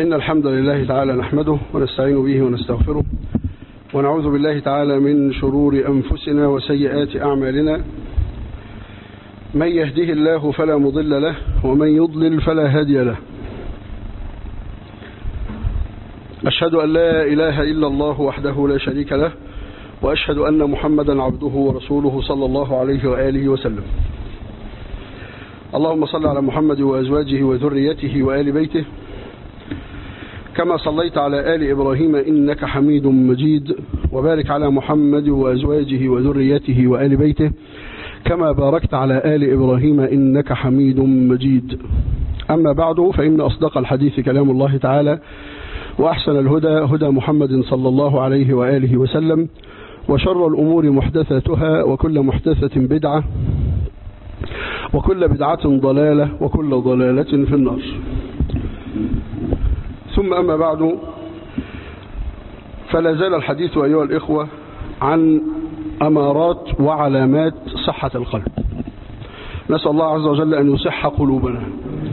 إن الحمد لله تعالى نحمده ونستعين به ونستغفره ونعوذ بالله تعالى من شرور أنفسنا وسيئات أعمالنا من يهده الله فلا مضل له ومن يضلل فلا هادي له أشهد أن لا إله إلا الله وحده لا شريك له وأشهد أن محمدا عبده ورسوله صلى الله عليه وآله وسلم اللهم صل على محمد وأزواجه وذريته وآل بيته كما صليت على آل إبراهيم إنك حميد مجيد وبارك على محمد وأزواجه وذريته وآل بيته كما باركت على آل إبراهيم إنك حميد مجيد أما بعد فإن أصدق الحديث كلام الله تعالى وأحسن الهدى هدى محمد صلى الله عليه وآله وسلم وشر الأمور محدثاتها وكل محدثة بدعة وكل بدعة ضلالة وكل ضلالة في النار ثم أما بعد فلا زال الحديث أيها الإخوة عن أمارات وعلامات صحة القلب نسأل الله عز وجل أن يصح قلوبنا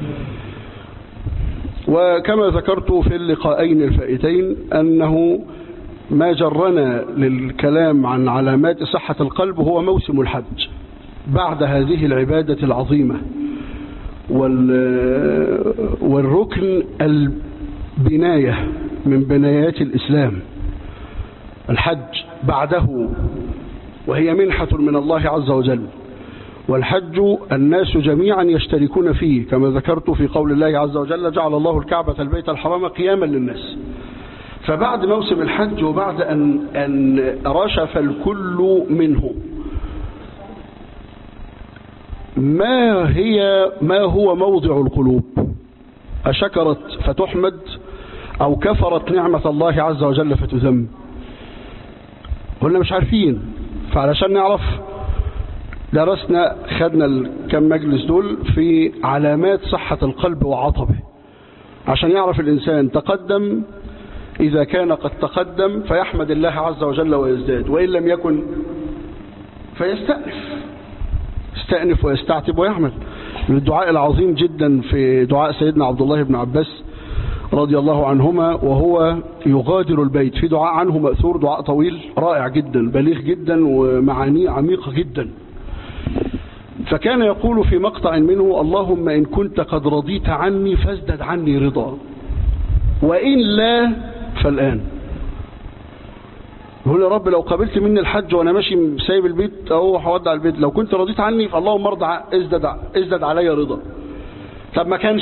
وكما ذكرت في اللقاءين الفائتين أنه ما جرنا للكلام عن علامات صحة القلب هو موسم الحج بعد هذه العبادة العظيمة والركن البناية من بنايات الإسلام الحج بعده وهي منحة من الله عز وجل والحج الناس جميعا يشتركون فيه كما ذكرت في قول الله عز وجل جعل الله الكعبة البيت الحرام قياما للناس فبعد موسم الحج وبعد أن, أن رشف الكل منه ما هي ما هو موضع القلوب أشكرت فتحمد أو كفرت نعمة الله عز وجل فتذم قلنا مش عارفين فعلشان نعرف درسنا خدنا الكم مجلس دول في علامات صحة القلب وعطبه عشان يعرف الإنسان تقدم إذا كان قد تقدم فيحمد الله عز وجل ويزداد وإن لم يكن فيستأنف يستأنف ويستعتب ويحمد من الدعاء العظيم جدا في دعاء سيدنا عبد الله بن عباس رضي الله عنهما وهو يغادر البيت في دعاء عنه مأثور دعاء طويل رائع جدا بليغ جدا ومعانيه عميقة جدا فكان يقول في مقطع منه اللهم إن كنت قد رضيت عني فازدد عني رضا وإن لا فالآن يقول يا رب لو قبلت مني الحج وانا ماشي سايب البيت او هودع البيت لو كنت رضيت عني فاللهم ارضى ازدد ازدد علي رضا طب ما كانش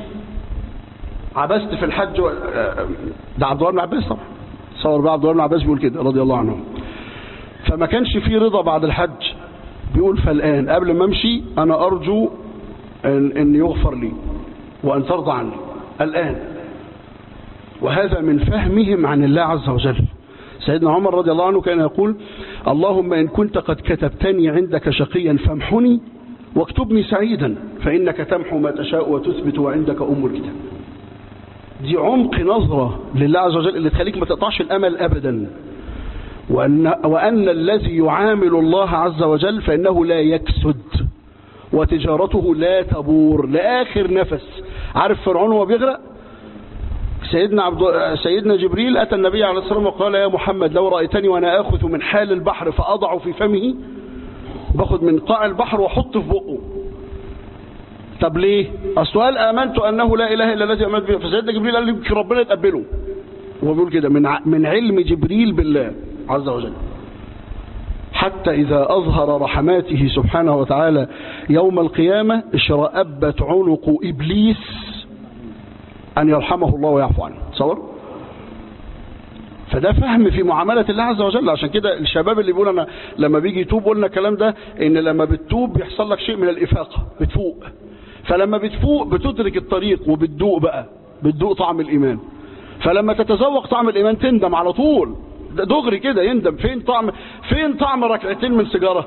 عبست في الحج و... ده عبد الله بن عباس طبعا صور بقى عبد الله بن عباس بيقول كده رضي الله عنه فما كانش في رضا بعد الحج بيقول فالآن قبل ما امشي انا ارجو ان, إن يغفر لي وان ترضى عني الآن وهذا من فهمهم عن الله عز وجل سيدنا عمر رضي الله عنه كان يقول اللهم إن كنت قد كتبتني عندك شقيا فامحني واكتبني سعيدا فإنك تمحو ما تشاء وتثبت وعندك أم الكتاب دي عمق نظرة لله عز وجل اللي تخليك ما تقطعش الأمل أبدا وأن, وأن الذي يعامل الله عز وجل فإنه لا يكسد وتجارته لا تبور لآخر نفس عارف فرعون وهو بيغرق سيدنا عبد سيدنا جبريل أتى النبي عليه الصلاة والسلام وقال يا محمد لو رأيتني وأنا آخذ من حال البحر فأضع في فمه باخد من قاع البحر وأحط في بقه طب ليه أصل قال آمنت أنه لا إله إلا الذي آمنت به فسيدنا جبريل قال لي ربنا يتقبله هو بيقول كده من من علم جبريل بالله عز وجل حتى إذا أظهر رحماته سبحانه وتعالى يوم القيامة اشرأبت عنق إبليس أن يرحمه الله ويعفو عنه تصور فده فهم في معاملة الله عز وجل عشان كده الشباب اللي بيقول أنا لما بيجي يتوب قلنا الكلام ده إن لما بتتوب بيحصل لك شيء من الإفاقة بتفوق فلما بتفوق بتدرك الطريق وبتدوق بقى بتدوق طعم الإيمان فلما تتذوق طعم الإيمان تندم على طول ده دغري كده يندم فين طعم فين طعم ركعتين من سيجارة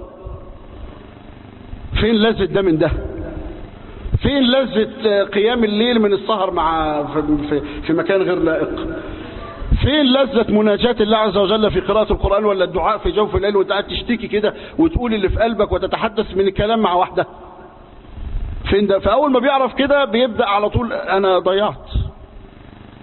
فين لذة ده من ده فين لذة قيام الليل من السهر مع في, في مكان غير لائق فين لذة مناجاة الله عز وجل في قراءة القرآن ولا الدعاء في جوف الليل وانت قاعد تشتكي كده وتقول اللي في قلبك وتتحدث من الكلام مع واحدة فين ده فأول ما بيعرف كده بيبدأ على طول أنا ضيعت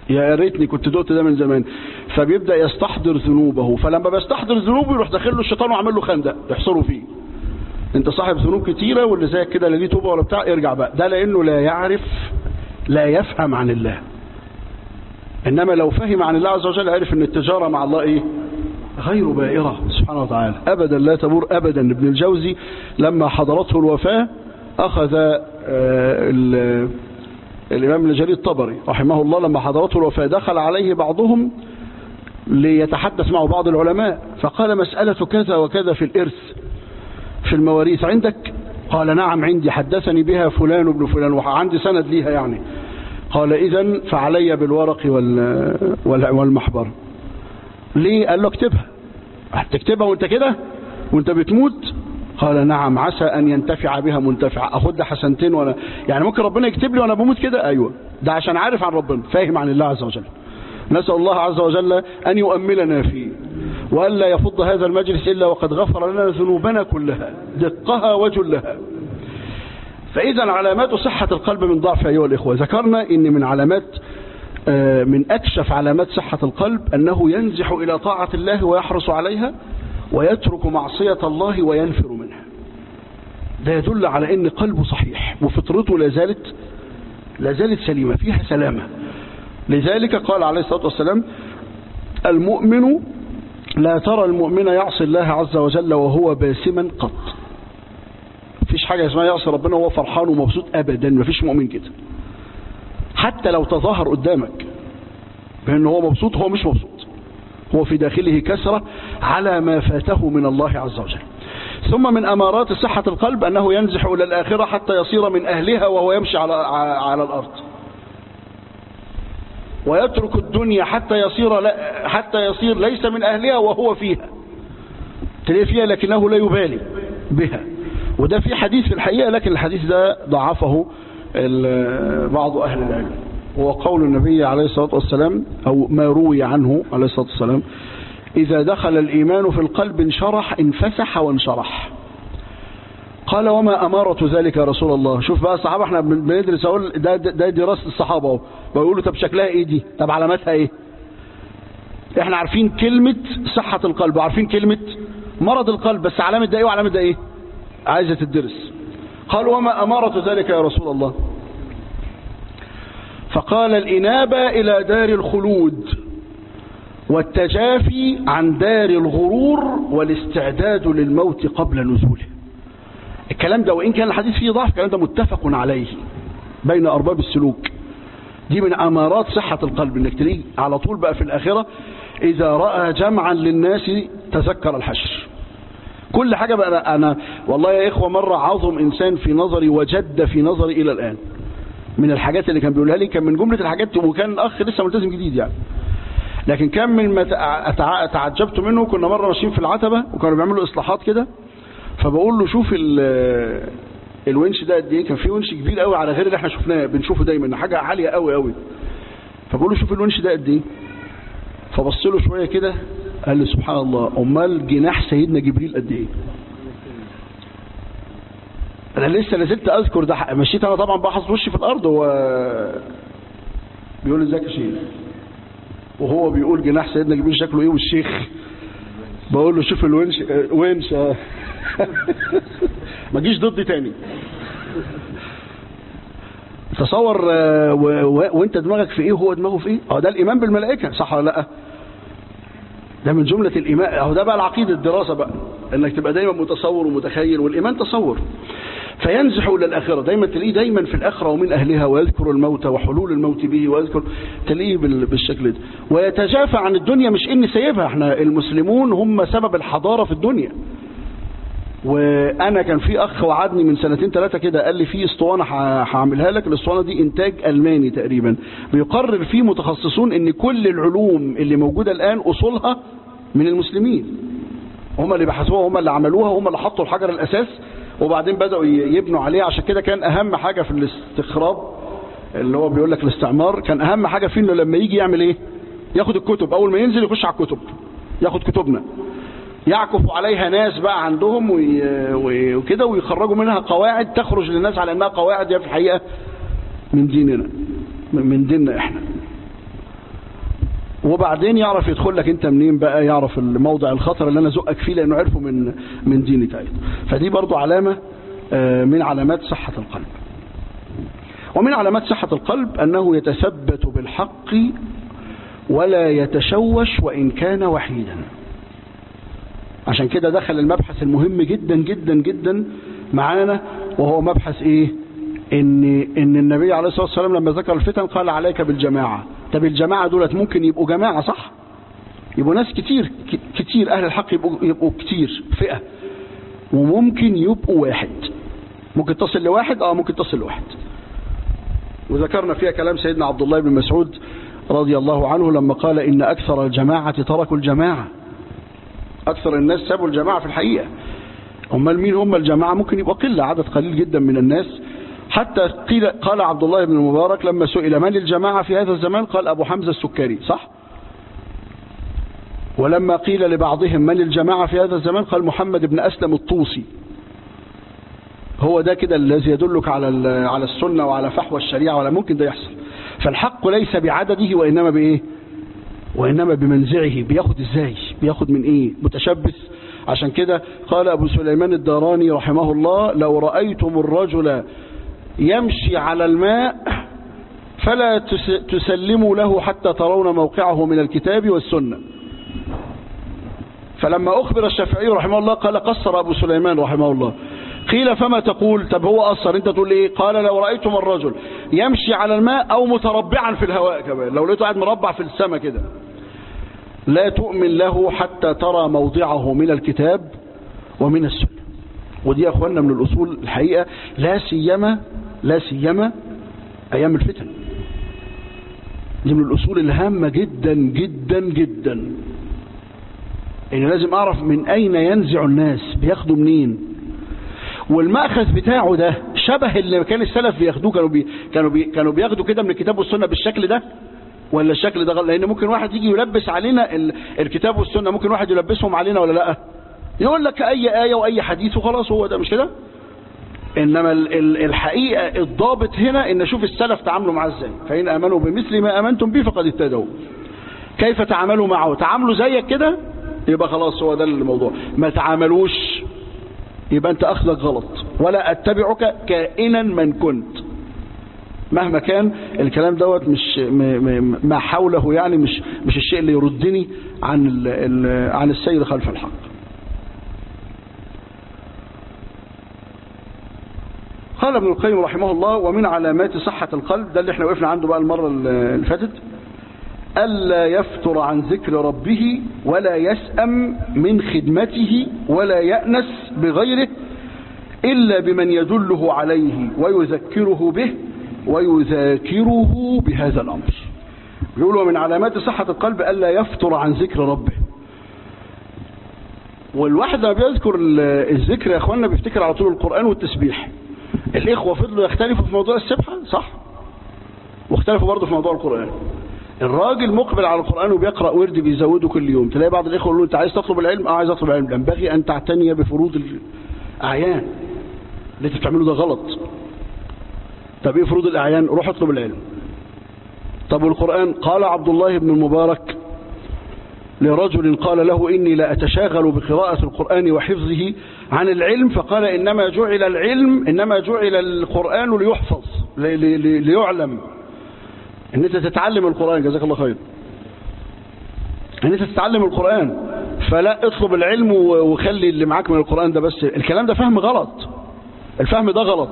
يا ريتني كنت دقت ده من زمان فبيبدا يستحضر ذنوبه فلما بيستحضر ذنوبه يروح داخل له الشيطان وعامل له خندق يحصره فيه انت صاحب ذنوب كتيره واللي زيك كده لا ليه توبه ولا بتاع ارجع بقى ده لانه لا يعرف لا يفهم عن الله انما لو فهم عن الله عز وجل عرف ان التجاره مع الله ايه غير بائره سبحانه وتعالى ابدا لا تبور ابدا ابن الجوزي لما حضرته الوفاه اخذ آه الإمام الجليل الطبري رحمه الله لما حضرته الوفاة دخل عليه بعضهم ليتحدث معه بعض العلماء فقال مسألة كذا وكذا في الإرث في المواريث عندك قال نعم عندي حدثني بها فلان ابن فلان وعندي سند ليها يعني قال إذا فعلي بالورق والمحبر ليه قال له اكتبها هتكتبها وانت كده وانت بتموت قال نعم عسى أن ينتفع بها منتفع أخد حسنتين وأنا يعني ممكن ربنا يكتب لي وأنا بموت كده أيوة ده عشان عارف عن ربنا فاهم عن الله عز وجل نسأل الله عز وجل أن يؤملنا فيه وألا يفض هذا المجلس إلا وقد غفر لنا ذنوبنا كلها دقها وجلها فإذا علامات صحة القلب من ضعف أيها الإخوة ذكرنا إن من علامات من أكشف علامات صحة القلب أنه ينزح إلى طاعة الله ويحرص عليها ويترك معصية الله وينفر منها ده يدل على ان قلبه صحيح وفطرته لا زالت لا زالت سليمة فيها سلامة لذلك قال عليه الصلاة والسلام المؤمن لا ترى المؤمن يعصي الله عز وجل وهو باسما قط مفيش حاجة اسمها يعصي ربنا وهو فرحان ومبسوط أبدا مفيش مؤمن كده حتى لو تظاهر قدامك بأن هو مبسوط هو مش مبسوط هو في داخله كسرة على ما فاته من الله عز وجل ثم من أمارات صحة القلب أنه ينزح إلى الآخرة حتى يصير من أهلها وهو يمشي على, على الأرض ويترك الدنيا حتى يصير حتى يصير ليس من أهلها وهو فيها تلاقي فيها لكنه لا يبالي بها وده في حديث في الحقيقة لكن الحديث ده ضعفه بعض أهل العلم هو قول النبي عليه الصلاة والسلام أو ما روي عنه عليه الصلاة والسلام إذا دخل الإيمان في القلب انشرح انفسح وانشرح قال وما أمارة ذلك يا رسول الله شوف بقى الصحابة احنا بندرس اقول ده, ده دراسة الصحابة اهو بيقولوا طب شكلها ايه دي طب علاماتها ايه احنا عارفين كلمة صحة القلب وعارفين كلمة مرض القلب بس علامة ده ايه وعلامة ده ايه عايزة تدرس قال وما أمارة ذلك يا رسول الله فقال الإنابة إلى دار الخلود والتجافي عن دار الغرور والاستعداد للموت قبل نزوله الكلام ده وإن كان الحديث فيه ضعف الكلام ده متفق عليه بين أرباب السلوك دي من أمارات صحة القلب انك تلاقيه على طول بقى في الآخرة إذا رأى جمعا للناس تذكر الحشر كل حاجة بقى أنا والله يا إخوة مرة عظم إنسان في نظري وجد في نظري إلى الآن من الحاجات اللي كان بيقولها لي كان من جملة الحاجات وكان الأخ لسه ملتزم جديد يعني لكن كان من ما تعجبت منه كنا مرة ماشيين في العتبة وكانوا بيعملوا إصلاحات كده فبقول له شوف الونش ده قد ايه كان في ونش كبير قوي على غير اللي احنا شفناه بنشوفه دايما حاجة عالية قوي قوي فبقول له شوف الونش ده قد ايه فبص له شوية كده قال لي سبحان الله امال جناح سيدنا جبريل قد ايه انا لسه لازلت اذكر ده مشيت انا طبعا بحث وشي في الارض هو بيقول لي ازيك يا شيخ وهو بيقول جناح سيدنا جبريل شكله ايه والشيخ بقول له شوف الونش ونش ما تجيش ضدي تاني تصور وانت دماغك في ايه وهو دماغه في ايه اه ده الايمان بالملائكه صح ولا لا ده من جمله الايمان اهو ده بقى العقيده الدراسه بقى انك تبقى دايما متصور ومتخيل والايمان تصور فينزح الى الاخره دايما تلاقيه دايما في الاخره ومن اهلها ويذكر الموت وحلول الموت به ويذكر تلاقيه بالشكل ده ويتجافى عن الدنيا مش ان سايبها احنا المسلمون هم سبب الحضاره في الدنيا وانا كان في اخ وعدني من سنتين ثلاثه كده قال لي في اسطوانه هعملها لك الاسطوانه دي انتاج الماني تقريبا بيقرر فيه متخصصون ان كل العلوم اللي موجوده الان اصولها من المسلمين هم اللي بحثوها هم اللي عملوها هم اللي حطوا الحجر الاساس وبعدين بداوا يبنوا عليها عشان كده كان اهم حاجه في الاستخراب اللي هو بيقول لك الاستعمار كان اهم حاجه فيه انه لما يجي يعمل ايه ياخد الكتب اول ما ينزل يخش على الكتب ياخد كتبنا يعكف عليها ناس بقى عندهم وكده ويخرجوا منها قواعد تخرج للناس على انها قواعد هي في الحقيقه من ديننا من ديننا احنا وبعدين يعرف يدخل لك انت منين بقى يعرف الموضع الخطر اللي انا زقك فيه لانه عرفه من من دينك ايضا فدي برضو علامة من علامات صحة القلب ومن علامات صحة القلب أنه يتثبت بالحق ولا يتشوش وإن كان وحيدا عشان كده دخل المبحث المهم جدا جدا جدا معانا وهو مبحث ايه ان ان النبي عليه الصلاه والسلام لما ذكر الفتن قال عليك بالجماعه طب الجماعه دولت ممكن يبقوا جماعه صح يبقوا ناس كتير كتير اهل الحق يبقوا يبقوا كتير فئه وممكن يبقوا واحد ممكن تصل لواحد اه ممكن تصل لواحد وذكرنا فيها كلام سيدنا عبد الله بن مسعود رضي الله عنه لما قال إن أكثر الجماعة تركوا الجماعة أكثر الناس سابوا الجماعة في الحقيقة أمال مين هم الجماعة ممكن يبقى قلة عدد قليل جدا من الناس حتى قيل قال عبد الله بن المبارك لما سئل من الجماعة في هذا الزمان قال أبو حمزة السكري صح ولما قيل لبعضهم من الجماعة في هذا الزمان قال محمد بن أسلم الطوسي هو ده كده الذي يدلك على على السنة وعلى فحوى الشريعة ولا ممكن ده يحصل فالحق ليس بعدده وإنما بإيه وإنما بمنزعه بياخد إزاي بياخد من إيه متشبث عشان كده قال أبو سليمان الداراني رحمه الله لو رأيتم الرجل يمشي على الماء فلا تسلموا له حتى ترون موقعه من الكتاب والسنة فلما أخبر الشافعي رحمه الله قال قصر أبو سليمان رحمه الله قيل فما تقول طب هو أصر انت تقول ايه قال لو رأيتم الرجل يمشي على الماء او متربعا في الهواء كمان لو لقيته قاعد مربع في السماء كده لا تؤمن له حتى ترى موضعه من الكتاب ومن السنة ودي يا اخوانا من الاصول الحقيقة لا سيما لا سيما ايام الفتن دي من الاصول الهامة جدا جدا جدا ان لازم اعرف من اين ينزع الناس بياخدوا منين والمأخذ بتاعه ده شبه اللي كان السلف بياخدوه كانوا بي كانوا بي كانوا بياخدوا كده من الكتاب والسنة بالشكل ده ولا الشكل ده غلط لان ممكن واحد يجي يلبس علينا ال... الكتاب والسنة ممكن واحد يلبسهم علينا ولا لا يقول لك اي آية واي حديث وخلاص هو ده مش كده انما ال... ال... الحقيقة الضابط هنا ان اشوف السلف تعاملوا معاه ازاي فإن امنوا بمثل ما امنتم به فقد اهتدوا كيف تعاملوا معه تعاملوا زيك كده يبقى خلاص هو ده الموضوع ما تعاملوش يبقى انت اخذك غلط ولا اتبعك كائنا من كنت مهما كان الكلام دوت مش ما حوله يعني مش مش الشيء اللي يردني عن ال ال عن السير خلف الحق قال ابن القيم رحمه الله ومن علامات صحة القلب ده اللي احنا وقفنا عنده بقى المرة اللي فاتت ألا يفتر عن ذكر ربه ولا يسأم من خدمته ولا يأنس بغيره إلا بمن يدله عليه ويذكره به ويذاكره بهذا الأمر يقول ومن علامات صحة القلب ألا يفتر عن ذكر ربه والواحد لما بيذكر الذكر يا أخوانا بيفتكر على طول القرآن والتسبيح الإخوة فضلوا يختلفوا في موضوع السبحة صح واختلفوا برضه في موضوع القرآن الراجل مقبل على القرآن وبيقرأ ورد بيزوده كل يوم تلاقي بعض الإخوة يقولوا أنت عايز تطلب العلم اه عايز أطلب العلم ينبغي أن تعتني بفروض الأعيان اللي انت بتعمله ده غلط طب ايه فروض الأعيان روح اطلب العلم طب والقرآن قال عبد الله بن المبارك لرجل قال له إني لا أتشاغل بقراءة القرآن وحفظه عن العلم فقال إنما جعل العلم إنما جعل القرآن ليحفظ ليعلم ان انت تتعلم القرآن جزاك الله خير ان انت تتعلم القرآن فلا اطلب العلم وخلي اللي معاك من القرآن ده بس الكلام ده فهم غلط الفهم ده غلط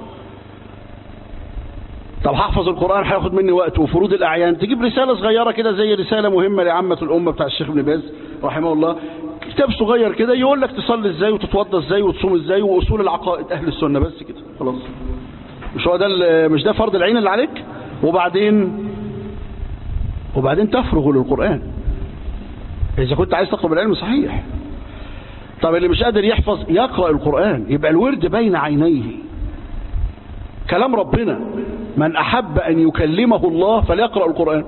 طب هحفظ القرآن هياخد مني وقت وفروض الأعيان تجيب رسالة صغيرة كده زي رسالة مهمة لعامة الأمة بتاع الشيخ ابن باز رحمه الله كتاب صغير كده يقول لك تصلي ازاي وتتوضى ازاي وتصوم ازاي واصول العقائد اهل السنة بس كده خلاص مش هو ده مش ده فرض العين اللي عليك وبعدين وبعدين تفرغ للقرآن إذا كنت عايز تطلب العلم صحيح طب اللي مش قادر يحفظ يقرأ القرآن يبقى الورد بين عينيه كلام ربنا من أحب أن يكلمه الله فليقرأ القرآن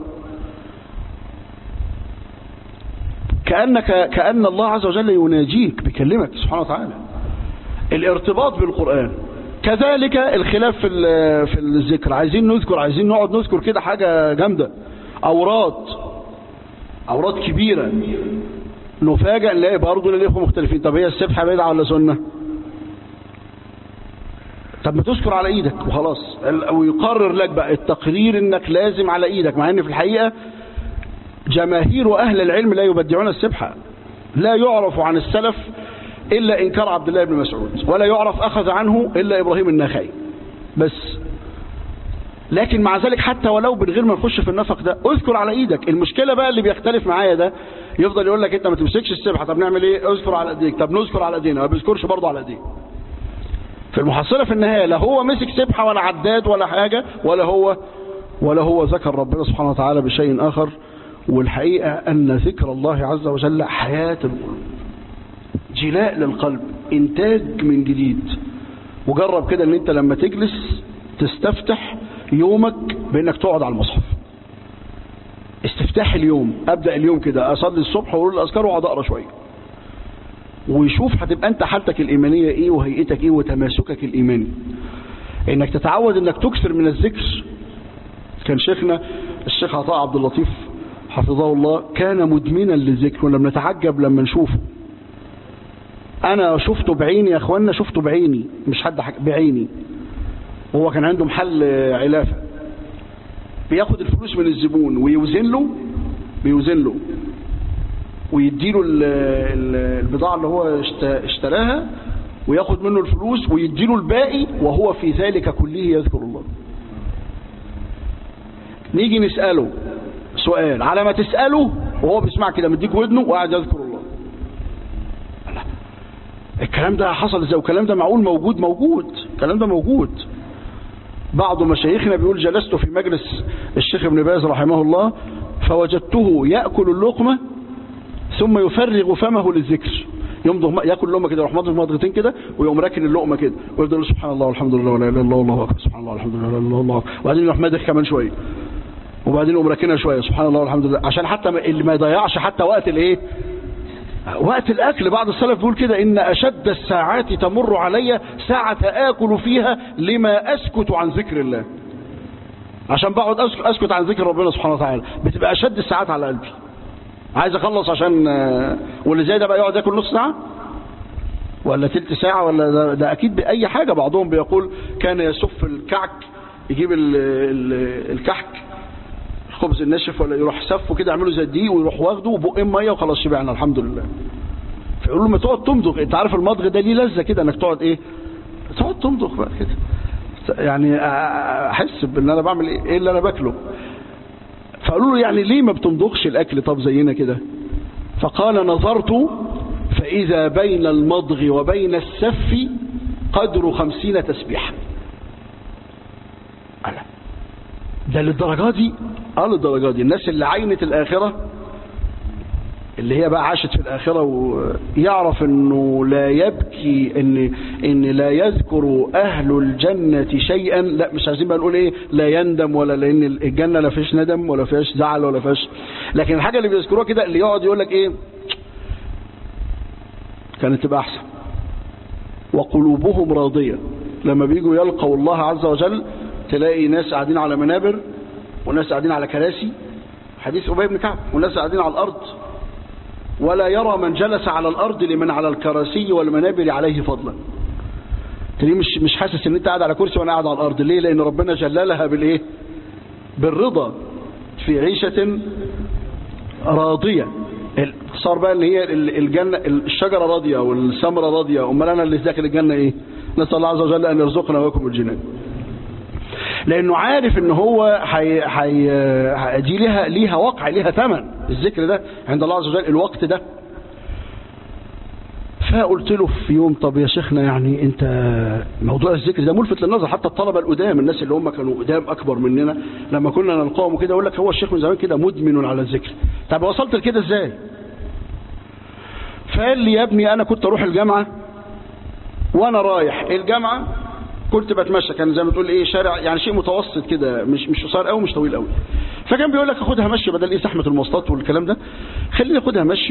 كأنك كأن الله عز وجل يناجيك بكلمك سبحانه وتعالى الارتباط بالقرآن كذلك الخلاف في في الذكر عايزين نذكر عايزين نقعد نذكر كده حاجة جامدة أوراد أوراد كبيرة نفاجأ نلاقي برضه الإخوة مختلفين طب هي السبحة بدعة ولا سنة طب ما تذكر على ايدك وخلاص ويقرر لك بقى التقرير انك لازم على ايدك مع ان في الحقيقة جماهير اهل العلم لا يبدعون السبحة لا يعرف عن السلف الا انكار عبد الله بن مسعود ولا يعرف اخذ عنه الا ابراهيم النخعي بس لكن مع ذلك حتى ولو من غير ما نخش في النفق ده اذكر على ايدك المشكلة بقى اللي بيختلف معايا ده يفضل يقول لك انت ما تمسكش السبحة طب نعمل ايه اذكر على ايديك طب نذكر على ايدينا ما بيذكرش برضه على ايديه في المحصلة في النهاية لا هو مسك سبحة ولا عداد ولا حاجة ولا هو ولا هو ذكر ربنا سبحانه وتعالى بشيء آخر والحقيقة أن ذكر الله عز وجل حياة القلوب جلاء للقلب إنتاج من جديد وجرب كده أن أنت لما تجلس تستفتح يومك بأنك تقعد على المصحف استفتاح اليوم أبدأ اليوم كده أصلي الصبح وأقول الأذكار وأقعد أقرأ شوية ويشوف هتبقى انت حالتك الإيمانية ايه وهيئتك ايه وتماسكك الإيماني انك تتعود انك تكثر من الذكر كان شيخنا الشيخ عطاء عبد اللطيف حفظه الله كان مدمنا للذكر كنا بنتعجب لما نشوفه انا شفته بعيني يا اخوانا شفته بعيني مش حد حك... بعيني وهو كان عنده محل علافة بياخد الفلوس من الزبون ويوزن له بيوزن له ويديله البضاعة اللي هو اشتراها وياخد منه الفلوس ويديله الباقي وهو في ذلك كله يذكر الله نيجي نسأله سؤال على ما تسأله وهو بيسمع كده مديك ودنه وقاعد يذكر الله الكلام ده حصل ازاي والكلام ده معقول موجود موجود الكلام ده موجود بعض مشايخنا بيقول جلست في مجلس الشيخ ابن باز رحمه الله فوجدته يأكل اللقمة ثم يفرغ فمه للذكر يمضغ ياكل لقمه كده يروح مضغ مضغتين كده ويقوم راكن اللقمه كده ويفضل يقول سبحان الله والحمد لله ولا اله الا الله والله اكبر سبحان الله والحمد لله ولا اله الا الله وبعدين يروح مادخ كمان شويه وبعدين يقوم راكنها شويه سبحان الله والحمد لله عشان حتى اللي ما يضيعش حتى وقت الايه وقت الاكل بعض السلف بيقول كده ان اشد الساعات تمر علي ساعه اكل فيها لما اسكت عن ذكر الله عشان بقعد اسكت عن ذكر ربنا سبحانه وتعالى بتبقى اشد الساعات على قلبي عايز اخلص عشان واللي زي ده بقى يقعد ياكل نص ساعه ولا تلت ساعه ولا ده, ده اكيد باي حاجه بعضهم بيقول كان يسف الكعك يجيب ال ال الكحك الخبز الناشف ولا يروح سفه كده يعمله زي الدقيق ويروح واخده وبقين ميه وخلاص شبعنا الحمد لله فيقول له ما تقعد تمضغ انت عارف المضغ ده ليه لذه كده انك تقعد ايه تقعد تمضغ بقى كده يعني احس بان انا بعمل ايه اللي انا باكله فقالوا له يعني ليه ما بتمضغش الاكل طب زينا كده فقال نظرت فاذا بين المضغ وبين السف قدر خمسين تسبيحة ألا ده للدرجة دي اه للدرجة دي الناس اللي عينت الآخرة اللي هي بقى عاشت في الآخرة ويعرف انه لا يبكي ان, إن لا يذكر أهل الجنة شيئا لا مش عايزين بقى نقول ايه لا يندم ولا لان الجنة لا فيش ندم ولا فيش زعل ولا فيش لكن الحاجة اللي بيذكروها كده اللي يقعد يقول لك ايه كانت تبقى احسن وقلوبهم راضية لما بيجوا يلقوا الله عز وجل تلاقي ناس قاعدين على منابر وناس قاعدين على كراسي حديث أبي بن كعب وناس قاعدين على الأرض ولا يرى من جلس على الأرض لمن على الكراسي والمنابر عليه فضلا تلاقيه مش مش حاسس ان انت قاعد على كرسي وانا قاعد على الأرض ليه لأن ربنا جللها بالايه بالرضا في عيشة راضية صار بقى ان هي الجنة الشجرة راضية والثمرة راضية امال انا اللي داخل الجنة ايه نسأل الله عز وجل ان يرزقنا ويكم الجنان لانه عارف ان هو حي حي دي ليها ليها وقع ليها ثمن الذكر ده عند الله عز وجل الوقت ده فقلت له في يوم طب يا شيخنا يعني انت موضوع الذكر ده ملفت للنظر حتى الطلبه القدام الناس اللي هم كانوا قدام اكبر مننا لما كنا نلقاهم كده يقول لك هو الشيخ من زمان كده مدمن على الذكر طب وصلت لكده ازاي فقال لي يا ابني انا كنت اروح الجامعه وانا رايح الجامعه كنت بتمشى كان زي ما تقول ايه شارع يعني شيء متوسط كده مش مش قصير قوي مش طويل قوي فكان بيقول لك اخدها مشي بدل ايه زحمه المواصلات والكلام ده خليني اخدها مشي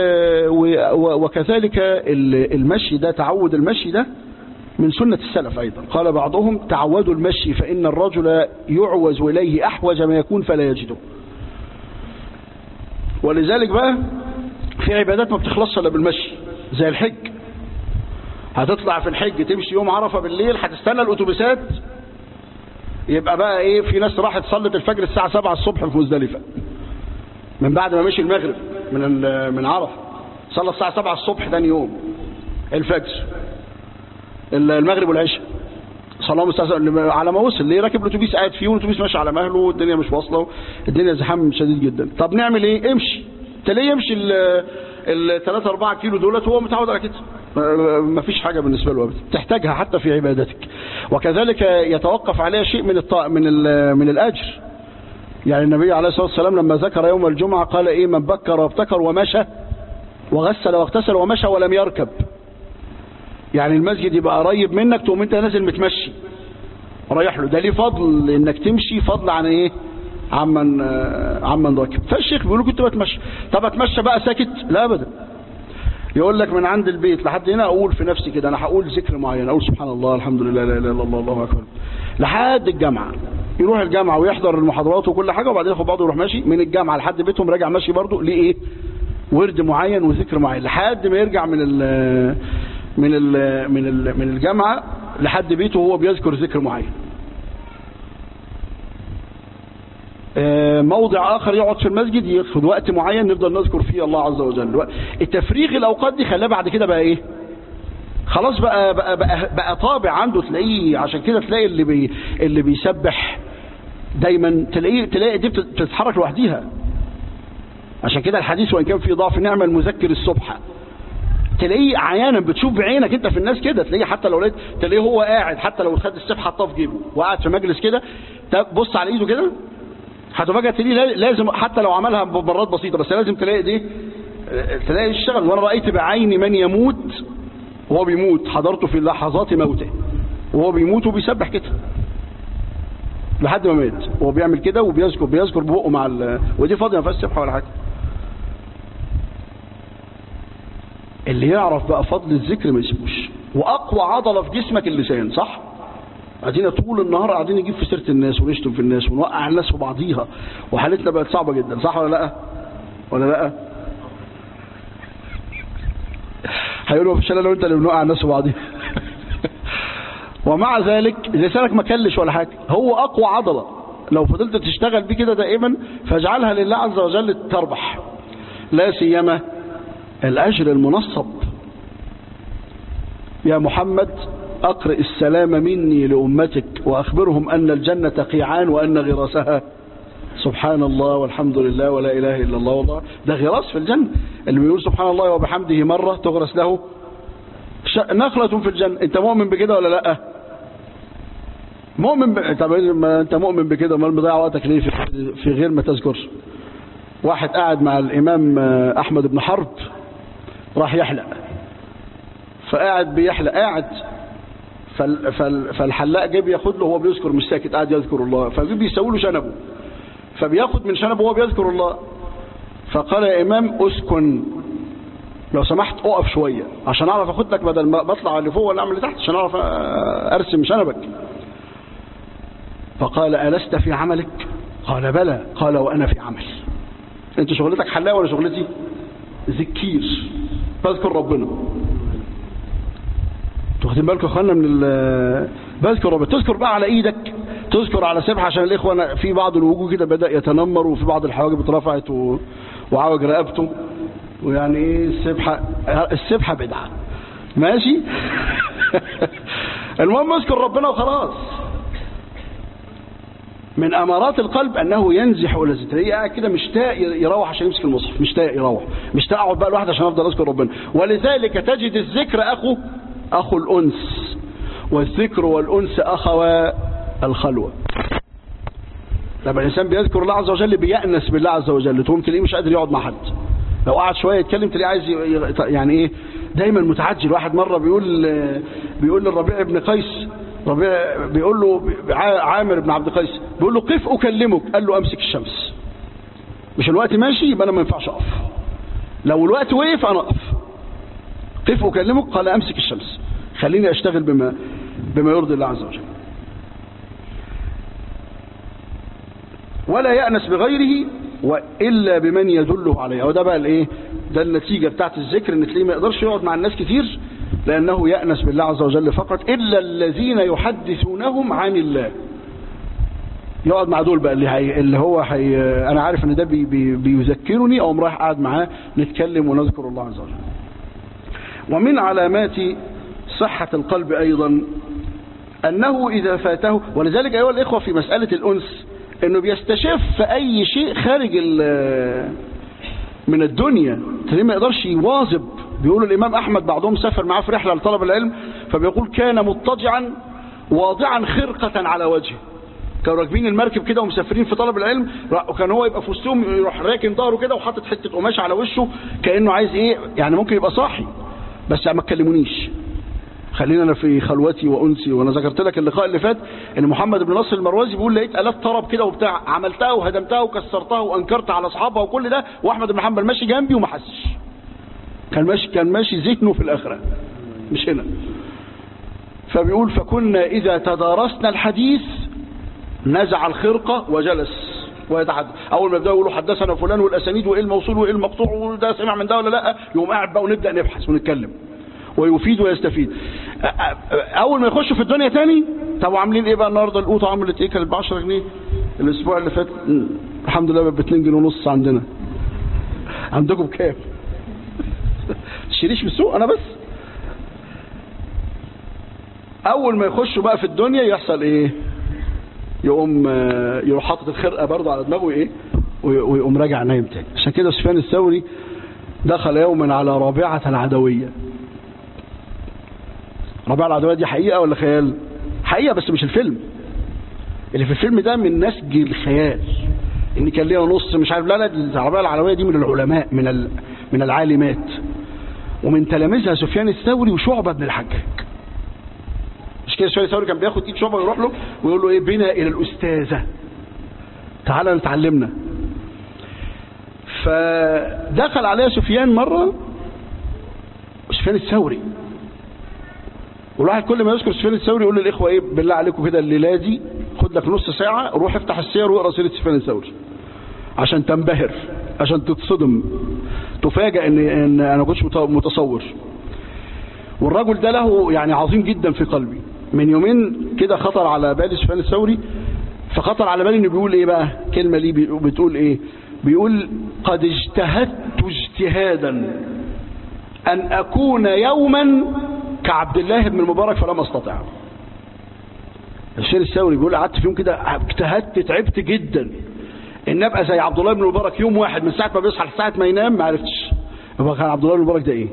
وكذلك المشي ده تعود المشي ده من سنة السلف أيضا قال بعضهم تعودوا المشي فإن الرجل يعوز إليه أحوج ما يكون فلا يجده ولذلك بقى في عبادات ما بتخلصش الا بالمشي زي الحج هتطلع في الحج تمشي يوم عرفة بالليل هتستنى الاتوبيسات يبقى بقى ايه في ناس راحت صلت الفجر الساعة 7 الصبح في مزدلفة من بعد ما مشي المغرب من من عرفة صلى الساعة 7 الصبح ثاني يوم الفجر المغرب والعشاء صلى الله على ما وصل ليه راكب الاتوبيس قاعد فيه والاتوبيس ماشي على مهله والدنيا مش واصله الدنيا زحام شديد جدا طب نعمل ايه امشي تلاقيه يمشي ال 3 4 كيلو دولت وهو متعود على كده ما فيش حاجة بالنسبة له أبدا تحتاجها حتى في عبادتك وكذلك يتوقف عليها شيء من الط... من ال... من الأجر يعني النبي عليه الصلاة والسلام لما ذكر يوم الجمعة قال إيه من بكر وابتكر ومشى وغسل واغتسل ومشى ولم يركب يعني المسجد يبقى قريب منك تقوم انت نازل متمشي رايح له ده ليه فضل انك تمشي فضل عن ايه عمن عمن راكب فالشيخ بيقول كنت بتمشى طب اتمشى بقى ساكت لا ابدا يقول لك من عند البيت لحد هنا اقول في نفسي كده انا هقول ذكر معين اقول سبحان الله الحمد لله لا اله الا الله الله اكبر لحد الجامعه يروح الجامعه ويحضر المحاضرات وكل حاجه وبعدين ياخد بعضه ويروح ماشي من الجامعه لحد بيتهم راجع ماشي برضه ليه ايه ورد معين وذكر معين لحد ما يرجع من ال من ال من ال من الجامعه لحد بيته وهو بيذكر ذكر معين موضع آخر يقعد في المسجد ياخد وقت معين نفضل نذكر فيه الله عز وجل التفريغ الأوقات دي خلاه بعد كده بقى إيه خلاص بقى بقى, بقى, بقى طابع عنده تلاقيه عشان كده تلاقي اللي بي اللي بيسبح دايما تلاقيه تلاقي دي بتتحرك لوحديها عشان كده الحديث وان كان فيه ضعف نعمة المذكر الصبح تلاقيه عيانا بتشوف بعينك انت في الناس كده تلاقيه حتى لو لقيت تلاقيه هو قاعد حتى لو خد السبحه حطاه في جيبه وقاعد في مجلس كده بص على ايده كده هتفاجئ تلاقيه لازم حتى لو عملها بمرات بسيطة بس لازم تلاقي دي تلاقي الشغل وانا رأيت بعيني من يموت وهو بيموت حضرته في لحظات موته وهو بيموت وبيسبح كده لحد ما مات وهو بيعمل كده وبيذكر بيذكر ببقه مع ال... ودي فاضيه ما فيهاش سبحه ولا حاجه اللي يعرف بقى فضل الذكر ما يسيبوش واقوى عضله في جسمك اللسان صح قاعدين طول النهار قاعدين نجيب في سيره الناس ونشتم في الناس ونوقع الناس في بعضيها وحالتنا بقت صعبه جدا صح ولا لا ولا لا هيقولوا مفيش الا لو انت اللي بنوقع الناس في بعضيها ومع ذلك لسانك ما كلش ولا حاجه هو اقوى عضله لو فضلت تشتغل بيه كده دائما فاجعلها لله عز وجل تربح لا سيما الاجر المنصب يا محمد أقرئ السلام مني لأمتك وأخبرهم أن الجنة قيعان وأن غراسها سبحان الله والحمد لله ولا إله إلا الله والله ده غراس في الجنة اللي بيقول سبحان الله وبحمده مرة تغرس له نخلة في الجنة أنت مؤمن بكده ولا لا مؤمن ب... طب ما أنت مؤمن بكده ما مضيع وقتك ليه في... في غير ما تذكر واحد قاعد مع الإمام أحمد بن حرب راح يحلق فقاعد بيحلق قاعد فال فال فالحلاق جه بياخد له وهو بيذكر مش ساكت قاعد يذكر الله فجه بيسوي له شنبه فبياخد من شنبه وهو بيذكر الله فقال يا امام اسكن لو سمحت اقف شويه عشان اعرف اخد لك بدل ما بطلع اللي فوق ولا اعمل اللي تحت عشان اعرف ارسم شنبك فقال ألست في عملك قال بلى قال وأنا في عمل انت شغلتك حلاق ولا شغلتي ذكير بذكر ربنا واخدين بالكم يا اخوانا من بذكر ربنا تذكر بقى على ايدك تذكر على سبحه عشان الاخوه في بعض الوجوه كده بدا يتنمر وفي بعض الحواجب اترفعت و... وعوج رقبته ويعني ايه السبحه السبحه بدعه ماشي المهم اذكر ربنا وخلاص من امارات القلب انه ينزح الى الذكر هي قاعد كده مشتاق يروح عشان يمسك المصحف مشتاق يروح مشتاق اقعد بقى لوحدي عشان افضل اذكر ربنا ولذلك تجد الذكر اخو اخو الانس والذكر والانس اخوا الخلوه لما الانسان بيذكر الله عز وجل بيأنس بالله عز وجل تقوم تلاقيه مش قادر يقعد مع حد لو قعد شويه يتكلم تلاقيه عايز يعني ايه دايما متعجل واحد مره بيقول بيقول للربيع بن قيس ربيع بيقول له عامر بن عبد قيس بيقول له قف اكلمك قال له امسك الشمس مش الوقت ماشي يبقى انا ما ينفعش اقف لو الوقت وقف انا اقف قف اكلمك قال امسك الشمس خليني اشتغل بما بما يرضي الله عز وجل ولا يأنس بغيره وإلا بمن يدله عليه وده بقى الايه ده النتيجة بتاعت الذكر ان تلاقيه ما يقدرش يقعد مع الناس كتير لأنه يأنس بالله عز وجل فقط إلا الذين يحدثونهم عن الله يقعد مع دول بقى اللي, هي اللي هو هي أنا عارف ان ده بي بي بيذكرني أو رايح قاعد معاه نتكلم ونذكر الله عز وجل ومن علامات صحة القلب أيضا أنه إذا فاته ولذلك أيها الإخوة في مسألة الأنس أنه بيستشف أي شيء خارج من الدنيا تلاقيه ما يقدرش يواظب بيقولوا الإمام أحمد بعضهم سافر معاه في رحلة لطلب العلم فبيقول كان مضطجعا واضعا خرقة على وجهه كانوا راكبين المركب كده ومسافرين في طلب العلم وكان هو يبقى في وسطهم يروح راكن ظهره كده وحاطط حته قماش على وشه كانه عايز ايه يعني ممكن يبقى صاحي بس ما تكلمونيش خلينا انا في خلوتي وانسي وانا ذكرت لك اللقاء اللي فات ان محمد بن نصر المروزي بيقول لقيت الات طرب كده وبتاع عملتها وهدمتها وكسرتها وانكرت على اصحابها وكل ده واحمد بن حنبل ماشي جنبي وما حسش كان ماشي كان ماشي ذهنه في الاخره مش هنا فبيقول فكنا اذا تدارسنا الحديث نزع الخرقه وجلس ويتحدث اول ما يبداوا يقولوا حدثنا فلان والاسانيد وايه الموصول وايه المقطوع وده سمع من ده ولا لا يقوم قاعد بقى ونبدا نبحث ونتكلم ويفيد ويستفيد اول ما يخشوا في الدنيا تاني طب عاملين ايه بقى النهارده القوطه عملت ايه كانت ب 10 جنيه الاسبوع اللي فات الحمد لله ب 2 جنيه ونص عندنا عندكم بكام تشتريش من السوق انا بس اول ما يخشوا بقى في الدنيا يحصل ايه يقوم يروح حاطط الخرقه برضه على دماغه ايه ويقوم راجع نايم تاني عشان كده سفيان الثوري دخل يوما على رابعه العدويه رابعه العدويه دي حقيقه ولا خيال حقيقه بس مش الفيلم اللي في الفيلم ده من نسج الخيال ان كان ليها نص مش عارف لا لا الرابعه العدويه دي من العلماء من من العالمات ومن تلاميذها سفيان الثوري وشعبه بن الحجاج مش كده سفيان الثوري كان بياخد ايد شعبه ويروح له ويقول له ايه بنا الى الاستاذه تعالى نتعلمنا فدخل عليها سفيان مره سفيان الثوري والواحد كل ما يذكر سفيان الثوري يقول للاخوه ايه بالله عليكم كده الليله دي خد لك نص ساعه روح افتح السير واقرا سيره سفيان الثوري عشان تنبهر عشان تتصدم تفاجئ ان ان انا كنتش متصور والرجل ده له يعني عظيم جدا في قلبي من يومين كده خطر على بالي سفيان الثوري فخطر على بالي انه بيقول ايه بقى كلمه ليه بتقول ايه بيقول قد اجتهدت اجتهادا ان اكون يوما كعبد الله بن المبارك فلم استطع الشيخ الثوري بيقول قعدت في يوم كده اجتهدت تعبت جدا ان ابقى زي عبد الله بن المبارك يوم واحد من ساعه ما بيصحى لساعه ما ينام ما عرفتش هو كان عبد الله بن المبارك ده ايه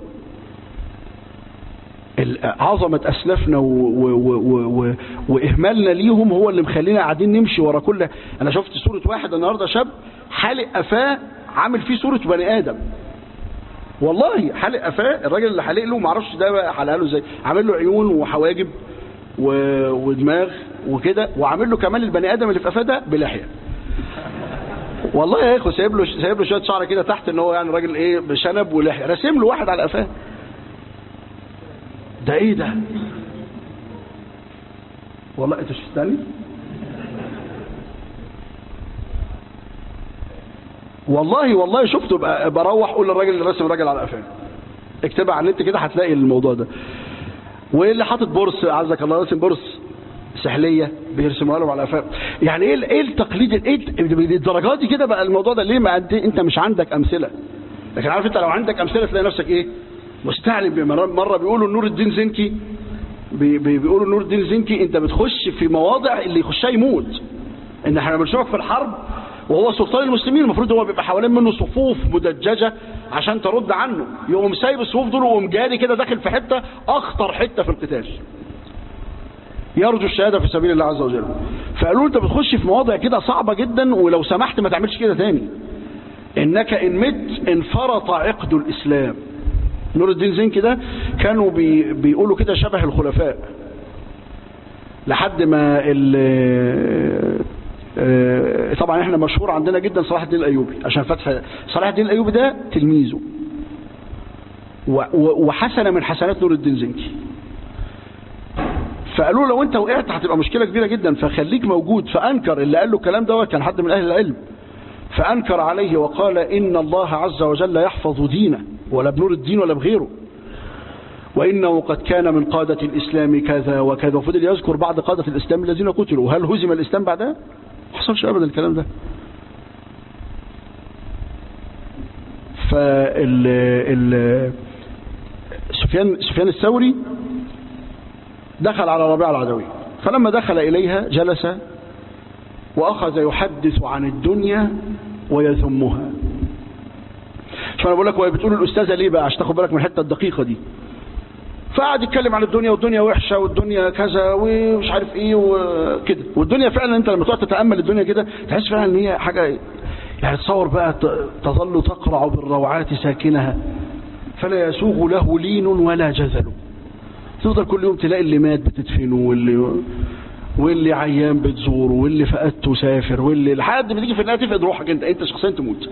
عظمة أسلافنا و... و... و... وإهمالنا ليهم هو اللي مخلينا قاعدين نمشي ورا كل أنا شفت صورة واحد النهاردة شاب حالق قفاه عامل فيه صورة بني آدم والله حالق قفاه الراجل اللي حالق له معرفش ده بقى حلقها له ازاي عامل له عيون وحواجب و... ودماغ وكده وعامل له كمان البني آدم اللي في قفاه ده بلحية والله يا اخو سايب له سايب له شويه شعر كده تحت ان هو يعني راجل ايه بشنب ولحيه راسم له واحد على قفاه ده ايه ده والله انت شفتني والله والله شفته بروح اقول للراجل اللي راسم الراجل على قفاه اكتبها على النت كده هتلاقي الموضوع ده واللي حاطط بورس عزك الله راسم بورس سحليه بيرسموها لهم على قفاه يعني ايه ايه التقليد ايه الدرجات دي كده بقى الموضوع ده ليه ما انت مش عندك امثله لكن عارف انت لو عندك امثله تلاقي نفسك ايه مستعلم مرة بيقولوا نور الدين زنكي بي بيقولوا نور الدين زنكي انت بتخش في مواضع اللي يخشها يموت ان احنا بنشوفك في الحرب وهو سلطان المسلمين المفروض هو بيبقى حوالين منه صفوف مدججة عشان ترد عنه يقوم سايب الصفوف دول ويقوم جاري كده داخل في حتة اخطر حتة في القتال يرجو الشهادة في سبيل الله عز وجل فقالوا انت بتخش في مواضع كده صعبة جدا ولو سمحت ما تعملش كده تاني انك ان مت انفرط عقد الاسلام نور الدين زنكي ده كانوا بي بيقولوا كده شبه الخلفاء لحد ما طبعا احنا مشهور عندنا جدا صلاح الدين الايوبي عشان فتح صلاح الدين الايوبي ده تلميذه وحسنه من حسنات نور الدين زنكي فقالوا لو انت وقعت هتبقى مشكله كبيره جدا فخليك موجود فانكر اللي قال له الكلام دوت كان حد من اهل العلم فأنكر عليه وقال إن الله عز وجل يحفظ دينه ولا بنور الدين ولا بغيره وإنه قد كان من قادة الإسلام كذا وكذا وفضل يذكر بعض قادة الإسلام الذين قتلوا هل هزم الإسلام بعدها؟ ما حصلش أبدا الكلام ده فال ال سفيان سفيان الثوري دخل على ربيعة العدوي فلما دخل إليها جلس وأخذ يحدث عن الدنيا ويذمها شو أنا بقول لك وهي بتقول الأستاذة ليه بقى عشان تاخد بالك من الحتة الدقيقة دي فقعد يتكلم عن الدنيا والدنيا وحشة والدنيا كذا ومش عارف ايه وكده والدنيا فعلا انت لما تقعد تتأمل الدنيا كده تحس فعلا ان هي حاجة يعني تصور بقى تظل تقرع بالروعات ساكنها فلا يسوغ له لين ولا جزل تفضل كل يوم تلاقي اللي مات بتدفنه واللي واللي عيان بتزوره واللي فقدته سافر واللي لحد ما تيجي في النهايه تفقد روحك انت انت شخصيا تموت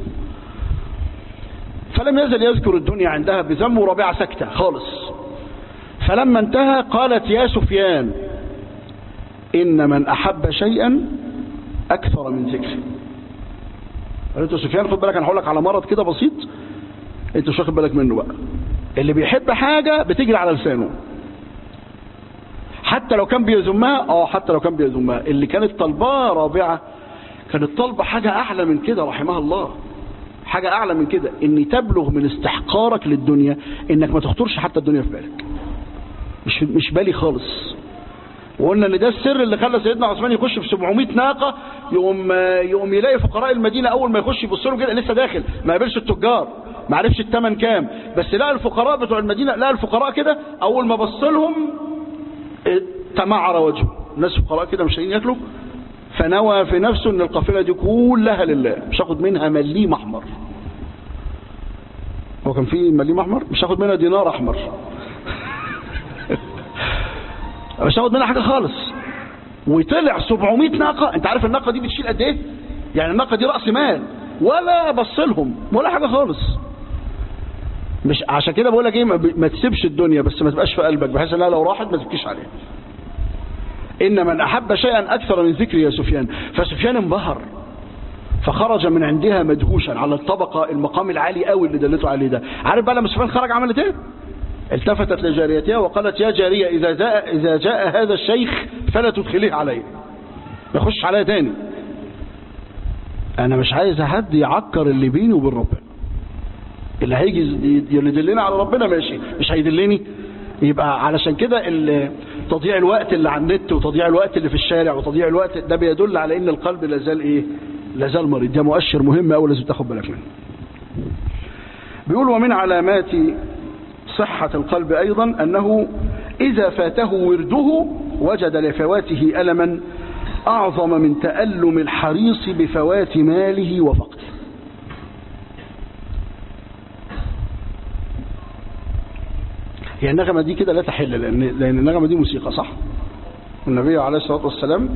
فلم يزل يذكر الدنيا عندها بذم وربيعه سكته خالص فلما انتهى قالت يا سفيان ان من احب شيئا اكثر من ذكره قالت له سفيان خد بالك انا هقول لك على مرض كده بسيط انت مش واخد بالك منه بقى اللي بيحب حاجه بتجري على لسانه حتى لو كان بيذمها اه حتى لو كان بيذمها اللي كانت طالباه رابعه كانت طالبه حاجه اعلى من كده رحمها الله حاجه اعلى من كده ان تبلغ من استحقارك للدنيا انك ما تخطرش حتى الدنيا في بالك مش مش بالي خالص وقلنا ان ده السر اللي خلى سيدنا عثمان يخش في 700 ناقه يقوم يقوم يلاقي فقراء المدينه اول ما يخش يبص له كده لسه داخل ما قابلش التجار ما عرفش الثمن كام بس لقى الفقراء بتوع المدينه لقى الفقراء كده اول ما بص لهم تمعر وجهه الناس فقراء كده مش ياكلوا فنوى في نفسه ان القافله دي كلها لله مش هاخد منها مليم احمر هو كان في مليم احمر مش هاخد منها دينار احمر مش هاخد منها حاجه خالص وطلع 700 ناقه انت عارف الناقه دي بتشيل قد ايه يعني الناقه دي راس مال ولا بص لهم ولا حاجه خالص مش عشان كده بقول لك ايه ما تسيبش الدنيا بس ما تبقاش في قلبك بحيث انها لو راحت ما تبكيش عليها ان من احب شيئا اكثر من ذكري يا سفيان فسفيان انبهر فخرج من عندها مدهوشا على الطبقه المقام العالي قوي اللي دلته عليه ده عارف بقى لما سفيان خرج عملت ايه التفتت لجاريتها وقالت يا جاريه اذا جاء اذا جاء هذا الشيخ فلا تدخليه علي ما يخش عليا تاني انا مش عايز حد يعكر اللي بيني وبين ربنا اللي هيجي يدلني على ربنا ماشي مش هيدلني يبقى علشان كده تضييع الوقت اللي على النت وتضييع الوقت اللي في الشارع وتضييع الوقت ده بيدل على ان القلب لازال ايه لازال مريض ده مؤشر مهم قوي لازم تاخد بالك منه بيقول ومن علامات صحة القلب أيضا أنه إذا فاته ورده وجد لفواته ألما أعظم من تألم الحريص بفوات ماله وفقده هي النغمة دي كده لا تحل لأن, لأن النغمة دي موسيقى صح النبي عليه الصلاة والسلام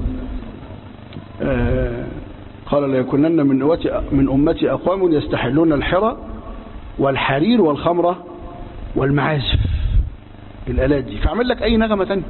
آه قال ليكونن من أمتي, من أمتي أقوام يستحلون الحرى والحرير والخمرة والمعازف الآلات دي فاعمل لك أي نغمة تانية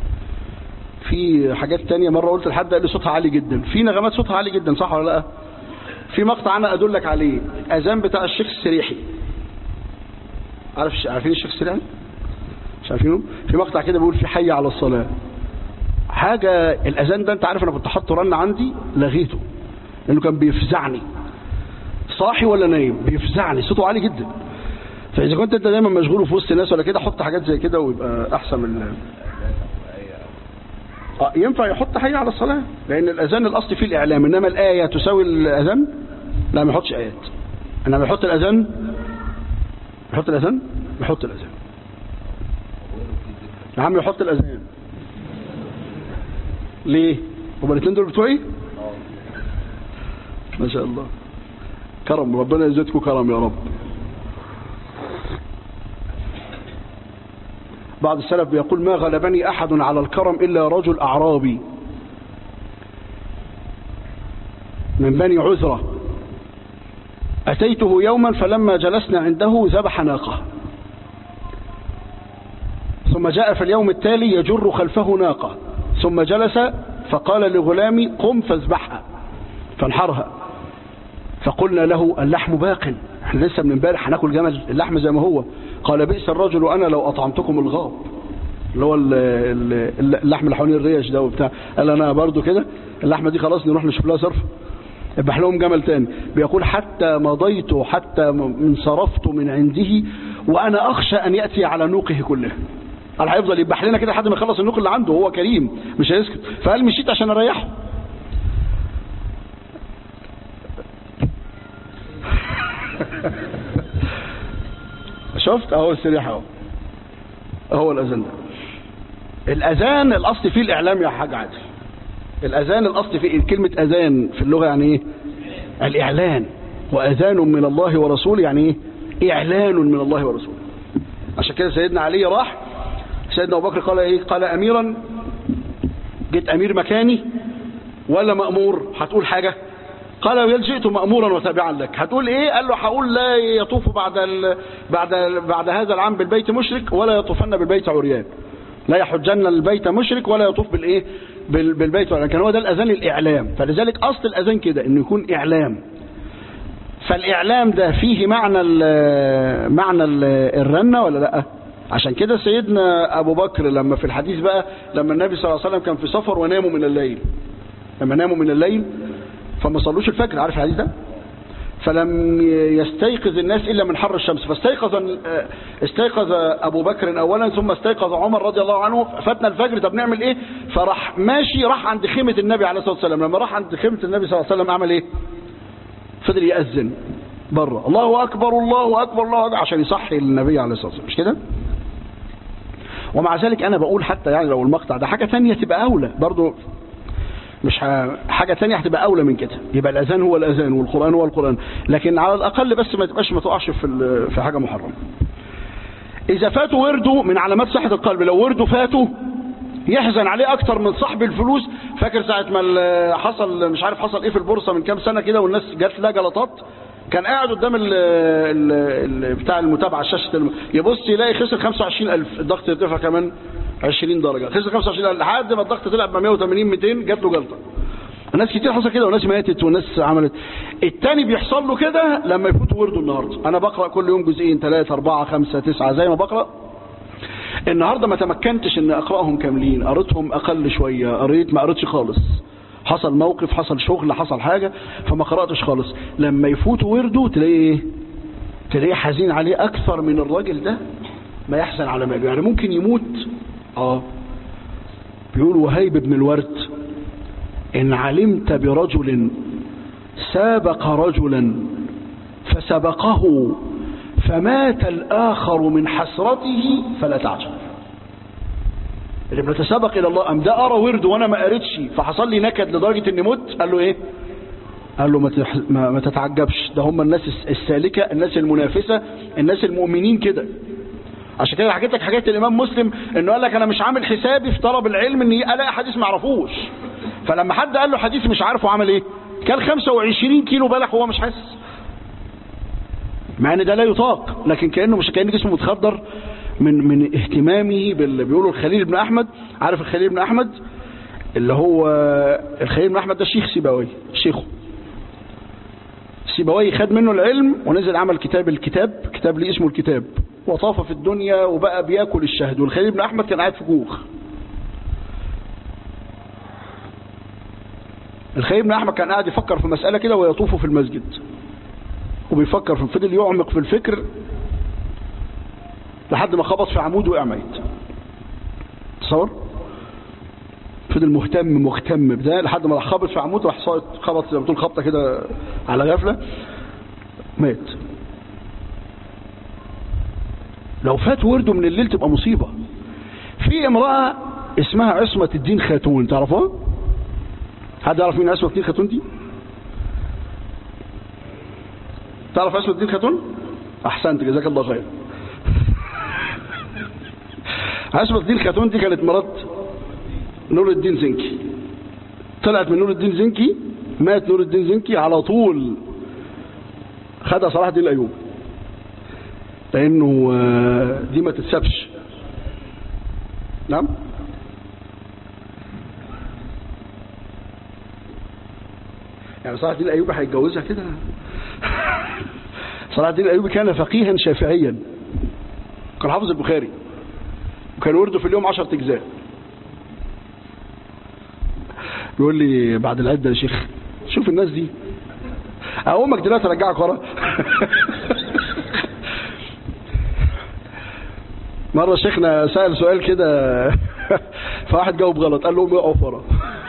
في حاجات تانية مرة قلت لحد قال لي صوتها عالي جدا في نغمات صوتها عالي جدا صح ولا لا في مقطع أنا أدلك عليه أذان بتاع الشيخ السريحي عارف عارفين الشيخ السريحي مش عارفينه في مقطع كده بيقول في حي على الصلاة حاجة الأذان ده أنت عارف أنا كنت حاطه رن عندي لغيته لأنه كان بيفزعني صاحي ولا نايم بيفزعني صوته عالي جدا فإذا كنت أنت دايما مشغول في وسط الناس ولا كده حط حاجات زي كده ويبقى أحسن من آه ينفع يحط حي على الصلاة لأن الأذان الأصلي فيه الإعلام إنما الآية تساوي الأذان لا ما يحطش آيات إنما يحط الأذان يحط الأذان يحط الأذان يا عم يحط الأذان ليه هما الاثنين دول بتوعي ما شاء الله كرم ربنا يزيدكم كرم يا رب بعض السلف بيقول ما غلبني أحد على الكرم إلا رجل أعرابي من بني عذرة أتيته يوما فلما جلسنا عنده ذبح ناقة ثم جاء في اليوم التالي يجر خلفه ناقة ثم جلس فقال لغلامي قم فاذبحها فانحرها فقلنا له اللحم باق احنا لسه من امبارح هناكل جمل اللحم زي ما هو قال بئس الرجل انا لو اطعمتكم الغاب اللي هو ال- ال- اللحم اللي حوالين الريش ده وبتاع قال انا برضو كده اللحمه دي خلاص نروح نشوف لها صرف يبقى لهم جمل تاني بيقول حتى مضيت حتى انصرفت من عنده وانا اخشى ان ياتي على نوقه كله قال هيفضل يذبح لنا كده لحد ما يخلص النوق اللي عنده هو كريم مش هيسكت فقال مشيت عشان اريحه شفت اهو السريح اهو هو الاذان ده الاذان الاصل فيه الاعلام يا حاج عادل الاذان الاصل فيه كلمه اذان في اللغه يعني ايه الاعلان واذان من الله ورسوله يعني ايه اعلان من الله ورسوله عشان كده سيدنا علي راح سيدنا ابو بكر قال ايه قال اميرا جيت امير مكاني ولا مامور هتقول حاجه قال بل جئت مامورا وتابعا لك هتقول ايه قال له هقول لا يطوف بعد ال... بعد ال... بعد هذا العام بالبيت مشرك ولا يطوفن بالبيت عريان لا يحجن البيت مشرك ولا يطوف بالايه بال... بالبيت عريان كان هو ده الاذان الاعلام فلذلك اصل الاذان كده انه يكون اعلام فالاعلام ده فيه معنى ال... معنى ال... الرنه ولا لا عشان كده سيدنا ابو بكر لما في الحديث بقى لما النبي صلى الله عليه وسلم كان في سفر وناموا من الليل لما ناموا من الليل فما صلوش الفجر عارف الحديث ده فلم يستيقظ الناس إلا من حر الشمس فاستيقظ استيقظ أبو بكر أولا ثم استيقظ عمر رضي الله عنه فاتنا الفجر طب نعمل إيه فراح ماشي راح عند خيمة النبي عليه الصلاة والسلام لما راح عند خيمة النبي صلى الله عليه وسلم عمل إيه فضل يأذن بره الله أكبر الله أكبر الله أكبر عشان يصحي النبي عليه الصلاة والسلام مش كده ومع ذلك أنا بقول حتى يعني لو المقطع ده حاجة تانية تبقى أولى برضو مش ه... حاجة تانية هتبقى أولى من كده يبقى الأذان هو الأذان والقرآن هو القرآن لكن على الأقل بس ما تبقاش ما تقعش في ال... في حاجة محرمة إذا فاتوا ورده من علامات صحة القلب لو ورده فاتوا يحزن عليه أكتر من صاحب الفلوس فاكر ساعة ما حصل مش عارف حصل إيه في البورصة من كام سنة كده والناس جات لها جلطات كان قاعد قدام ال ال ال بتاع المتابعة شاشة الم... يبص يلاقي خسر 25000 الضغط يرتفع كمان 20 درجة خسر 25000 لحد ما الضغط طلع ب 180 200 جات له جلطة ناس كتير حصل كده وناس ماتت وناس عملت التاني بيحصل له كده لما يفوت ورده النهارده انا بقرا كل يوم جزئين ثلاثة أربعة خمسة تسعة زي ما بقرا النهارده ما تمكنتش ان اقراهم كاملين قريتهم اقل شويه قريت ما قريتش خالص حصل موقف حصل شغل حصل حاجه فما قراتش خالص لما يفوت ورده تلاقيه ايه تلاقيه حزين عليه اكثر من الراجل ده ما يحزن على ماله يعني ممكن يموت اه بيقول وهيب بن الورد ان علمت برجل سابق رجلا فسبقه فمات الآخر من حسرته فلا تعجب اللي بنتسابق إلى الله أم ده أرى ورد وأنا ما قريتش فحصل لي نكد لدرجة إني مت قال له إيه قال له ما, تح... ما... ما تتعجبش ده هم الناس السالكة الناس المنافسة الناس المؤمنين كده عشان كده حكيت لك حاجات الإمام مسلم إنه قال لك أنا مش عامل حسابي في طلب العلم إني ألاقي حديث ما اعرفوش فلما حد قال له حديث مش عارفه عمل إيه كان 25 كيلو بلح وهو مش حاسس مع ان ده لا يطاق لكن كانه مش كان جسمه متخدر من من اهتمامه بال بيقولوا الخليل بن احمد عارف الخليل بن احمد اللي هو الخليل بن احمد ده شيخ سيبوي شيخه سيبوي خد منه العلم ونزل عمل كتاب الكتاب كتاب ليه اسمه الكتاب وطاف في الدنيا وبقى بياكل الشهد والخليل بن احمد كان قاعد في كوخ الخليل بن احمد كان قاعد يفكر في مسألة كده ويطوف في المسجد وبيفكر في فضل يعمق في الفكر لحد ما خبط في عمود وقع ميت تصور فضل مهتم مهتم بده لحد ما راح خبط في عمود راح خبط زي ما بتقول خبطه كده على غفله مات لو فات ورده من الليل تبقى مصيبه في امراه اسمها عصمه الدين خاتون تعرفوها حد يعرف مين عصمه الدين خاتون دي تعرف اسمه الدين خاتون احسنت جزاك الله خير عصمة الدين خاتون دي كانت مرات نور الدين زنكي طلعت من نور الدين زنكي مات نور الدين زنكي على طول خدها صلاح الدين الايوب لانه دي ما تتسابش نعم يعني صلاح الدين الايوبي هيتجوزها كده صلاح الدين الايوبي كان فقيها شافعيا كان حافظ البخاري وكان ورده في اليوم 10 اجزاء بيقول لي بعد العده يا شيخ شوف الناس دي اقومك دلوقتي ارجعك ورا مرة شيخنا سأل سؤال كده فواحد جاوب غلط قال لهم يقعوا ورا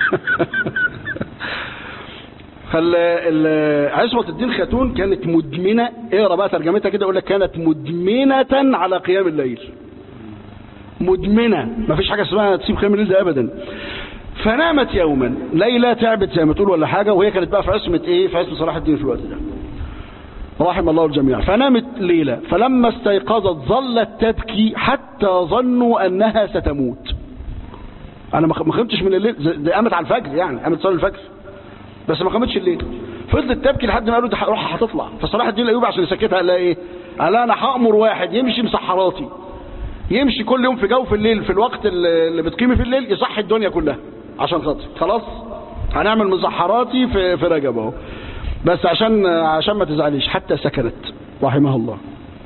عصمة الدين خاتون كانت مدمنة اقرا بقى ترجمتها كده يقول لك كانت مدمنة على قيام الليل مدمنة ما فيش حاجة اسمها تسيب قيام الليل ده ابدا فنامت يوما ليلة تعبت زي ما تقول ولا حاجة وهي كانت بقى في عصمة ايه في عصمة صلاح الدين في الوقت ده رحم الله الجميع فنامت ليلة فلما استيقظت ظلت تبكي حتى ظنوا انها ستموت انا ما خمتش من الليل دي قامت على الفجر يعني قامت تصلي الفجر بس ما قامتش الليل فضلت تبكي لحد ما قالوا دي روحها هتطلع فصلاح الدين الايوبي عشان يسكتها قال لها ايه قال انا هامر واحد يمشي مسحراتي يمشي كل يوم في جوف الليل في الوقت اللي بتقيمي في الليل يصحي الدنيا كلها عشان خاطر خلاص هنعمل مسحراتي في في رجب اهو بس عشان عشان ما تزعليش حتى سكنت رحمها الله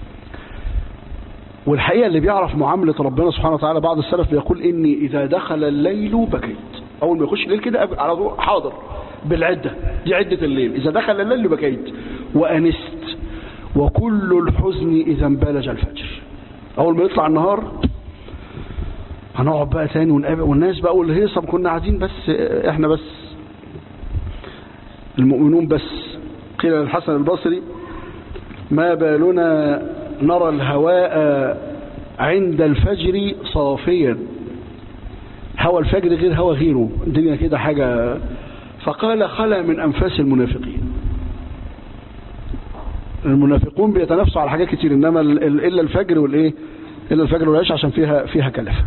والحقيقة اللي بيعرف معاملة ربنا سبحانه وتعالى بعض السلف بيقول إني إذا دخل الليل بكيت أول ما يخش الليل كده على طول حاضر بالعدة دي عدة الليل إذا دخل الليل بكيت وأنست وكل الحزن إذا انبلج الفجر أول ما يطلع النهار هنقعد بقى تاني ونقابل والناس بقى والهيصة كنا قاعدين بس احنا بس المؤمنون بس قيل للحسن البصري ما بالنا نرى الهواء عند الفجر صافيا هوا الفجر غير هوا غيره الدنيا كده حاجة فقال خلا من أنفاس المنافقين المنافقون بيتنافسوا على حاجات كتير إنما إلا الفجر والإيه إلا الفجر والعيش عشان فيها فيها كلفة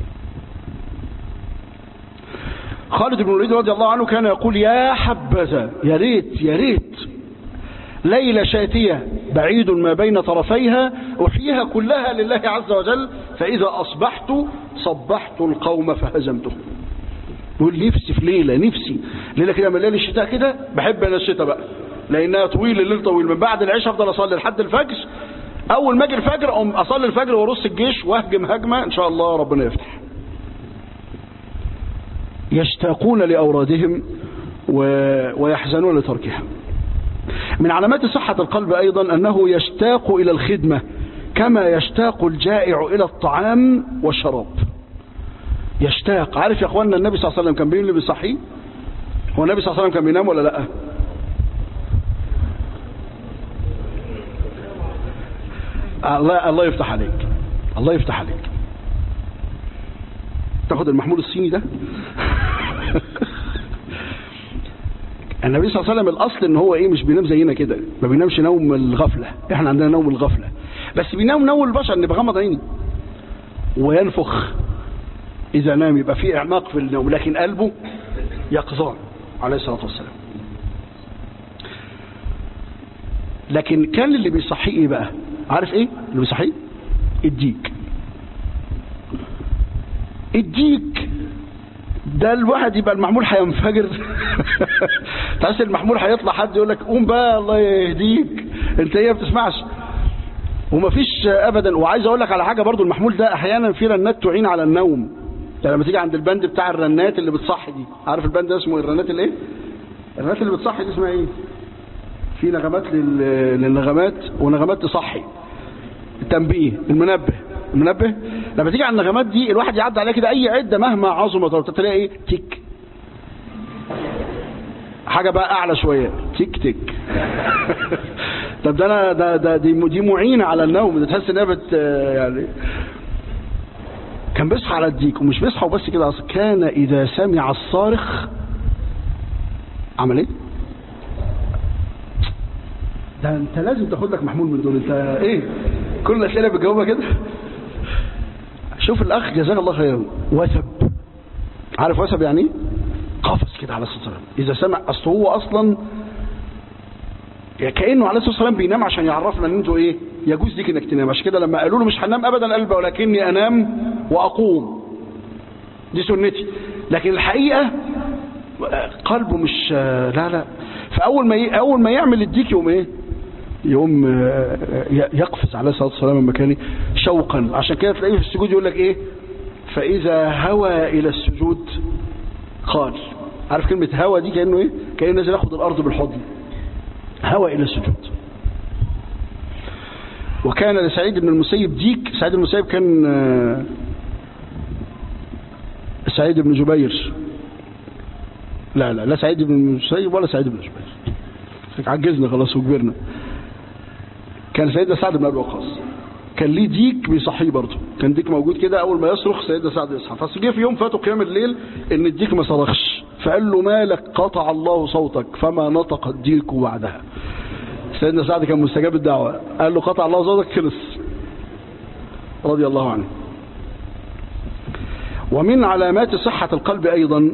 خالد بن الوليد رضي الله عنه كان يقول يا حبذا يا ريت يا ريت ليلة شاتية بعيد ما بين طرفيها أحييها كلها لله عز وجل فإذا أصبحت صبحت القوم فهزمتهم يقول نفسي في ليلة نفسي ليلة كده من ليلة الشتاء كده بحب أنا الشتاء بقى لأنها طويل الليل طويل من بعد العشاء أفضل أصلي لحد الفجر أول ما أجي الفجر أقوم أصلي الفجر وأرص الجيش وأهجم هجمة إن شاء الله ربنا يفتح يشتاقون لأورادهم و... ويحزنون لتركها من علامات صحة القلب أيضا أنه يشتاق إلى الخدمة كما يشتاق الجائع إلى الطعام والشراب يشتاق عارف يا أخواننا النبي صلى الله عليه وسلم كان بينام بيصحيه هو النبي صلى الله عليه وسلم كان بينام ولا لا الله الله يفتح عليك الله يفتح عليك تاخد المحمول الصيني ده النبي صلى الله عليه وسلم الاصل ان هو ايه مش بينام زينا كده ما بينامش نوم الغفله احنا عندنا نوم الغفله بس بينام نوم البشر ان بغمض عيني وينفخ اذا نام يبقى في اعماق في النوم لكن قلبه يقظان عليه الصلاه والسلام لكن كان اللي بيصحيه ايه بقى عارف ايه اللي بيصحيه الديك الديك ده الواحد يبقى المحمول هينفجر تحس المحمول هيطلع حد يقول لك قوم بقى الله يهديك انت ايه ما بتسمعش ومفيش ابدا وعايز اقول لك على حاجه برضو المحمول ده احيانا في رنات تعين على النوم يعني لما تيجي عند البند بتاع الرنات اللي بتصحي دي عارف البند ده اسمه الرنات الايه الرنات اللي بتصحي دي اسمها ايه في نغمات لل... للنغمات ونغمات تصحي التنبيه المنبه المنبه لما تيجي على النغمات دي الواحد يعدي عليها كده اي عده مهما عظمت تلاقي ايه تك حاجه بقى اعلى شويه تك تك طب ده انا ده ده دي دي معينه على النوم ده تحس انها بت يعني كان بيصحى على الديك ومش بيصحى وبس كده اصلا كان اذا سمع الصارخ عمل ايه ده انت لازم تاخد لك محمول من دول انت ايه كل الاسئله بتجاوبها كده شوف الاخ جزاك الله خيرا وثب عارف وثب يعني ايه قفز كده على الصلاه والسلام اذا سمع اصل هو اصلا يعني كانه عليه الصلاه والسلام بينام عشان يعرفنا ان انتوا ايه يجوز ليك انك تنام عشان كده لما قالوا له مش هنام ابدا قال ولكني انام واقوم دي سنتي لكن الحقيقه قلبه مش لا لا فاول ما ي... اول ما يعمل الديك يقوم ايه يقوم يقفز عليه الصلاه والسلام المكاني شوقا عشان كده تلاقيه في السجود يقول لك ايه فاذا هوى الى السجود قال عارف كلمه هوى دي كانه ايه كانه نازل ياخد الارض بالحضن هوى الى السجود وكان لسعيد بن المسيب ديك سعيد بن المسيب كان سعيد بن جبير لا لا لا سعيد بن المسيب ولا سعيد بن جبير عجزنا خلاص وكبرنا كان سيدنا سعد بن ابي وقاص كان ليه ديك بيصحيه برضه كان ديك موجود كده اول ما يصرخ سيدنا سعد يصحى بس جه في يوم فاتوا قيام الليل ان الديك ما صرخش فقال له مالك قطع الله صوتك فما نطق الديك بعدها سيدنا سعد كان مستجاب الدعوه قال له قطع الله صوتك خلص رضي الله عنه ومن علامات صحة القلب أيضا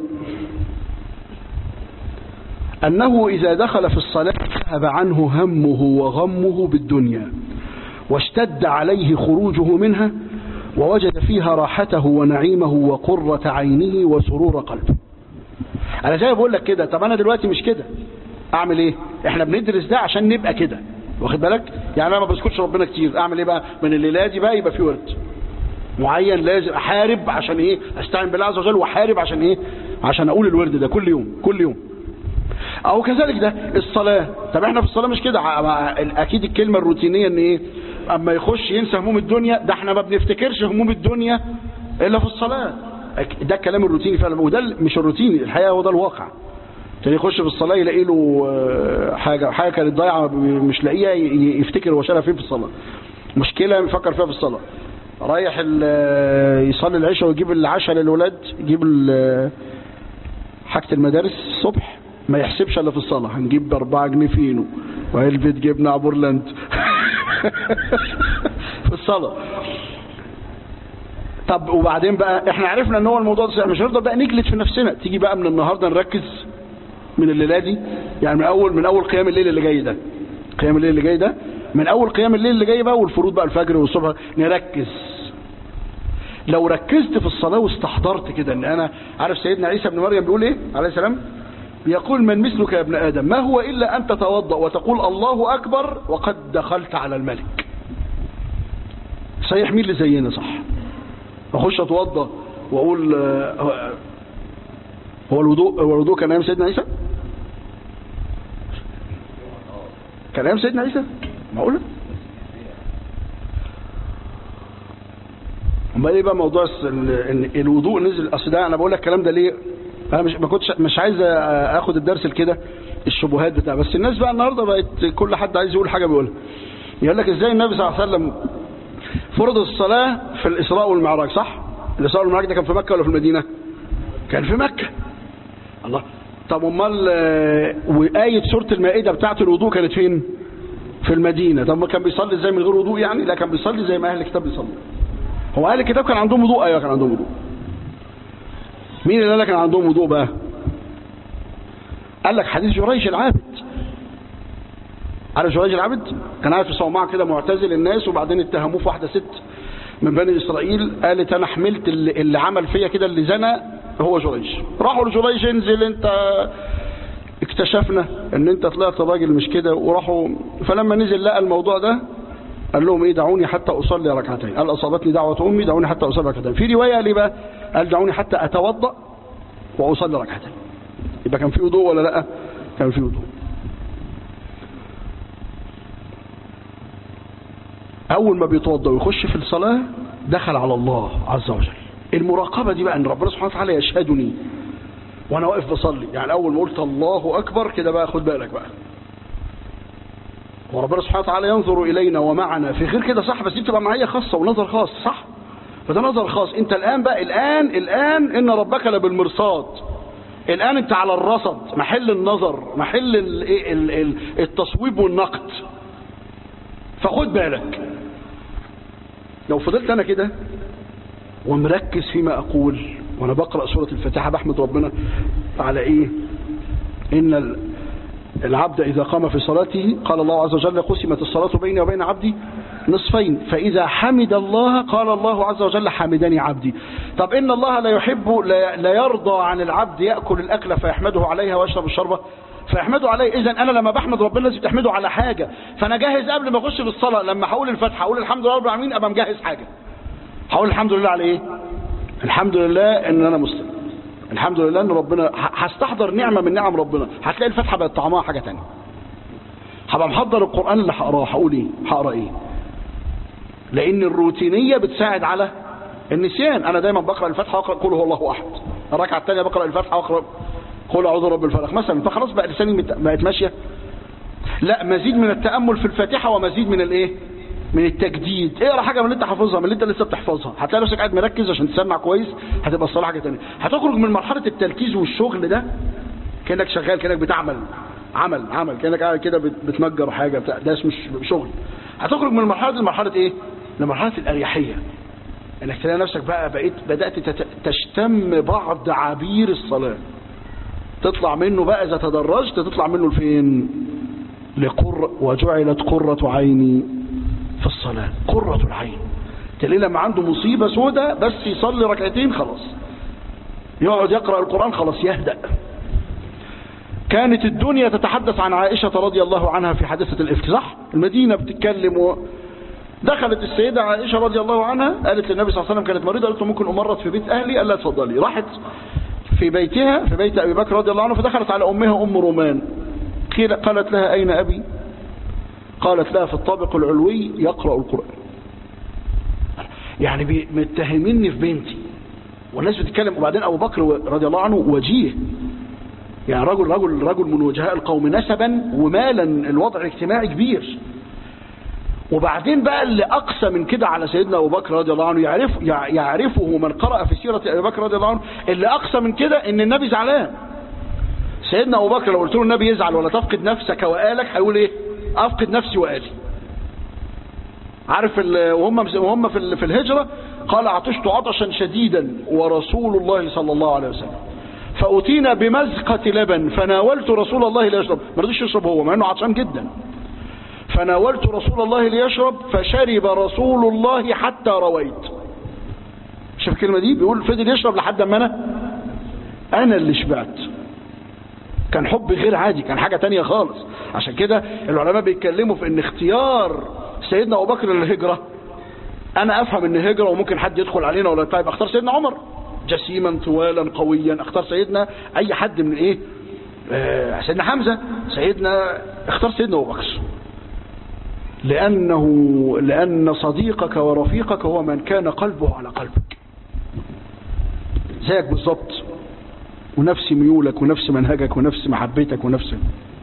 أنه إذا دخل في الصلاة ذهب عنه همه وغمه بالدنيا واشتد عليه خروجه منها ووجد فيها راحته ونعيمه وقرة عينه وسرور قلبه أنا زي ما بقول لك كده طب أنا دلوقتي مش كده أعمل إيه إحنا بندرس ده عشان نبقى كده واخد بالك يعني أنا ما بسكتش ربنا كتير أعمل إيه بقى من الليلة دي بقى يبقى في ورد معين لازم أحارب عشان إيه أستعين بالله عز وجل وأحارب عشان إيه عشان أقول الورد ده كل يوم كل يوم او كذلك ده الصلاة طب احنا في الصلاة مش كده اكيد الكلمة الروتينية ان ايه اما يخش ينسى هموم الدنيا ده احنا ما بنفتكرش هموم الدنيا الا في الصلاة ده الكلام الروتيني فعلا وده مش الروتيني الحقيقة هو ده الواقع كان يخش في الصلاة يلاقي له حاجة حاجة كانت ضايعة مش لاقيها يفتكر هو شالها فين في الصلاة مشكلة يفكر فيها في الصلاة رايح يصلي العشاء ويجيب العشاء للولاد يجيب حاجة المدارس الصبح ما يحسبش الا في الصلاة هنجيب باربعة جنيه فينو وعلبة جبنة عبورلاند في الصلاة طب وبعدين بقى احنا عرفنا ان هو الموضوع ده مش هنفضل بقى نجلد في نفسنا تيجي بقى من النهارده نركز من الليله دي يعني من اول من اول قيام الليل اللي جاي ده قيام الليل اللي جاي ده من اول قيام الليل اللي جاي بقى والفروض بقى الفجر والصبح نركز لو ركزت في الصلاة واستحضرت كده ان انا عارف سيدنا عيسى بن مريم بيقول ايه عليه السلام بيقول من مثلك يا ابن ادم ما هو الا ان تتوضا وتقول الله اكبر وقد دخلت على الملك صحيح مين اللي زينا صح اخش اتوضا واقول هو الوضوء هو الوضوء كان ايام سيدنا عيسى كان ايام سيدنا عيسى معقوله امال ايه بقى موضوع ان الوضوء نزل اصل ده انا بقول لك الكلام ده ليه انا مش ما كنتش مش عايز اخد الدرس كده الشبهات بتاع بس الناس بقى النهارده بقت كل حد عايز يقول حاجه بيقولها يقول لك ازاي النبي صلى الله عليه وسلم فرض الصلاه في الاسراء والمعراج صح الاسراء والمعراج ده كان في مكه ولا في المدينه كان في مكه الله طب امال وايه سوره المائده بتاعه الوضوء كانت فين في المدينه طب ما كان بيصلي ازاي من غير وضوء يعني لا كان بيصلي زي ما اهل الكتاب بيصلوا هو اهل الكتاب كان عندهم وضوء ايوه كان عندهم وضوء مين اللي قال لك كان عندهم وضوء بقى قال لك حديث جريج العابد عارف جريج العابد كان قاعد في صومعه كده معتزل الناس وبعدين اتهموه في واحده ست من بني اسرائيل قالت انا حملت اللي, اللي عمل فيا كده اللي زنى هو جريج راحوا لجريج انزل انت اكتشفنا ان انت طلعت راجل مش كده وراحوا فلما نزل لقى الموضوع ده قال لهم ايه دعوني حتى اصلي ركعتين قال اصابتني دعوه امي دعوني حتى اصلي ركعتين في روايه قال بقى قال دعوني حتى اتوضا واصلي ركعتين يبقى كان في وضوء ولا لا كان في وضوء اول ما بيتوضا ويخش في الصلاه دخل على الله عز وجل المراقبه دي بقى ان ربنا سبحانه وتعالى يشهدني وانا واقف بصلي يعني اول ما قلت الله اكبر كده بقى خد بالك بقى وربنا سبحانه وتعالى ينظر إلينا ومعنا في غير كده صح بس دي بتبقى معية خاصة ونظر خاص صح فده نظر خاص انت الآن بقى الآن الآن إن ربك لبالمرصاد الآن انت على الرصد محل النظر محل التصويب والنقد فخد بالك لو فضلت أنا كده ومركز فيما أقول وأنا بقرأ سورة الفاتحة بحمد ربنا على إيه إن العبد إذا قام في صلاته قال الله عز وجل قسمت الصلاة بيني وبين عبدي نصفين فإذا حمد الله قال الله عز وجل حمدني عبدي طب إن الله لا يحب لا لا يرضى عن العبد يأكل الأكلة فيحمده عليها ويشرب الشربة فيحمده عليه إذا أنا لما بحمد ربنا لازم تحمده على حاجة فأنا جاهز قبل ما أخش في الصلاة لما هقول الفتحة أقول الحمد لله رب العالمين أبقى مجهز حاجة هقول الحمد لله على إيه الحمد لله إن أنا مسلم الحمد لله إن ربنا ه- هستحضر نعمة من نعم ربنا هتلاقي الفتحة بقت طعمها حاجة تانية هبقى محضر القرآن اللي هقراه هقول ايه هقرا ايه لان الروتينية بتساعد على النسيان انا دايما بقرا الفاتحه واقرا قل هو الله احد الركعه الثانيه بقرا الفاتحه واقرا قل اعوذ برب الفلق مثلا فخلاص بقى لساني مت- بقت ماشيه لا مزيد من التامل في الفاتحه ومزيد من الايه من التجديد اقرا حاجه من اللي انت حافظها من اللي انت لسه بتحفظها هتلاقي نفسك قاعد مركز عشان تسمع كويس هتبقى الصلاه حاجه ثانيه هتخرج من مرحله التركيز والشغل ده كانك شغال كانك بتعمل عمل عمل كانك قاعد كده بت- بتنجر حاجه بتاع ده اسمه ش- شغل هتخرج من المرحله دي لمرحله ايه لمرحله الاريحيه انك تلاقي نفسك بقى بقيت بدات تت- تشتم بعض عبير الصلاه تطلع منه بقى اذا تدرجت تطلع منه لفين لقر وجعلت قرة عيني في الصلاة قرة العين تلاقيه لما عنده مصيبة سودة بس يصلي ركعتين خلاص يقعد يقرأ القرآن خلاص يهدأ كانت الدنيا تتحدث عن عائشة رضي الله عنها في حادثة الإفك صح المدينة بتتكلم و... دخلت السيدة عائشة رضي الله عنها قالت للنبي صلى الله عليه وسلم كانت مريضة قالت له ممكن أمرض في بيت أهلي قال لها اتفضلي راحت في بيتها في بيت أبي بكر رضي الله عنه فدخلت على أمها أم رومان قيل قالت لها أين أبي قالت لها في الطابق العلوي يقرأ القرآن يعني بي- متهميني في بنتي والناس بتتكلم وبعدين أبو بكر رضي الله عنه وجيه يعني رجل رجل رجل من وجهاء القوم نسبا ومالا الوضع الاجتماعي كبير وبعدين بقى اللي أقسى من كده على سيدنا أبو بكر رضي الله عنه يعرف يع- يعرفه من قرأ في سيرة أبي بكر رضي الله عنه اللي أقسى من كده إن النبي زعلان سيدنا أبو بكر لو قلت له النبي يزعل ولا تفقد نفسك وآلك هيقول إيه أفقد نفسي وآلي عارف ال- وهم وهم في ال- في الهجرة قال عطشت عطشا شديدا ورسول الله صلى الله عليه وسلم فأتينا بمزقة لبن فناولت رسول الله ليشرب ما رضيش يشرب هو مع انه عطشان جدا فناولت رسول الله ليشرب فشرب رسول الله حتى رويت شوف الكلمة دي بيقول فضل يشرب لحد ما انا انا اللي شبعت كان حب غير عادي كان حاجة تانية خالص عشان كده العلماء بيتكلموا في ان اختيار سيدنا ابو بكر للهجرة انا افهم ان هجرة وممكن حد يدخل علينا ولا طيب اختار سيدنا عمر جسيما طوالا قويا اختار سيدنا اي حد من ايه آه سيدنا حمزة سيدنا اختار سيدنا ابو بكر لانه لان صديقك ورفيقك هو من كان قلبه على قلبك زيك بالظبط ونفس ميولك ونفس منهجك ونفس محبتك ونفس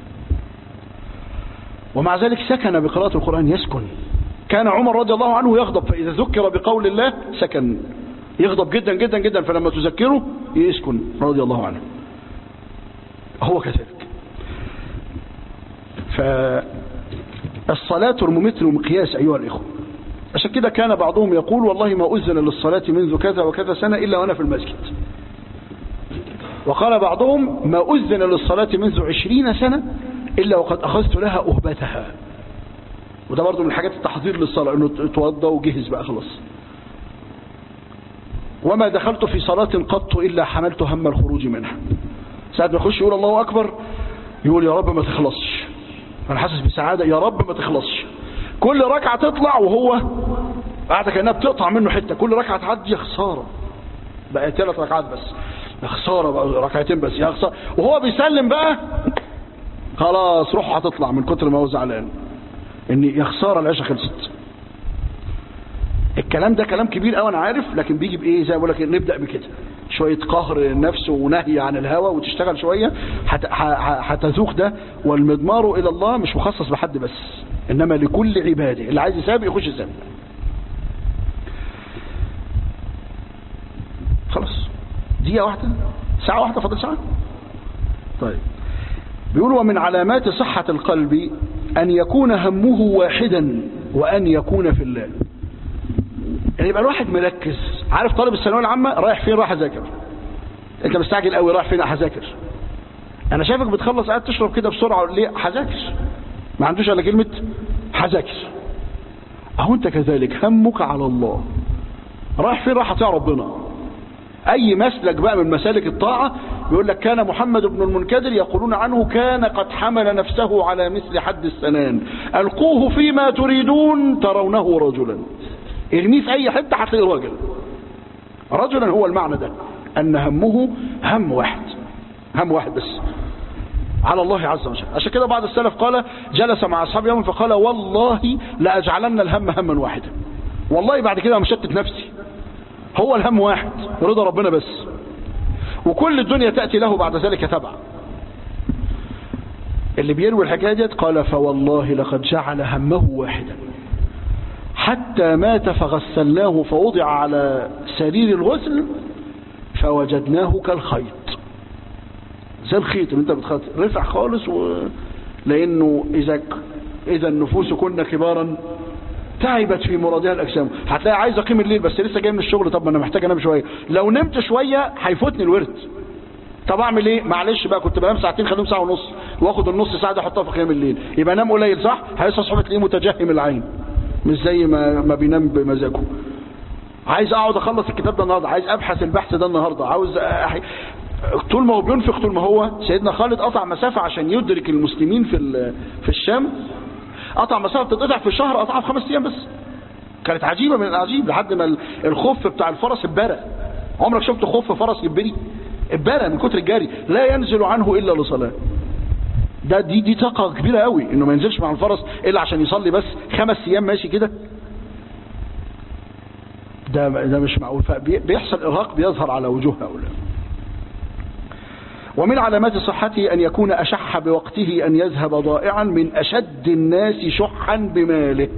ومع ذلك سكن بقراءة القرآن يسكن كان عمر رضي الله عنه يغضب فإذا ذكر بقول الله سكن يغضب جدا جدا جدا فلما تذكره يسكن رضي الله عنه هو كذلك فالصلاة ترمومتر ومقياس أيها الإخوة عشان كده كان بعضهم يقول والله ما أذن للصلاة منذ كذا وكذا سنة إلا وأنا في المسجد وقال بعضهم ما أذن للصلاة منذ عشرين سنة إلا وقد أخذت لها أهبتها وده برضو من حاجات التحضير للصلاة أنه توضى وجهز بقى خلاص وما دخلت في صلاة قط إلا حملت هم الخروج منها ساعة ما يخش يقول الله أكبر يقول يا رب ما تخلصش أنا حاسس بسعادة يا رب ما تخلصش كل ركعة تطلع وهو قاعدة كأنها بتقطع منه حتة كل ركعة تعدي يا خسارة بقى ثلاث ركعات بس يا خسارة بقى ركعتين بس يا خسارة وهو بيسلم بقى خلاص روحه هتطلع من كتر ما هو زعلان ان يا خسارة العشاء خلصت الكلام ده كلام كبير قوي انا عارف لكن بيجي بايه زي ما بقول لك نبدا بكده شويه قهر للنفس ونهي عن الهوى وتشتغل شويه هت- ه- ه- هتذوق ده والمضمار الى الله مش مخصص بحد بس انما لكل عباده اللي عايز يسابق يخش يسابق خلاص دقيقه واحده ساعه واحده فاضل ساعه طيب بيقول ومن علامات صحة القلب أن يكون همه واحدا وأن يكون في الله يعني يبقى الواحد مركز عارف طالب الثانويه العامه رايح فين رايح اذاكر انت مستعجل قوي رايح فين هذاكر انا شايفك بتخلص قاعد تشرب كده بسرعه ليه هذاكر ما عندوش الا كلمه هذاكر اهو انت كذلك همك على الله رايح فين راح اطيع ربنا اي مسلك بقى من مسالك الطاعة بيقول لك كان محمد بن المنكدر يقولون عنه كان قد حمل نفسه على مثل حد السنان القوه فيما تريدون ترونه رجلا ارميه في اي حته هتلاقيه راجل رجلا هو المعنى ده ان همه هم واحد هم واحد بس على الله عز وجل عشان كده بعض السلف قال جلس مع اصحاب يوم فقال والله لاجعلن الهم هما واحدا والله بعد كده مشتت نفسي هو الهم واحد رضا ربنا بس وكل الدنيا تأتي له بعد ذلك تبع اللي بيروي الحكاية ديت قال فوالله لقد جعل همه واحدا حتى مات فغسلناه فوضع على سرير الغسل فوجدناه كالخيط زي الخيط اللي انت بتخيط رفع خالص و... لانه اذا اذا النفوس كنا كبارا تعبت في مرادها الاجسام هتلاقي عايز اقيم الليل بس لسه جاي من الشغل طب ما انا محتاج انام شويه لو نمت شويه هيفوتني الورد طب اعمل ايه معلش بقى كنت بنام ساعتين خليهم ساعه ونص واخد النص ساعه دي احطها في قيام الليل يبقى انام قليل صح هيصحى الصبح تلاقيه متجهم العين مش زي ما ما بينام بمزاجه عايز اقعد اخلص الكتاب ده النهارده عايز ابحث البحث ده النهارده عاوز أح... طول ما هو بينفق طول ما هو سيدنا خالد قطع مسافه عشان يدرك المسلمين في في الشام قطع مسافه بتتقطع في شهر قطعها في خمس ايام بس كانت عجيبه من العجيب لحد ما الخف بتاع الفرس اتبرى عمرك شفت خف فرس يتبري اتبرى من كتر الجري لا ينزل عنه الا لصلاه ده دي دي طاقه كبيره قوي انه ما ينزلش مع الفرس الا عشان يصلي بس خمس ايام ماشي كده ده ده مش معقول بيحصل ارهاق بيظهر على وجوه هؤلاء ومن علامات صحته أن يكون أشح بوقته أن يذهب ضائعا من أشد الناس شحا بماله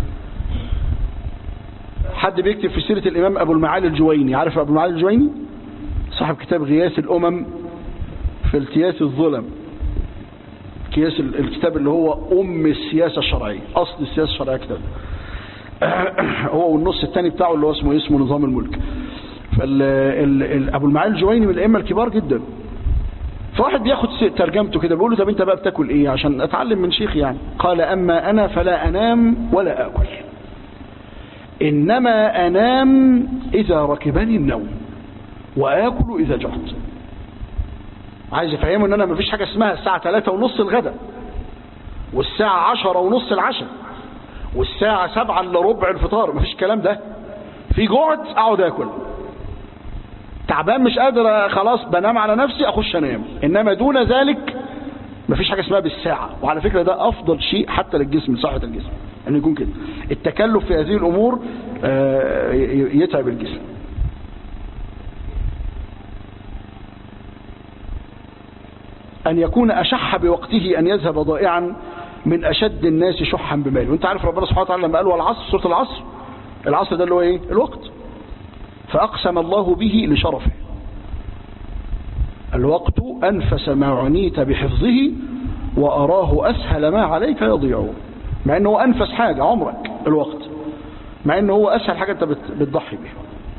حد بيكتب في سيرة الإمام أبو المعالي الجويني عارف أبو المعالي الجويني صاحب كتاب غياث الأمم في التياس الظلم كياس الكتاب اللي هو أم السياسة الشرعية أصل السياسة الشرعية كتاب هو والنص الثاني بتاعه اللي هو اسمه اسمه نظام الملك فأبو المعالي الجويني من الأئمة الكبار جدا فواحد بياخد ترجمته كده بيقول له طب انت بقى بتاكل ايه عشان اتعلم من شيخ يعني قال اما انا فلا انام ولا اكل انما انام اذا ركبني النوم واكل اذا جعت عايز يفهمه ان انا مفيش حاجه اسمها الساعه 3 ونص الغداء والساعه 10 ونص العشاء والساعه 7 الا ربع الفطار مفيش الكلام ده في جعت اقعد اكل تعبان مش قادر خلاص بنام على نفسي اخش انام انما دون ذلك مفيش حاجه اسمها بالساعه وعلى فكره ده افضل شيء حتى للجسم لصحه الجسم ان يكون كده التكلف في هذه الامور يتعب الجسم ان يكون اشح بوقته ان يذهب ضائعا من اشد الناس شحا بماله وانت عارف ربنا سبحانه وتعالى لما قال والعصر سوره العصر العصر ده اللي هو ايه الوقت فأقسم الله به لشرفه الوقت أنفس ما عنيت بحفظه وأراه أسهل ما عليك يضيع مع أنه أنفس حاجة عمرك الوقت مع أنه هو أسهل حاجة أنت بتضحي بها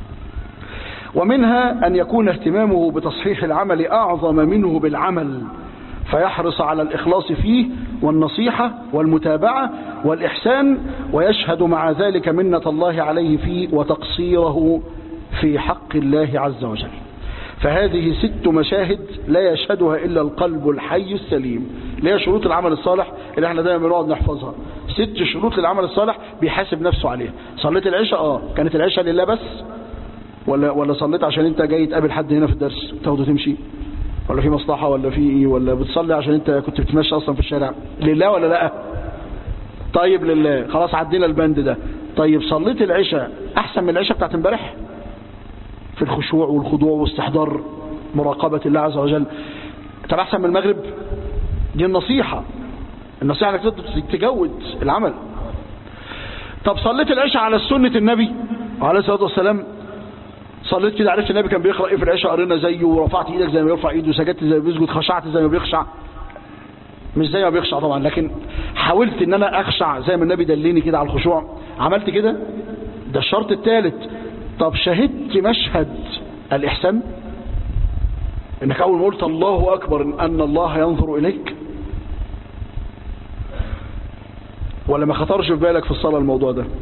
ومنها أن يكون اهتمامه بتصحيح العمل أعظم منه بالعمل فيحرص على الإخلاص فيه والنصيحة والمتابعة والإحسان ويشهد مع ذلك منة الله عليه فيه وتقصيره في حق الله عز وجل فهذه ست مشاهد لا يشهدها إلا القلب الحي السليم اللي هي شروط العمل الصالح اللي احنا دايما بنقعد نحفظها ست شروط للعمل الصالح بيحاسب نفسه عليها صليت العشاء اه كانت العشاء لله بس ولا ولا صليت عشان انت جاي تقابل حد هنا في الدرس تاخده تمشي ولا في مصلحة ولا في ايه ولا بتصلي عشان انت كنت بتمشي اصلا في الشارع لله ولا لا طيب لله خلاص عدينا البند ده طيب صليت العشاء احسن من العشاء بتاعت امبارح في الخشوع والخضوع واستحضار مراقبة الله عز وجل طب احسن من المغرب دي النصيحة النصيحة انك تجود العمل طب صليت العشاء على سنة النبي عليه الصلاة والسلام صليت كده عرفت النبي كان بيقرأ ايه في العشاء قرينا زيه ورفعت ايدك زي ما يرفع ايده سجدت زي ما بيسجد خشعت زي ما بيخشع مش زي ما بيخشع طبعا لكن حاولت ان انا اخشع زي ما النبي دلني كده على الخشوع عملت كده ده الشرط الثالث طب شهدت مشهد الإحسان انك اول ما قلت الله اكبر ان الله ينظر اليك ولا ما خطرش في بالك في الصلاة الموضوع ده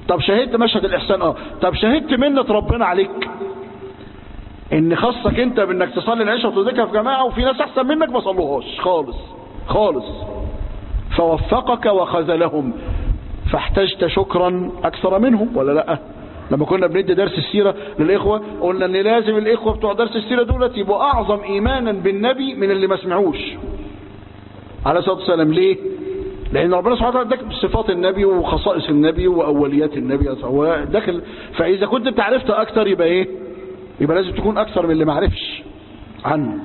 طب شهدت مشهد الإحسان اه طب شهدت منة ربنا عليك ان خصك انت بانك تصلي العشاء وتدركها في جماعة وفي ناس احسن منك ما صلوهاش خالص خالص فوفقك وخذلهم فاحتجت شكرا اكثر منهم ولا لا لما كنا بندي درس السيرة للإخوة قلنا ان لازم الإخوة بتوع درس السيرة دولت يبقوا أعظم إيمانا بالنبي من اللي ما سمعوش عليه الصلاة والسلام ليه لأن ربنا سبحانه وتعالى اداك صفات النبي وخصائص النبي وأوليات النبي هو داخل فإذا كنت انت عرفت أكتر يبقى إيه يبقى لازم تكون أكثر من اللي ما عرفش عنه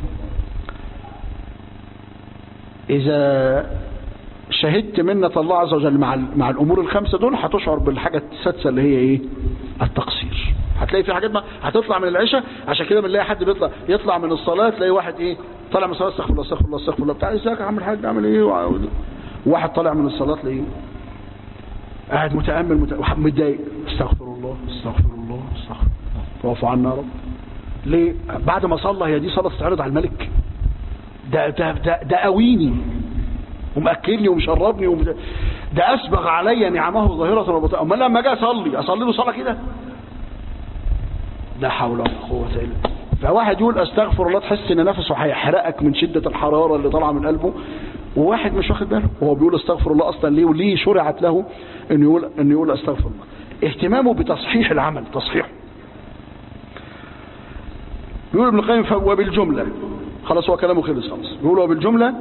إذا شهدت منة الله عز وجل مع مع الأمور الخمسة دول هتشعر بالحاجة السادسة اللي هي إيه التقصير هتلاقي في حاجات ما هتطلع من العشاء عشان كده بنلاقي حد بيطلع يطلع من الصلاة تلاقي واحد إيه طالع من الصلاة استغفر الله استغفر الله استغفر الله بتاع ازيك يا عم الحاج عامل إيه واحد طالع من الصلاة تلاقيه قاعد متأمل مت... متضايق استغفر الله استغفر الله استغفر الله واعف عنا يا رب ليه بعد ما صلى هي دي صلاة تتعرض على الملك ده ده ده, ده قويني ومأكلني ومشربني وم... ده أسبغ علي نعمه ظاهرة وبطاقة أما لما أجي أصلي أصلي له صلاة كده لا حول ولا قوة إلا فواحد يقول أستغفر الله تحس إن نفسه هيحرقك من شدة الحرارة اللي طالعة من قلبه وواحد مش واخد باله وهو بيقول استغفر الله أصلا ليه وليه شرعت له إنه يقول إنه يقول أستغفر الله اهتمامه بتصحيح العمل تصحيحه يقول ابن القيم وبالجملة خلاص هو كلامه خلص خلاص يقول وبالجملة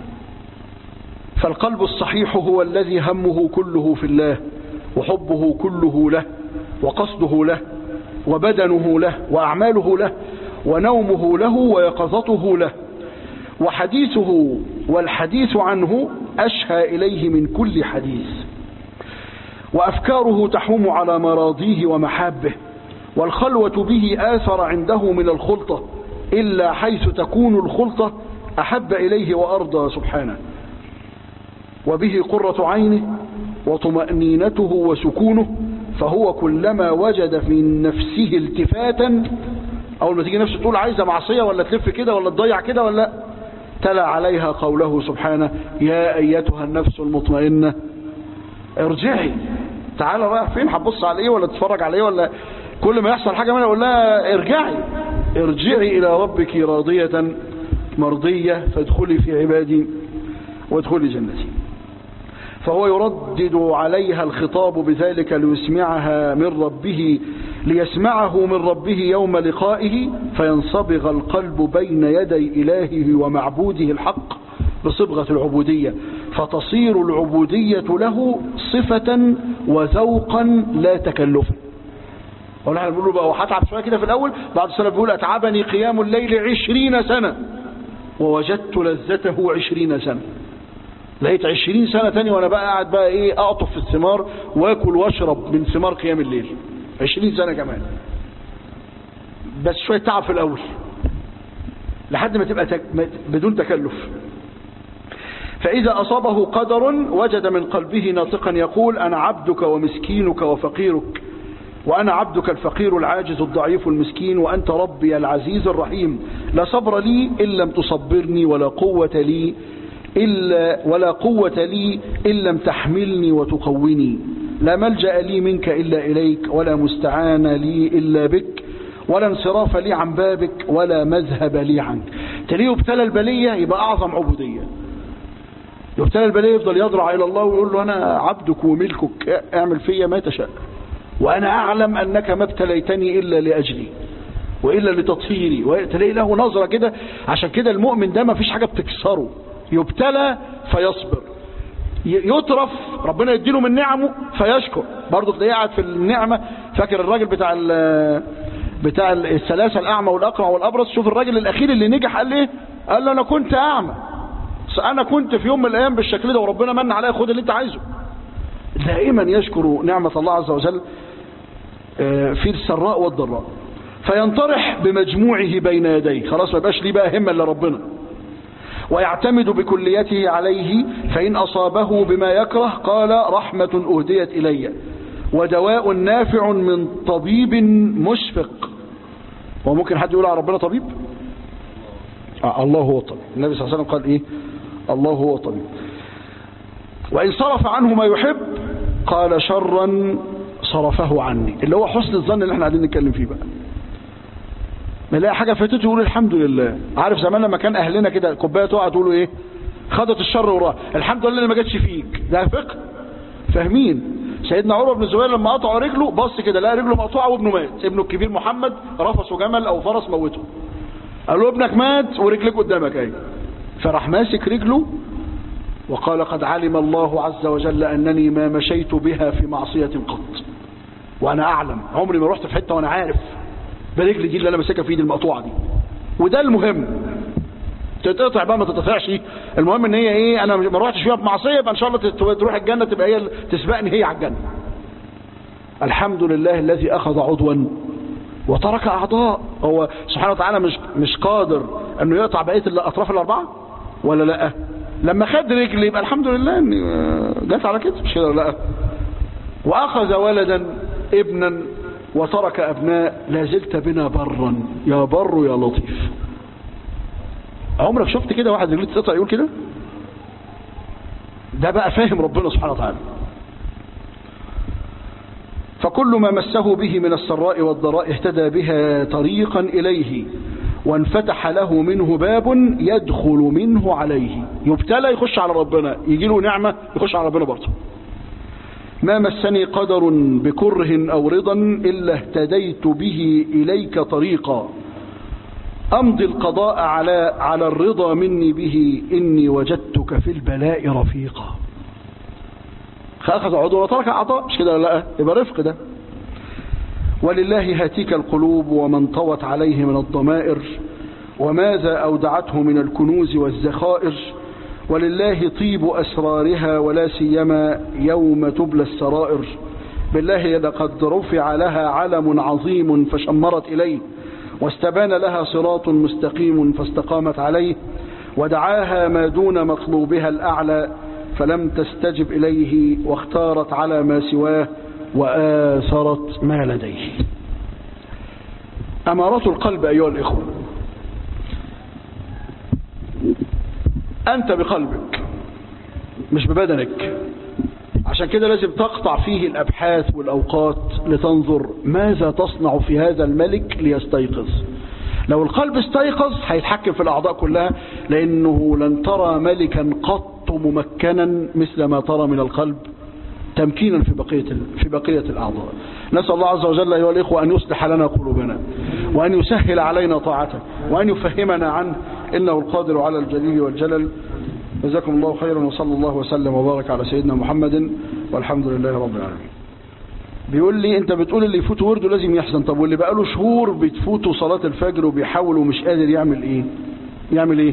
فالقلب الصحيح هو الذي همه كله في الله وحبه كله له وقصده له وبدنه له وأعماله له ونومه له ويقظته له وحديثه والحديث عنه أشهى إليه من كل حديث وأفكاره تحوم على مراضيه ومحابه والخلوة به آثر عنده من الخلطة إلا حيث تكون الخلطة أحب إليه وأرضى سبحانه وبه قرة عينه وطمأنينته وسكونه فهو كلما وجد في نفسه التفاتا أول ما تيجي نفسه تقول عايزة معصية ولا تلف كده ولا تضيع كده ولا تلا عليها قوله سبحانه يا أيتها النفس المطمئنة ارجعي تعالى رايح فين هتبص على ايه ولا تتفرج على ايه ولا كل ما يحصل حاجة منها يقول لها ارجعي ارجعي إلى ربك راضية مرضية فادخلي في عبادي وادخلي جنتي فهو يردد عليها الخطاب بذلك ليسمعها من ربه ليسمعه من ربه يوم لقائه فينصبغ القلب بين يدي إلهه ومعبوده الحق بصبغة العبودية فتصير العبودية له صفة وذوقا لا تكلفا ونحن بنقول له بقى وهتعب شوية كده في الأول بعد السنة بيقول أتعبني قيام الليل عشرين سنة ووجدت لذته عشرين سنة لقيت عشرين سنة تاني وانا بقى قاعد بقى ايه اقطف في الثمار واكل واشرب من ثمار قيام الليل عشرين سنة كمان بس شوية تعب في الاول لحد ما تبقى تك... بدون تكلف فإذا أصابه قدر وجد من قلبه ناطقا يقول أنا عبدك ومسكينك وفقيرك وأنا عبدك الفقير العاجز الضعيف المسكين وأنت ربي العزيز الرحيم لا صبر لي إن لم تصبرني ولا قوة لي إلا ولا قوة لي إن لم تحملني وتقويني لا ملجأ لي منك إلا إليك ولا مستعان لي إلا بك ولا انصراف لي عن بابك ولا مذهب لي عنك تليه ابتلى البلية يبقى أعظم عبودية يبتلى البلية يفضل يضرع إلى الله ويقول له أنا عبدك وملكك اعمل فيا ما تشاء وأنا أعلم أنك ما ابتليتني إلا لأجلي وإلا لتطهيري وتلاقي له نظرة كده عشان كده المؤمن ده ما فيش حاجة بتكسره يبتلى فيصبر يترف ربنا يديله من نعمه فيشكر برضه تلاقيه قاعد في النعمة فاكر الراجل بتاع بتاع الثلاثة الأعمى والأقرع والأبرص شوف الراجل الأخير اللي نجح قال ايه قال له أنا كنت أعمى أنا كنت في يوم من الأيام بالشكل ده وربنا من عليا خد اللي أنت عايزه دائما يشكر نعمة الله عز وجل في السراء والضراء فينطرح بمجموعه بين يديه خلاص ما يبقاش ليه بقى همة إلا ربنا ويعتمد بكليته عليه فإن أصابه بما يكره قال رحمة أهديت إلي ودواء نافع من طبيب مشفق وممكن حد يقول على ربنا طبيب آه الله هو الطبيب النبي صلى الله عليه وسلم قال إيه الله هو الطبيب وإن صرف عنه ما يحب قال شرا صرفه عني اللي هو حسن الظن اللي احنا قاعدين نتكلم فيه بقى ما يلاقي حاجه فاتته يقول الحمد لله عارف زمان لما كان اهلنا كده كوبايه تقع تقولوا ايه خدت الشر وراها الحمد لله اللي ما جاتش فيك ده فقه فاهمين سيدنا عروه بن الزبير لما قطعوا رجله بص كده لقى رجله مقطوعه وابنه مات ابنه الكبير محمد رفسه جمل او فرس موته قال له ابنك مات ورجلك قدامك اهي فراح ماسك رجله وقال قد علم الله عز وجل انني ما مشيت بها في معصيه قط وانا اعلم عمري ما رحت في حته وانا عارف برجلي دي اللي انا ماسكها في ايدي المقطوعه دي وده المهم تتقطع بقى ما تتقطعش المهم ان هي ايه انا ما روحتش فيها بمعصيه يبقى ان شاء الله تروح الجنه تبقى هي تسبقني هي على الجنه الحمد لله الذي اخذ عضوا وترك اعضاء هو سبحانه وتعالى مش مش قادر انه يقطع بقيه الاطراف الاربعه ولا لا لما خد رجلي يبقى الحمد لله ان جت على كده مش كده لا واخذ ولدا ابنا وترك ابناء لا زلت بنا برا يا بر يا لطيف عمرك شفت كده واحد رجليه تتقطع يقول كده ده بقى فاهم ربنا سبحانه وتعالى فكل ما مسه به من السراء والضراء اهتدى بها طريقا إليه وانفتح له منه باب يدخل منه عليه يبتلى يخش على ربنا يجي له نعمة يخش على ربنا برضه ما مسني قدر بكره أو رضا إلا اهتديت به إليك طريقا أمضي القضاء على على الرضا مني به إني وجدتك في البلاء رفيقا فأخذ عضو وترك أعضاء مش كده لا يبقى رفق ده ولله هاتيك القلوب ومن طوت عليه من الضمائر وماذا أودعته من الكنوز والذخائر ولله طيب أسرارها ولا سيما يوم تبلى السرائر بالله لقد رفع لها علم عظيم فشمرت إليه واستبان لها صراط مستقيم فاستقامت عليه ودعاها ما دون مطلوبها الأعلى فلم تستجب إليه واختارت على ما سواه وآثرت ما لديه أمارات القلب أيها الإخوة أنت بقلبك مش ببدنك عشان كده لازم تقطع فيه الأبحاث والأوقات لتنظر ماذا تصنع في هذا الملك ليستيقظ لو القلب استيقظ هيتحكم في الأعضاء كلها لأنه لن ترى ملكا قط ممكنا مثل ما ترى من القلب تمكينا في بقية في بقية الأعضاء نسأل الله عز وجل أيها الإخوة أن يصلح لنا قلوبنا وأن يسهل علينا طاعته وأن يفهمنا عنه إنه القادر على الجليل والجلل جزاكم الله خيرا وصلى الله وسلم وبارك على سيدنا محمد والحمد لله رب العالمين بيقول لي انت بتقول اللي يفوت ورده لازم يحسن طب واللي بقاله شهور بتفوته صلاة الفجر وبيحاول ومش قادر يعمل ايه يعمل ايه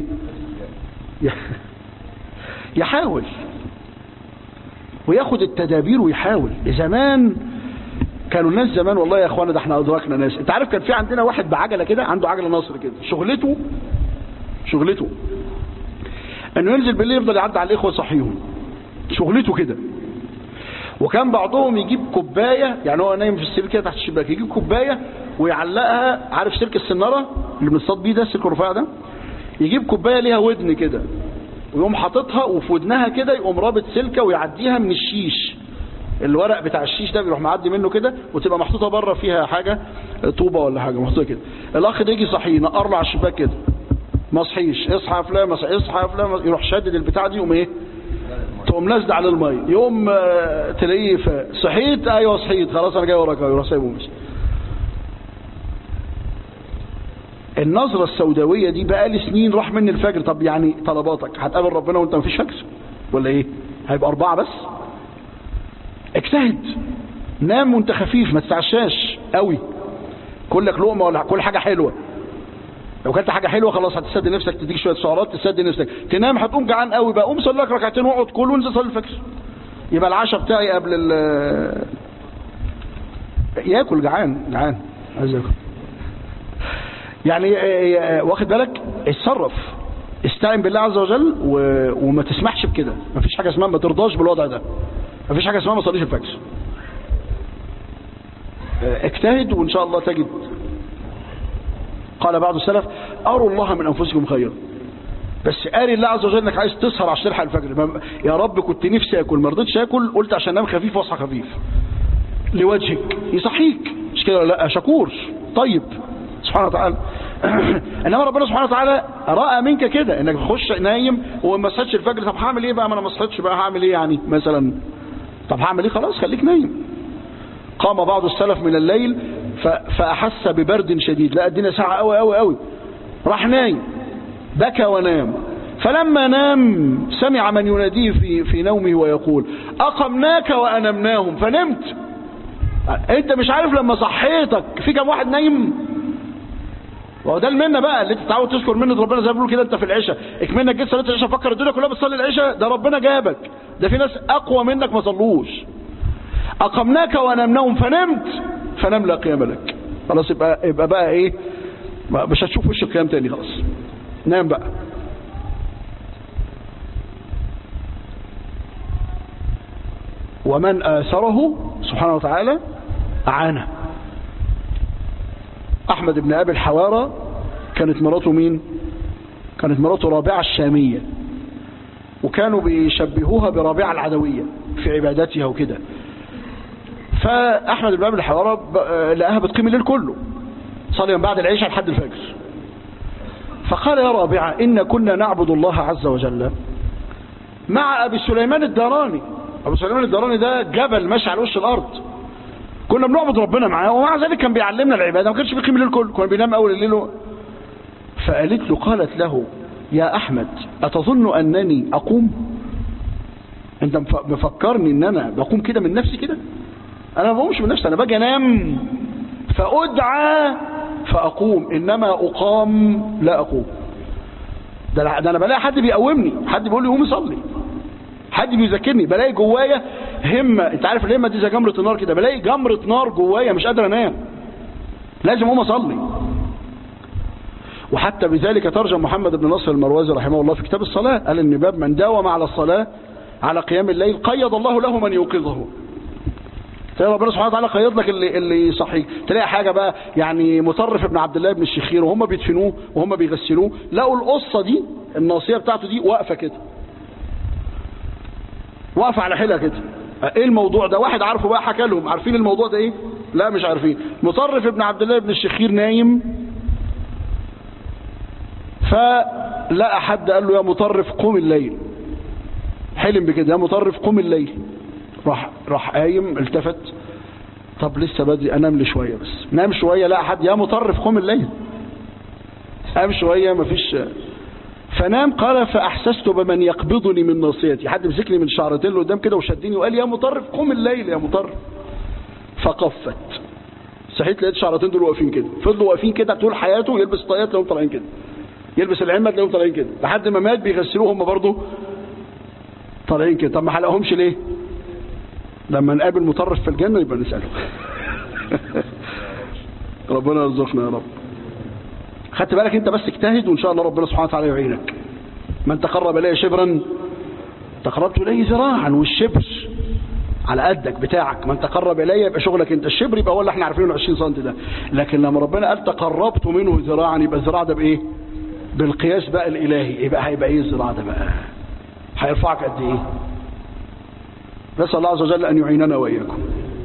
يحاول وياخد التدابير ويحاول زمان كانوا الناس زمان والله يا اخوانا ده احنا ادركنا ناس انت عارف كان في عندنا واحد بعجله كده عنده عجله نصر كده شغلته شغلته انه ينزل بالليل يفضل يعدي على الاخوه صحيهم شغلته كده وكان بعضهم يجيب كوبايه يعني هو نايم في السرير كده تحت الشباك يجيب كوبايه ويعلقها عارف سلك السناره اللي بنصطاد بيه ده السلك الرفيع ده يجيب كوبايه ليها ودن كده ويقوم حاططها وفي ودنها كده يقوم رابط سلكه ويعديها من الشيش الورق بتاع الشيش ده بيروح معدي منه كده وتبقى محطوطه بره فيها حاجه طوبه ولا حاجه محطوطه كده الاخ ده يجي صحي ينقر له على الشباك كده ما صحيش اصحى يا فلان اصحى يا فلان يروح شادد البتاع دي يقوم ايه تقوم نازله على الميه يقوم آه تلاقيه فاق صحيت ايوه صحيت خلاص انا جاي وراك يروح سايبه ومشي النظرة السوداوية دي بقى لي سنين راح مني الفجر طب يعني طلباتك هتقابل ربنا وانت مفيش فجر ولا ايه هيبقى اربعة بس اجتهد نام وانت خفيف ما تتعشاش قوي كلك لقمة ولا كل حاجة حلوة لو كانت حاجة حلوة خلاص هتسد نفسك تديك شوية سعرات تسد نفسك تنام هتقوم جعان قوي بقى قوم صلي لك ركعتين واقعد كل وانزل صلي الفجر يبقى العشاء بتاعي قبل ال ياكل جعان جعان عايز ياكل يعني واخد بالك اتصرف استعن بالله عز وجل و... وما تسمحش بكده مفيش حاجة اسمها ما ترضاش بالوضع ده مفيش حاجة اسمها ما تصليش الفجر اجتهد وان شاء الله تجد قال بعض السلف أروا الله من أنفسكم خيرا بس قاري الله عز وجل انك عايز تسهر عشان تلحق الفجر ما- يا رب كنت نفسي اكل ما رضيتش اكل قلت عشان انام خفيف واصحى خفيف لوجهك يصحيك مش كده ولا لا شكور طيب سبحانه وتعالى انما ربنا سبحانه وتعالى راى منك كده انك تخش نايم وما صحيتش الفجر طب هعمل ايه بقى ما انا ما صحيتش بقى هعمل ايه يعني مثلا طب هعمل ايه خلاص خليك نايم قام بعض السلف من الليل ف- فاحس ببرد شديد لا الدنيا ساعه قوي قوي قوي راح نايم بكى ونام فلما نام سمع من يناديه في في نومه ويقول اقمناك وانمناهم فنمت انت مش عارف لما صحيتك في كم واحد نايم وهو ده المنه بقى اللي انت تتعود تذكر منه ربنا زي ما بيقولوا كده انت في العشاء اكمنك جيت صلاه العشاء فكر الدنيا كلها بتصلي العشاء ده ربنا جابك ده في ناس اقوى منك ما صلوش اقمناك ونمناهم فنمت فنام لا قيام لك خلاص يبقى يبقى بقى ايه ما- مش هتشوف وش القيام تاني خلاص نام بقى ومن آثره سبحانه وتعالى أعانه أحمد بن أبي الحوارى كانت مراته مين كانت مراته رابعة الشامية وكانوا بيشبهوها برابعة العدوية في عباداتها وكده فأحمد بن أبي الحوارى ب- آه، لقاها بتقيم الليل كله صلي من بعد العشاء لحد الفجر فقال يا رابعة إن كنا نعبد الله عز وجل مع أبي سليمان الداراني أبو سليمان الداراني ده جبل ماشي على وش الأرض كنا بنعبد ربنا معاه ومع ذلك كان بيعلمنا العبادة ما كانش بيقيم الليل كله كان بينام أول الليل و- فقالت له قالت له يا أحمد أتظن أنني أقوم أنت مف- مفكرني أن أنا بقوم كده من نفسي كده أنا ما بقومش من نفسي أنا باجي أنام فأدعى فأقوم إنما أقام لا أقوم ده أنا- ده أنا بلاقي حد بيقومني حد بيقول لي قوم صلي حد بيذكرني بلاقي جوايا همة انت عارف الهمة دي زي جمرة النار كده بلاقي جمرة نار جوايا مش قادر انام لازم اقوم اصلي وحتى بذلك ترجم محمد بن نصر المروزي رحمه الله في كتاب الصلاة قال ان باب من داوم على الصلاة على قيام الليل قيض الله له من يوقظه تلاقي ربنا سبحانه وتعالى قيض لك اللي اللي يصحيك تلاقي حاجه بقى يعني مطرف ابن عبد الله بن الشخير وهم بيدفنوه وهم بيغسلوه لقوا القصه دي الناصيه بتاعته دي واقفه كده واقفه على حيلها كده ايه الموضوع ده واحد عارفه بقى حكى لهم عارفين الموضوع ده ايه لا مش عارفين مطرف ابن عبد الله بن الشخير نايم فلقى حد قال له يا مطرف قوم الليل حلم بكده يا مطرف قوم الليل راح راح قايم التفت طب لسه بدري انام لي شويه بس نام شويه لقى حد يا مطرف قوم الليل قام شويه مفيش فنام قال فاحسست بمن يقبضني من ناصيتي حد مسكني من شعرتين اللي قدام كده وشدني وقال يا مطرف قم الليل يا مطرف فقفت صحيت لقيت شعرتين دول واقفين كده فضلوا واقفين كده طول حياته يلبس طاقيات تلاقيهم طالعين كده يلبس العمه تلاقيهم طالعين كده لحد ما مات بيغسلوه هم برضه طالعين كده طب ما حلقهمش ليه لما نقابل مطرف في الجنه يبقى نساله ربنا يرزقنا يا رب خدت بالك انت بس اجتهد وان شاء الله ربنا سبحانه وتعالى يعينك من تقرب الي شبرا تقربت اليه ذراعا والشبر على قدك بتاعك من تقرب الي يبقى شغلك انت الشبر يبقى هو اللي احنا عارفينه 20 سم ده لكن لما ربنا قال تقربت منه ذراعا يبقى الذراع ده بايه بالقياس بقى الالهي يبقى هيبقى ايه الذراع ده بقى هيرفعك قد ايه نسال الله عز وجل ان يعيننا واياكم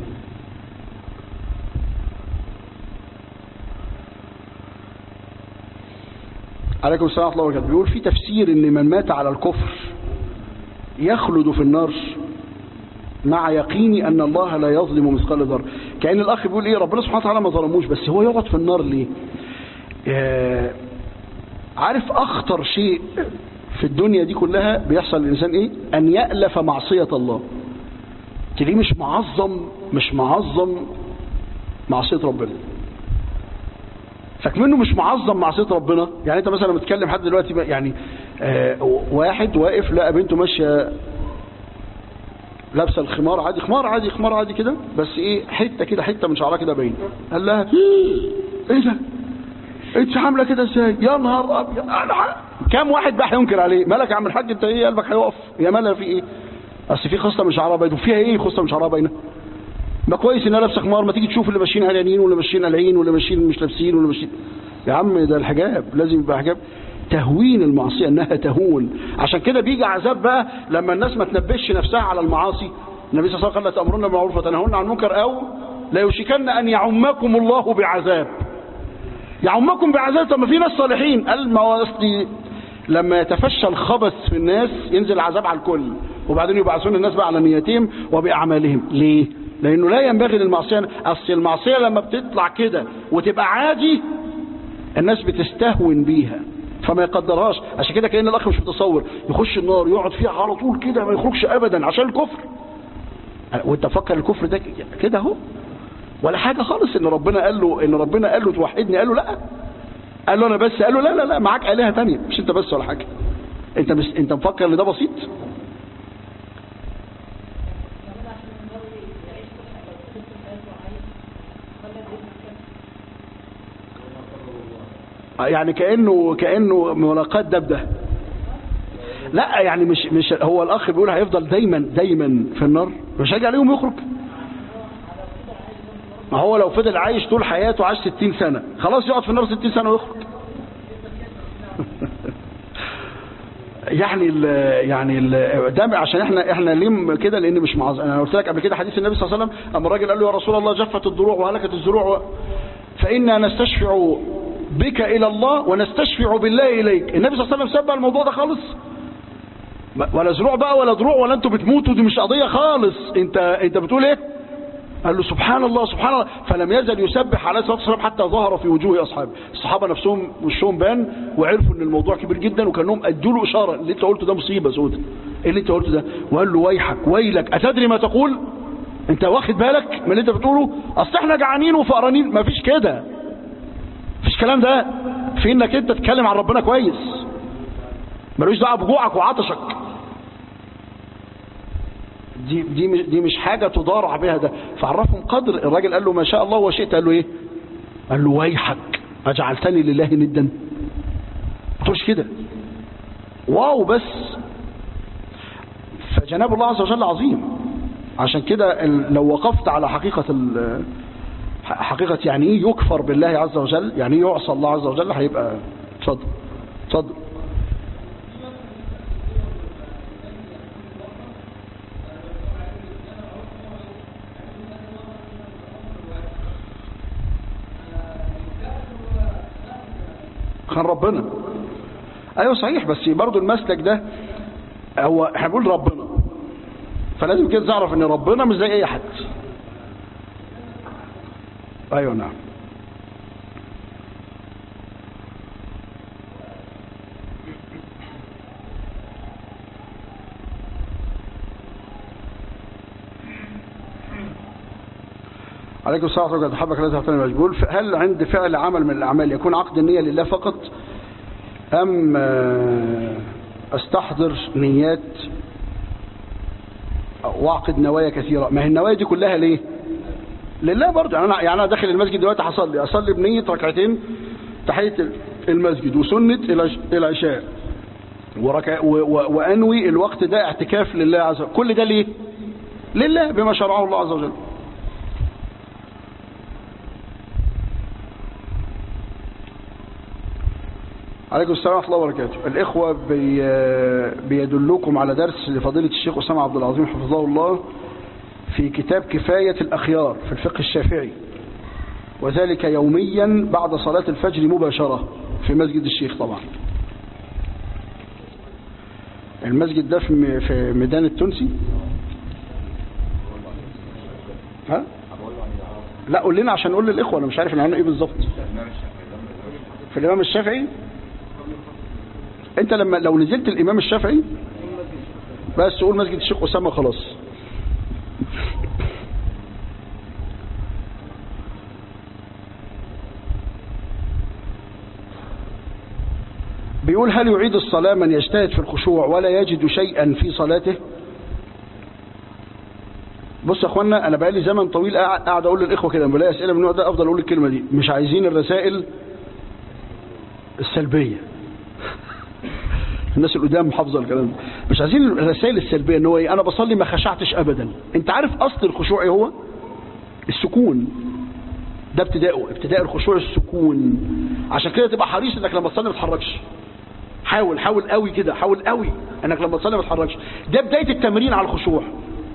عليكم السلام ورحمه الله وبركاته بيقول في تفسير ان من مات على الكفر يخلد في النار مع يقيني ان الله لا يظلم مثقال ذره كان الاخ بيقول ايه ربنا سبحانه وتعالى ما ظلموش بس هو يقعد في النار ليه آه عارف اخطر شيء في الدنيا دي كلها بيحصل للانسان ايه ان يالف معصيه الله تلاقيه مش معظم مش معظم معصيه ربنا فكمنه مش معظم معصيه ربنا يعني انت مثلا لما تتكلم حد دلوقتي بقى يعني آه واحد واقف لقى بنته ماشيه لابسه الخمار عادي خمار عادي خمار عادي كده بس ايه حته كده حته من شعرها كده باين قال لها ايه ده انت عامله كده ازاي يا نهار ابيض أنا- كام واحد بقى هينكر عليه مالك يا عم الحاج انت ايه قلبك هيقف يا مالها في ايه اصل في خصله من شعرها باينه وفيها ايه خصله من شعرها باينه ما كويس انها لابسه خمار ما تيجي تشوف اللي ماشيين عريانين واللي ماشيين قلعين واللي ماشيين مش لابسين واللي ماشيين يا عم ده الحجاب لازم يبقى حجاب تهوين المعصية انها تهون عشان كده بيجي عذاب بقى لما الناس ما تنبهش نفسها على المعاصي النبي صلى الله عليه وسلم قال لا تأمرون بالمعروف وتنهون عن المنكر او لا يوشكن ان يعمكم الله بعذاب يعمكم بعذاب طب ما في ناس صالحين قال ما هو أصلي لما يتفشى الخبث في الناس ينزل العذاب على الكل وبعدين يبعثون الناس بقى على نياتهم وبأعمالهم ليه لأنه لا ينبغي للمعصية أصل المعصية لما بتطلع كده وتبقى عادي الناس بتستهون بيها فما يقدرهاش عشان كده كأن الأخ مش متصور يخش النار يقعد فيها على طول كده ما يخرجش أبدا عشان الكفر وانت فكر الكفر ده كده اهو ولا حاجة خالص ان ربنا قال له ان ربنا قال له توحدني قال له لا قال له انا بس قال له لا لا لا معاك آلهة تانية مش انت بس ولا حاجة انت مش انت مفكر ان ده بسيط يعني كأنه كأنه ملاقاة دبده لا يعني مش مش هو الاخ بيقول هيفضل دايما دايما في النار مش هيجي عليهم يخرج ما هو لو فضل عايش طول حياته عاش 60 سنة خلاص يقعد في النار 60 سنة ويخرج يعني ال يعني ال ده عشان احنا احنا ليه كده لان مش معظ انا قلت لك قبل كده حديث النبي صلى الله عليه وسلم اما الراجل قال له يا رسول الله جفت الضروع وهلكت الزروع و... فانا نستشفع بك الى الله ونستشفع بالله اليك النبي صلى الله عليه وسلم سبق الموضوع ده خالص ولا زروع بقى ولا ضروع ولا انتوا بتموتوا دي مش قضيه خالص انت انت بتقول ايه قال له سبحان الله سبحان الله فلم يزل يسبح عليه الصلاه والسلام حتى ظهر في وجوه اصحابه الصحابه نفسهم وشهم بان وعرفوا ان الموضوع كبير جدا وكانهم ادوا له اشاره اللي انت قلته ده مصيبه سودة ايه اللي انت قلته ده وقال له ويحك ويلك اتدري ما تقول انت واخد بالك من اللي انت بتقوله اصل احنا جعانين وفقرانين مفيش كده مفيش كلام ده في انك انت تتكلم عن ربنا كويس ملوش دعوه بجوعك وعطشك دي دي مش دي مش حاجه تضارع بها ده فعرفهم قدر الراجل قال له ما شاء الله وشئت قال له ايه قال له ويحك اجعلتني لله ندا ما تقولش كده واو بس فجناب الله عز وجل عظيم عشان كده لو وقفت على حقيقة حقيقة يعني ايه يكفر بالله عز وجل يعني ايه يعصى الله عز وجل هيبقى اتفضل اتفضل كان ربنا ايوه صحيح بس برضو المسلك ده هو احنا بنقول ربنا فلازم كده تعرف ان ربنا مش زي اي حد ايوه نعم عليكم السلام ورحمة الله حبك لازم تعطيني مشغول هل عند فعل عمل من الأعمال يكون عقد النية لله فقط أم أستحضر نيات واعقد نوايا كثيرة ما هي النوايا دي كلها ليه لله برضه يعني أنا, يعني أنا داخل المسجد دلوقتي هصلي أصلي بنية ركعتين تحية المسجد وسنة العشاء وركع وأنوي الوقت ده اعتكاف لله عز وجل كل ده ليه لله بما شرعه الله عز وجل عليكم السلام ورحمة الله وبركاته الإخوة بي بيدلوكم على درس لفضيلة الشيخ أسامة عبد العظيم حفظه الله في كتاب كفاية الأخيار في الفقه الشافعي وذلك يوميا بعد صلاة الفجر مباشرة في مسجد الشيخ طبعا المسجد ده في في ميدان التونسي ها لا قول لنا عشان نقول للإخوة أنا مش عارف العنوان إيه بالظبط في الإمام الشافعي انت لما لو نزلت الامام الشافعي بس تقول مسجد الشيخ اسامه خلاص بيقول هل يعيد الصلاة من يجتهد في الخشوع ولا يجد شيئا في صلاته بص يا اخوانا انا بقالي زمن طويل قاعد اقول للاخوه كده لما بلاقي اسئله من النوع ده افضل اقول الكلمه دي مش عايزين الرسائل السلبيه الناس القدام حافظه الكلام ده مش عايزين الرسائل السلبيه ان هو ايه انا بصلي ما خشعتش ابدا انت عارف اصل الخشوع ايه هو السكون ده ابتداءه ابتداء الخشوع السكون عشان كده تبقى حريص انك لما تصلي ما تتحركش حاول حاول قوي كده حاول قوي انك لما تصلي ما تتحركش ده بدايه التمرين على الخشوع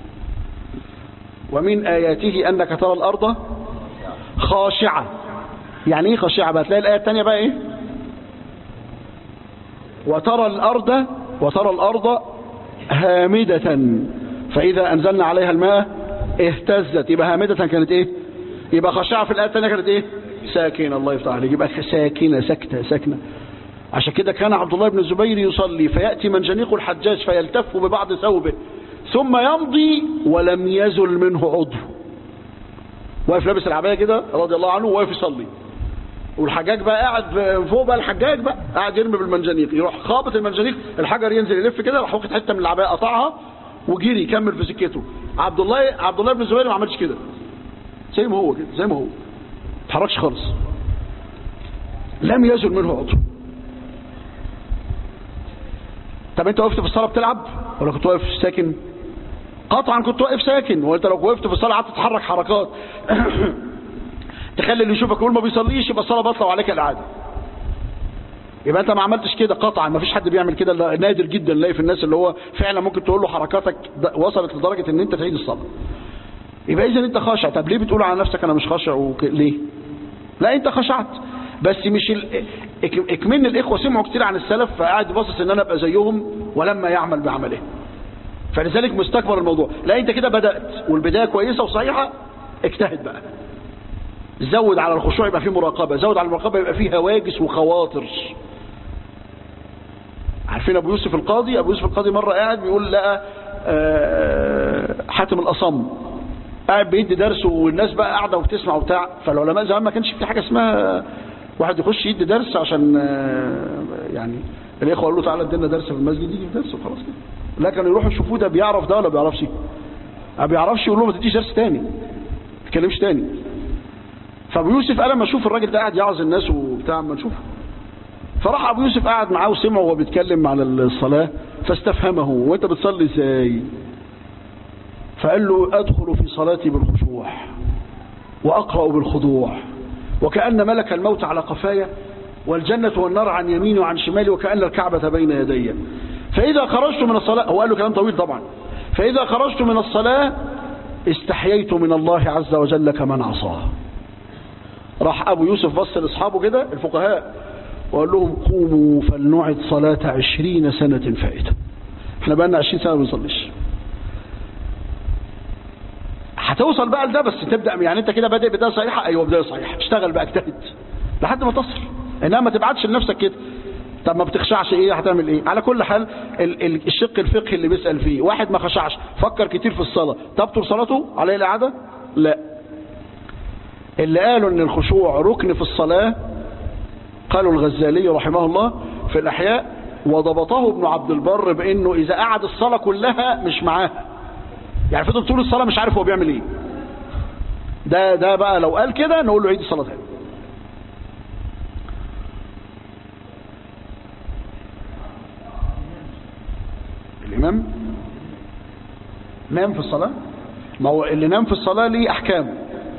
ومن اياته انك ترى الارض خاشعه يعني ايه خاشعه بقى تلاقي الايه الثانيه بقى ايه وترى الارض وترى الارض هامده فاذا انزلنا عليها الماء اهتزت يبقى هامده كانت ايه يبقى خاشعه في الايه الثانيه كانت ايه ساكنه الله يفتح عليك يبقى ساكنه ساكته ساكنه عشان كده كان عبد الله بن الزبير يصلي فيأتي منجنيق الحجاج فيلتف ببعض ثوبه ثم يمضي ولم يزل منه عضو واقف لابس العباية كده رضي الله عنه واقف يصلي والحجاج بقى قاعد فوق بقى الحجاج بقى قاعد يرمي بالمنجنيق يروح خابط المنجنيق الحجر ينزل يلف كده راح واخد حته من العباية قطعها وجري يكمل في سكته عبد الله عبد الله بن الزبير ما عملش كده زي ما هو كده زي ما هو ما اتحركش خالص لم يزل منه عضو طب انت وقفت في الصلاه بتلعب ولا كنت واقف ساكن قطعا كنت واقف ساكن وانت لو وقفت في الصلاه قعدت تتحرك حركات تخلي اللي يشوفك يقول ما بيصليش يبقى الصلاه باطله وعليك العاده يبقى انت ما عملتش كده قطعا ما فيش حد بيعمل كده نادر جدا نلاقي في الناس اللي هو فعلا ممكن تقول له حركاتك وصلت لدرجه ان انت تعيد الصلاه يبقى اذا انت خاشع طب ليه بتقول على نفسك انا مش خاشع وك... ليه لا انت خشعت بس مش ال... اكمن الاخوه سمعوا كتير عن السلف فقاعد باصص ان انا ابقى زيهم ولما يعمل بعمله فلذلك مستكبر الموضوع لا انت كده بدات والبدايه كويسه وصحيحه اجتهد بقى زود على الخشوع يبقى فيه مراقبه زود على المراقبه يبقى فيه هواجس وخواطر عارفين ابو يوسف القاضي ابو يوسف القاضي مره قاعد بيقول لقى حاتم الاصم قاعد بيدي درس والناس بقى قاعده وبتسمع وبتاع فالعلماء زمان ما كانش في حاجه اسمها واحد يخش يدي درس عشان يعني الاخوه قالوا له تعالى ادينا درس في المسجد يجي درس وخلاص كده لا كانوا يروحوا يشوفوه ده بيعرف ده ولا بيعرفش ما بيعرفش يقول له ما تديش درس تاني ما تتكلمش تاني فابو يوسف قال لما اشوف الراجل ده قاعد يعظ الناس وبتاع اما نشوفه فراح ابو يوسف قاعد معاه وسمعه وهو بيتكلم عن الصلاه فاستفهمه وانت بتصلي ازاي فقال له ادخل في صلاتي بالخشوع واقرا بالخضوع وكأن ملك الموت على قفايا والجنة والنار عن يميني وعن شمالي وكأن الكعبة بين يدي فإذا خرجت من الصلاة هو قال له كلام طويل طبعا فإذا خرجت من الصلاة استحييت من الله عز وجل كمن عصاه راح أبو يوسف بص لأصحابه كده الفقهاء وقال لهم قوموا فلنعد صلاة عشرين سنة فائتة احنا بقى لنا عشرين سنة ما بنصليش هتوصل بقى لده بس تبدا يعني انت كده بادئ بدايه صحيحه ايوه بدايه صحيحه اشتغل بقى اجتهد لحد ما تصل انما ما تبعتش لنفسك كده طب ما بتخشعش ايه هتعمل ايه على كل حال ال ال الشق الفقهي اللي بيسال فيه واحد ما خشعش فكر كتير في الصلاه تبطل صلاته عليه الاعاده لا اللي قالوا ان الخشوع ركن في الصلاه قالوا الغزالي رحمه الله في الاحياء وضبطه ابن عبد البر بانه اذا قعد الصلاه كلها مش معاها يعني فضل طول الصلاة مش عارف هو بيعمل ايه ده ده بقى لو قال كده نقول له عيد الصلاة تاني الإمام نام في الصلاة ما هو اللي نام في الصلاة ليه أحكام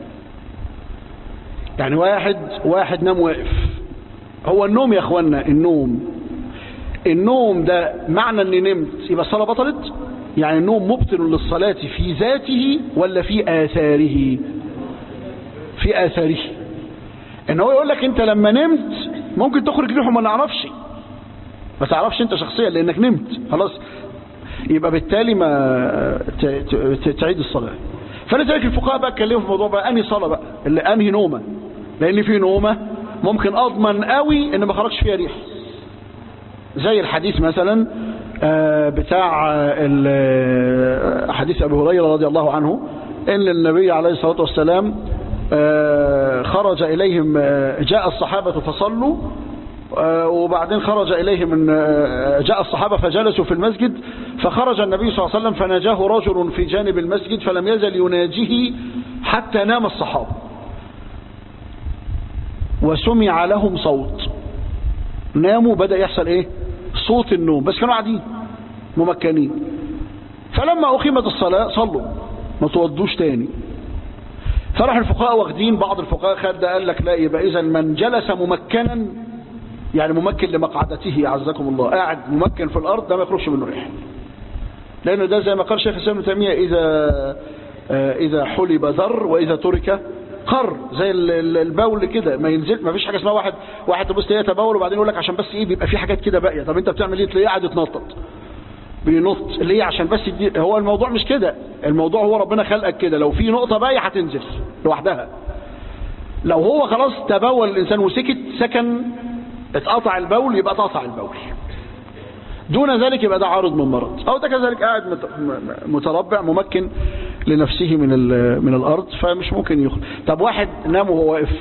يعني واحد واحد نام واقف هو النوم يا اخوانا النوم النوم ده معنى اني نمت يبقى الصلاة بطلت يعني النوم مبطل للصلاة في ذاته ولا في آثاره في آثاره ان هو يقول لك انت لما نمت ممكن تخرج ريحه ما نعرفش ما تعرفش انت شخصيا لانك نمت خلاص يبقى بالتالي ما تعيد الصلاة فلذلك الفقهاء بقى اتكلموا في الموضوع بقى انهي صلاة بقى اللي انهي نومة لان في نومة ممكن اضمن قوي ان ما خرجش فيها ريح زي الحديث مثلا بتاع حديث أبي هريرة رضي الله عنه إن النبي عليه الصلاة والسلام خرج إليهم جاء الصحابة فصلوا وبعدين خرج إليهم جاء الصحابة فجلسوا في المسجد فخرج النبي صلى الله عليه وسلم فناجاه رجل في جانب المسجد فلم يزل يناجيه حتى نام الصحابة وسمع لهم صوت ناموا بدأ يحصل ايه صوت النوم بس كانوا قاعدين ممكنين فلما أقيمت الصلاة صلوا ما توضوش تاني فراح الفقهاء واخدين بعض الفقهاء خد قال لك لا يبقى إذا من جلس ممكنا يعني ممكن لمقعدته أعزكم الله قاعد ممكن في الأرض ده ما يخرجش منه ريح لأنه ده زي ما قال شيخ الإسلام ابن تيمية إذا آه، إذا حلب ذر وإذا ترك قر زي ال- ال- البول كده ما ينزل ما فيش حاجة اسمها واحد واحد تبص تلاقيه يتبول وبعدين يقول لك عشان بس إيه بيبقى في حاجات كده باقية طب أنت بتعمل إيه تلاقيه قاعد يتنطط بينط اللي هي عشان بس دي هو الموضوع مش كده الموضوع هو ربنا خلقك كده لو في نقطة باقية هتنزل لوحدها لو هو خلاص تبول الإنسان وسكت سكن اتقطع البول يبقى اتقطع البول دون ذلك يبقى ده عارض من مرض أو ده كذلك قاعد مت- م- متربع ممكن لنفسه من ال- من الأرض فمش ممكن يخرج طب واحد نام وهو واقف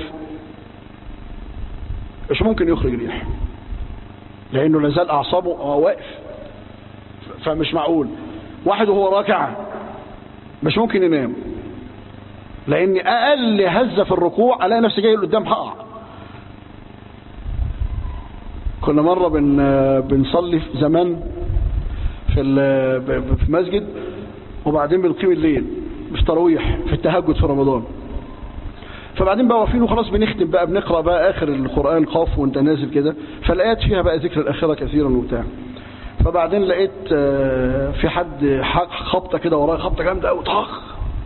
مش ممكن يخرج ريح لأنه لازال أعصابه وهو واقف فمش معقول واحد وهو راكع مش ممكن ينام لان اقل هزه في الركوع الاقي نفسي جاي لقدام هقع كنا مره بن بنصلي في زمان في ال- ب- في مسجد وبعدين بنقيم الليل مش تراويح في التهجد في رمضان فبعدين بقى واقفين وخلاص بنختم بقى بنقرا بقى اخر القران قاف وانت نازل كده فالايات فيها بقى ذكر الاخره كثيرا وبتاع فبعدين لقيت آه، في حد ح- خبطه كده ورايا خبطه جامده قوي طخ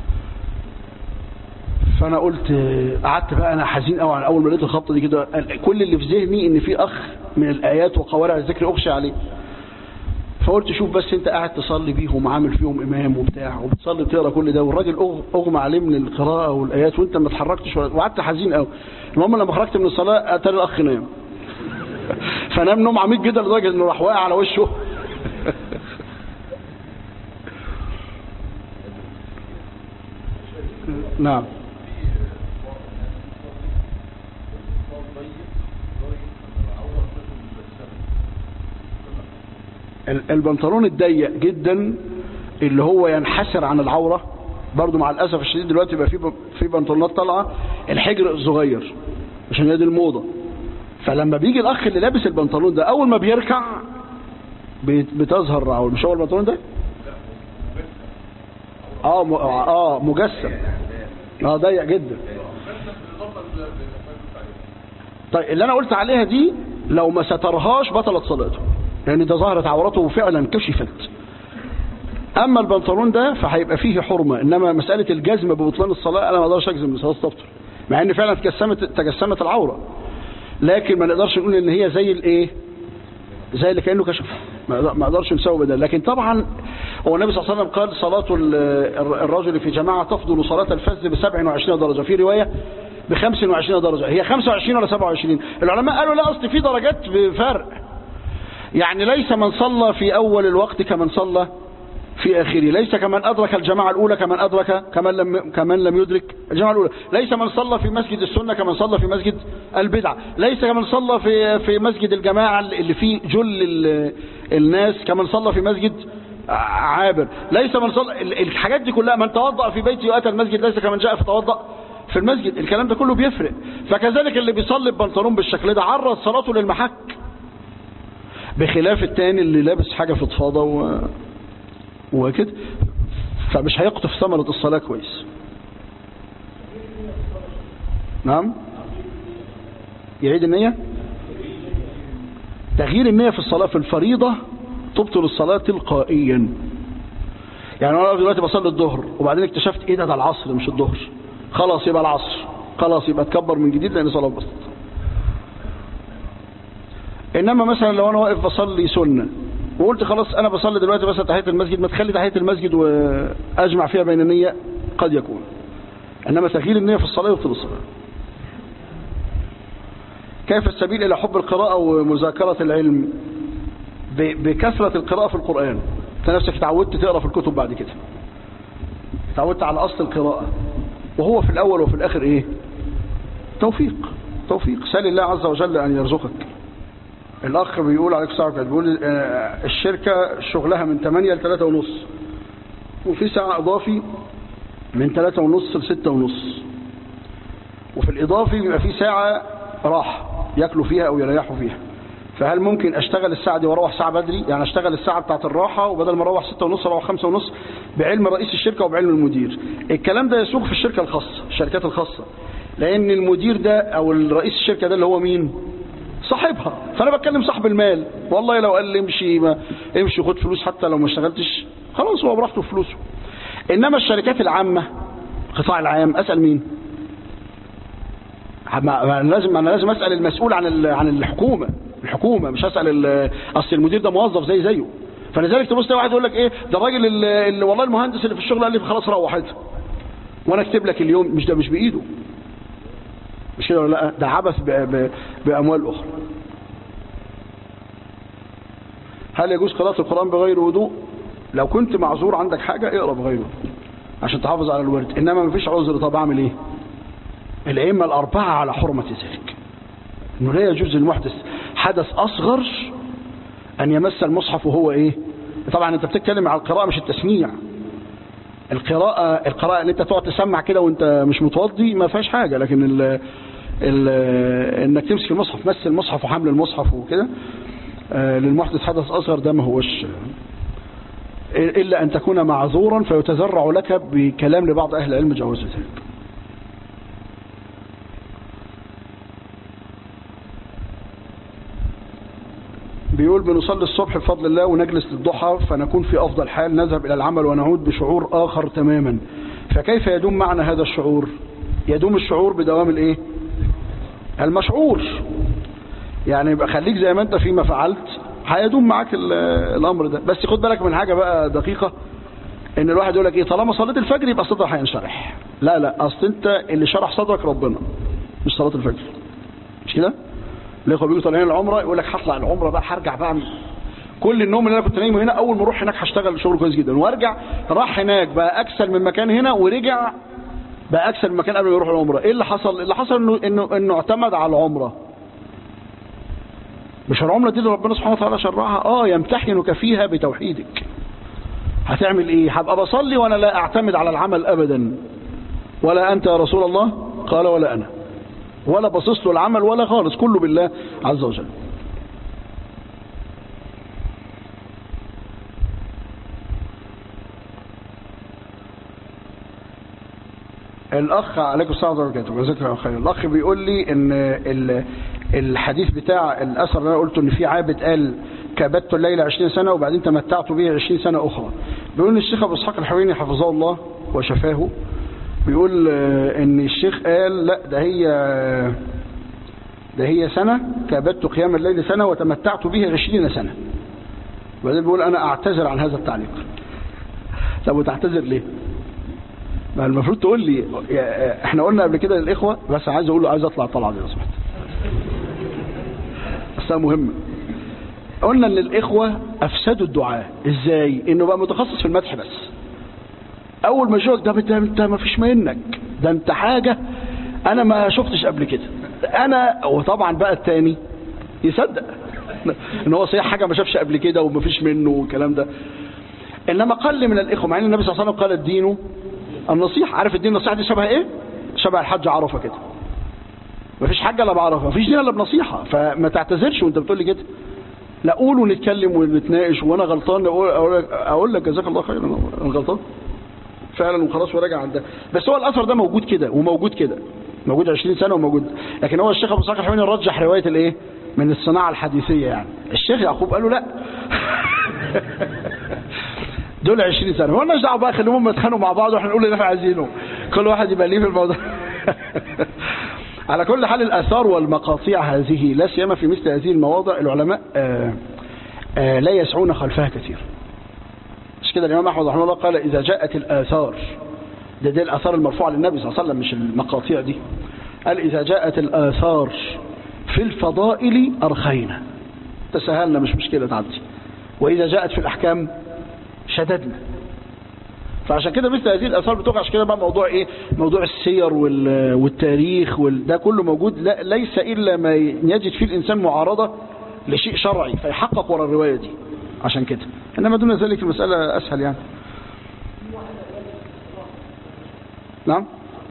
فانا قلت آه، قعدت بقى انا حزين قوي على اول ما لقيت الخبطه دي كده قال- كل اللي في ذهني ان في اخ من الايات وقوارع الذكر اغشى عليه فقلت شوف بس انت قاعد تصلي بيهم وعامل فيهم امام وبتاع وبتصلي بتقرا كل ده والراجل أغ- اغمى عليه من القراءه والايات وانت ما اتحركتش ولا- وقعدت حزين قوي المهم لما خرجت من الصلاه اتاري الاخ نام فنام نوم عميق جدا لدرجه انه راح واقع على وشه نعم ال- البنطلون الضيق جدا اللي هو ينحسر عن العورة برضو مع الأسف الشديد دلوقتي بقى في ب- في بنطلونات طالعة الحجر الصغير عشان هي دي الموضة فلما بيجي الأخ اللي لابس البنطلون ده أول ما بيركع بت- بتظهر العورة مش هو البنطلون ده؟ اه م- اه مجسم اه ضيق جدا طيب اللي انا قلت عليها دي لو ما سترهاش بطلت صلاته لان ده ظهرت عورته فعلا كشفت اما البنطلون ده فهيبقى فيه حرمه انما مساله الجزم ببطلان الصلاه انا ما اقدرش اجزم ان الصلاه تبطل مع ان فعلا تجسمت تجسمت العوره لكن ما نقدرش نقول ان هي زي الايه زي اللي كانه كشف ما أقدر- ما اقدرش نسوي بدل لكن طبعا هو النبي صلى الله عليه وسلم قال صلاه ال- الر- الرجل في جماعه تفضل صلاه الفذ ب 27 درجه في روايه ب 25 درجه هي 25 ولا 27 العلماء قالوا لا اصل في درجات بفرق يعني ليس من صلى في اول الوقت كمن صلى في آخره ليس كمن أدرك الجماعة الأولى كمن أدرك كمن لم, كمن لم يدرك الجماعة الأولى ليس من صلى في مسجد السنة كمن صلى في مسجد البدعة ليس كمن صلى في في مسجد الجماعة اللي فيه جل ال- الناس كمن صلى في مسجد عابر ليس من صلى ال- الحاجات دي كلها من توضأ في بيته وأتى المسجد ليس كمن جاء فتوضأ في المسجد الكلام ده كله بيفرق فكذلك اللي بيصلي ببنطلون بالشكل ده عرض صلاته للمحك بخلاف التاني اللي لابس حاجة فضفاضة و... وكده فمش هيقطف ثمرة الصلاة كويس نعم يعيد النية تغيير النية في الصلاة في الفريضة تبطل الصلاة تلقائيا يعني انا دلوقتي بصلي الظهر وبعدين اكتشفت ايه ده ده العصر مش الظهر خلاص يبقى العصر خلاص يبقى تكبر من جديد لان صلاة بسط انما مثلا لو انا واقف بصلي سنة وقلت خلاص انا بصلي دلوقتي بس تحية المسجد ما تخلي تحية المسجد واجمع فيها بين النية قد يكون انما تغيير النية في الصلاة يبطل الصلاة كيف السبيل الى حب القراءة ومذاكرة العلم ب- بكثرة القراءة في القرآن انت نفسك اتعودت تقرأ في الكتب بعد كده اتعودت على اصل القراءة وهو في الاول وفي الاخر ايه توفيق توفيق سال الله عز وجل ان يرزقك الاخ بيقول عليك ساعه كده بيقول آه، الشركه شغلها من 8 ل 3 ونص وفي ساعه اضافي من 3 ونص ل 6 ونص وفي الاضافي بيبقى في ساعه راحه ياكلوا فيها او يريحوا فيها فهل ممكن اشتغل الساعه دي واروح ساعه بدري يعني اشتغل الساعه بتاعه الراحه وبدل ما اروح 6 ونص اروح 5 ونص بعلم رئيس الشركه وبعلم المدير الكلام ده يسوق في الشركه الخاصه الشركات الخاصه لان المدير ده او رئيس الشركه ده اللي هو مين صاحبها فانا بتكلم صاحب المال والله لو قال لي امشي ما امشي خد فلوس حتى لو ما اشتغلتش خلاص هو براحته فلوسه انما الشركات العامه القطاع العام اسال مين ما انا لازم انا لازم اسال المسؤول عن عن الحكومه الحكومه مش اسال اصل المدير ده موظف زي زيه فلذلك تبص واحد يقول لك ايه ده الراجل اللي والله المهندس اللي في الشغل قال لي خلاص روح انت وانا اكتب لك اليوم مش ده مش بايده مش كده ولا لا ده عبث باموال اخرى هل يجوز قراءة القرآن بغير وضوء لو كنت معذور عندك حاجة اقرأ بغير وضوء عشان تحافظ على الورد انما ما فيش عذر طب اعمل ايه الائمه الاربعه على حرمه ذلك انه لا يجوز للمحدث حدث اصغر ان يمس المصحف وهو ايه طبعا انت بتتكلم على القراءه مش التسميع القراءه القراءه اللي انت تقعد تسمع كده وانت مش متوضي ما فيهاش حاجه لكن ال ال انك تمسك المصحف مس المصحف وحمل المصحف وكده للمحدث حدث اصغر ده ما هوش إلا أن تكون معذورا فيتذرع لك بكلام لبعض أهل العلم جواز ذلك بيقول بنصلي الصبح بفضل الله ونجلس للضحى فنكون في أفضل حال نذهب إلى العمل ونعود بشعور آخر تماما فكيف يدوم معنا هذا الشعور يدوم الشعور بدوام الايه المشعور يعني يبقى خليك زي ما انت فيما فعلت هيدوم معاك الامر ده بس خد بالك من حاجه بقى دقيقه ان الواحد يقول لك ايه طالما صليت الفجر يبقى صدرك هينشرح لا لا اصل انت اللي شرح صدرك ربنا مش صلاه الفجر مش كده الاخوه بيجوا طالعين العمره يقول لك هطلع العمره بقى هرجع بقى كل النوم اللي انا كنت نايمه هنا اول ما اروح هناك هشتغل شغل كويس جدا وارجع راح هناك بقى اكسل من مكان هنا ورجع بقى اكسل من مكان قبل ما يروح العمره ايه اللي حصل اللي حصل انه انه انه اعتمد على العمره مش العمره دي اللي ربنا سبحانه وتعالى شرعها اه يمتحنك فيها بتوحيدك هتعمل ايه هبقى بصلي وانا لا اعتمد على العمل ابدا ولا انت يا رسول الله قال ولا انا ولا بصص له العمل ولا خالص كله بالله عز وجل الاخ عليكم السلام ورحمه الله وبركاته جزاك الله خير الاخ بيقول لي ان الحديث بتاع الاثر اللي انا قلته ان في عابد قال كبت الليل 20 سنه وبعدين تمتعت به 20 سنه اخرى بيقول الشيخ ابو اسحاق الحويني حفظه الله وشفاه بيقول ان الشيخ قال لا ده هي ده هي سنه كبت قيام الليل سنه وتمتعت به 20 سنه وبعدين بيقول انا اعتذر عن هذا التعليق طب وتعتذر ليه ما المفروض تقول لي احنا قلنا قبل كده للاخوه بس عايز اقول له عايز اطلع الطلعه دي لو سمحت بس مهمه قلنا ان الاخوه افسدوا الدعاء ازاي انه بقى متخصص في المدح بس اول ما يشوفك ده انت ما فيش منك ده انت حاجه انا ما شفتش قبل كده انا وطبعا بقى التاني يصدق ان هو صحيح حاجه ما شافش قبل كده وما فيش منه والكلام ده انما قل من الاخوه مع ان النبي صلى الله عليه وسلم قال الدين النصيحة عارف الدين النصيحة دي شبه ايه شبه الحج عرفة كده مفيش حاجة الا بعرفة مفيش دين الا بنصيحة فما تعتذرش وانت بتقول لي كده لا قول ونتكلم ونتناقش وانا غلطان اقول, أقول لك جزاك الله خير انا غلطان فعلا وخلاص وراجع عن ده بس هو الاثر ده موجود كده وموجود كده موجود 20 سنة وموجود لكن هو الشيخ ابو اسحاق الحويني رجح رواية الايه من الصناعة الحديثية يعني الشيخ يعقوب قال له لا دول 20 سنة ما لناش دعوه بقى خليهم يتخانقوا مع بعض واحنا نقول اللي احنا عايزينه كل واحد يبقى ليه في الموضوع على كل حال الآثار والمقاطيع هذه لا سيما في مثل هذه المواضع العلماء آآ آآ لا يسعون خلفها كثير مش كده الإمام أحمد رحمه الله قال إذا جاءت الآثار ده دي الآثار المرفوعة للنبي صلى الله عليه وسلم مش المقاطيع دي قال إذا جاءت الآثار في الفضائل أرخينا تسهلنا مش مشكلة تعدي وإذا جاءت في الأحكام شددنا فعشان كده مثل هذه الاثار بتقع عشان كده بقى موضوع ايه موضوع السير والتاريخ وال... ده كله موجود لا ليس الا ما يجد فيه الانسان معارضه لشيء شرعي فيحقق ورا الروايه دي عشان كده انما دون ذلك المساله اسهل يعني نعم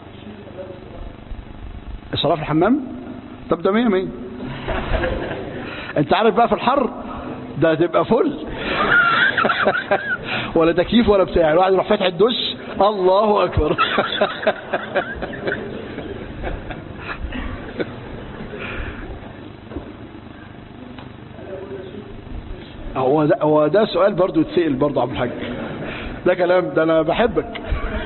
الصلاه في الحمام طب ده 100 100 انت عارف بقى في الحر ده هتبقى فل ولا تكييف ولا بتاع الواحد يروح فاتح الدش الله اكبر هو ده, هو ده سؤال برضو يتسأل برضو عبد الحاج ده كلام ده انا بحبك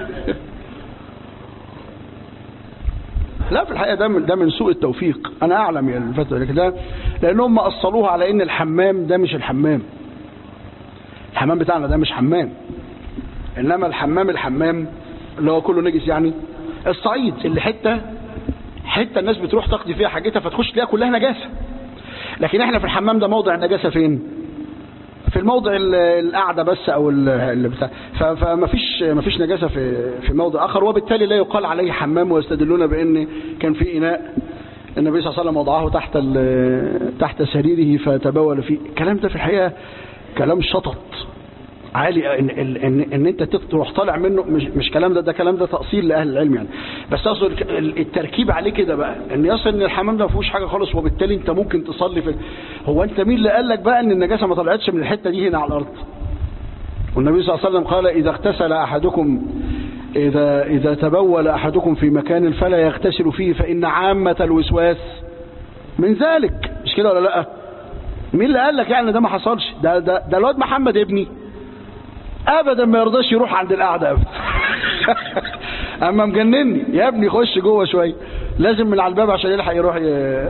لا في الحقيقة ده من, ده من سوء التوفيق انا اعلم يعني الفترة لكن ده لانهم اصلوها على ان الحمام ده مش الحمام الحمام بتاعنا ده مش حمام انما الحمام الحمام اللي هو كله نجس يعني الصعيد اللي حتة حتة الناس بتروح تقضي فيها حاجتها فتخش تلاقيها كلها نجاسة لكن احنا في الحمام ده موضع النجاسة فين في الموضع القعده بس او اللي بتاع فما فيش ما فيش نجاسه في في موضع اخر وبالتالي لا يقال عليه حمام ويستدلون بان كان في اناء النبي صلى الله عليه وسلم وضعه تحت تحت سريره فتبول فيه الكلام ده في الحقيقه كلام شطط عالي ان, إن, إن انت تروح طالع منه مش, مش كلام ده ده كلام ده تأصيل لأهل العلم يعني بس اقصد التركيب عليه كده بقى ان يصل ان الحمام ده ما فيهوش حاجه خالص وبالتالي انت ممكن تصلي في هو انت مين اللي قال لك بقى ان النجاسه ما طلعتش من الحته دي هنا على الارض والنبي صلى الله عليه وسلم قال اذا اغتسل احدكم اذا اذا تبول احدكم في مكان فلا يغتسل فيه فان عامه الوسواس من ذلك مش كده ولا لا مين اللي قال لك يعني ده ما حصلش ده ده, ده الواد محمد ابني ابدا ما يرضاش يروح عند القعده ابدا اما مجنني يا ابني خش جوه شويه لازم من على الباب عشان يلحق يروح ي...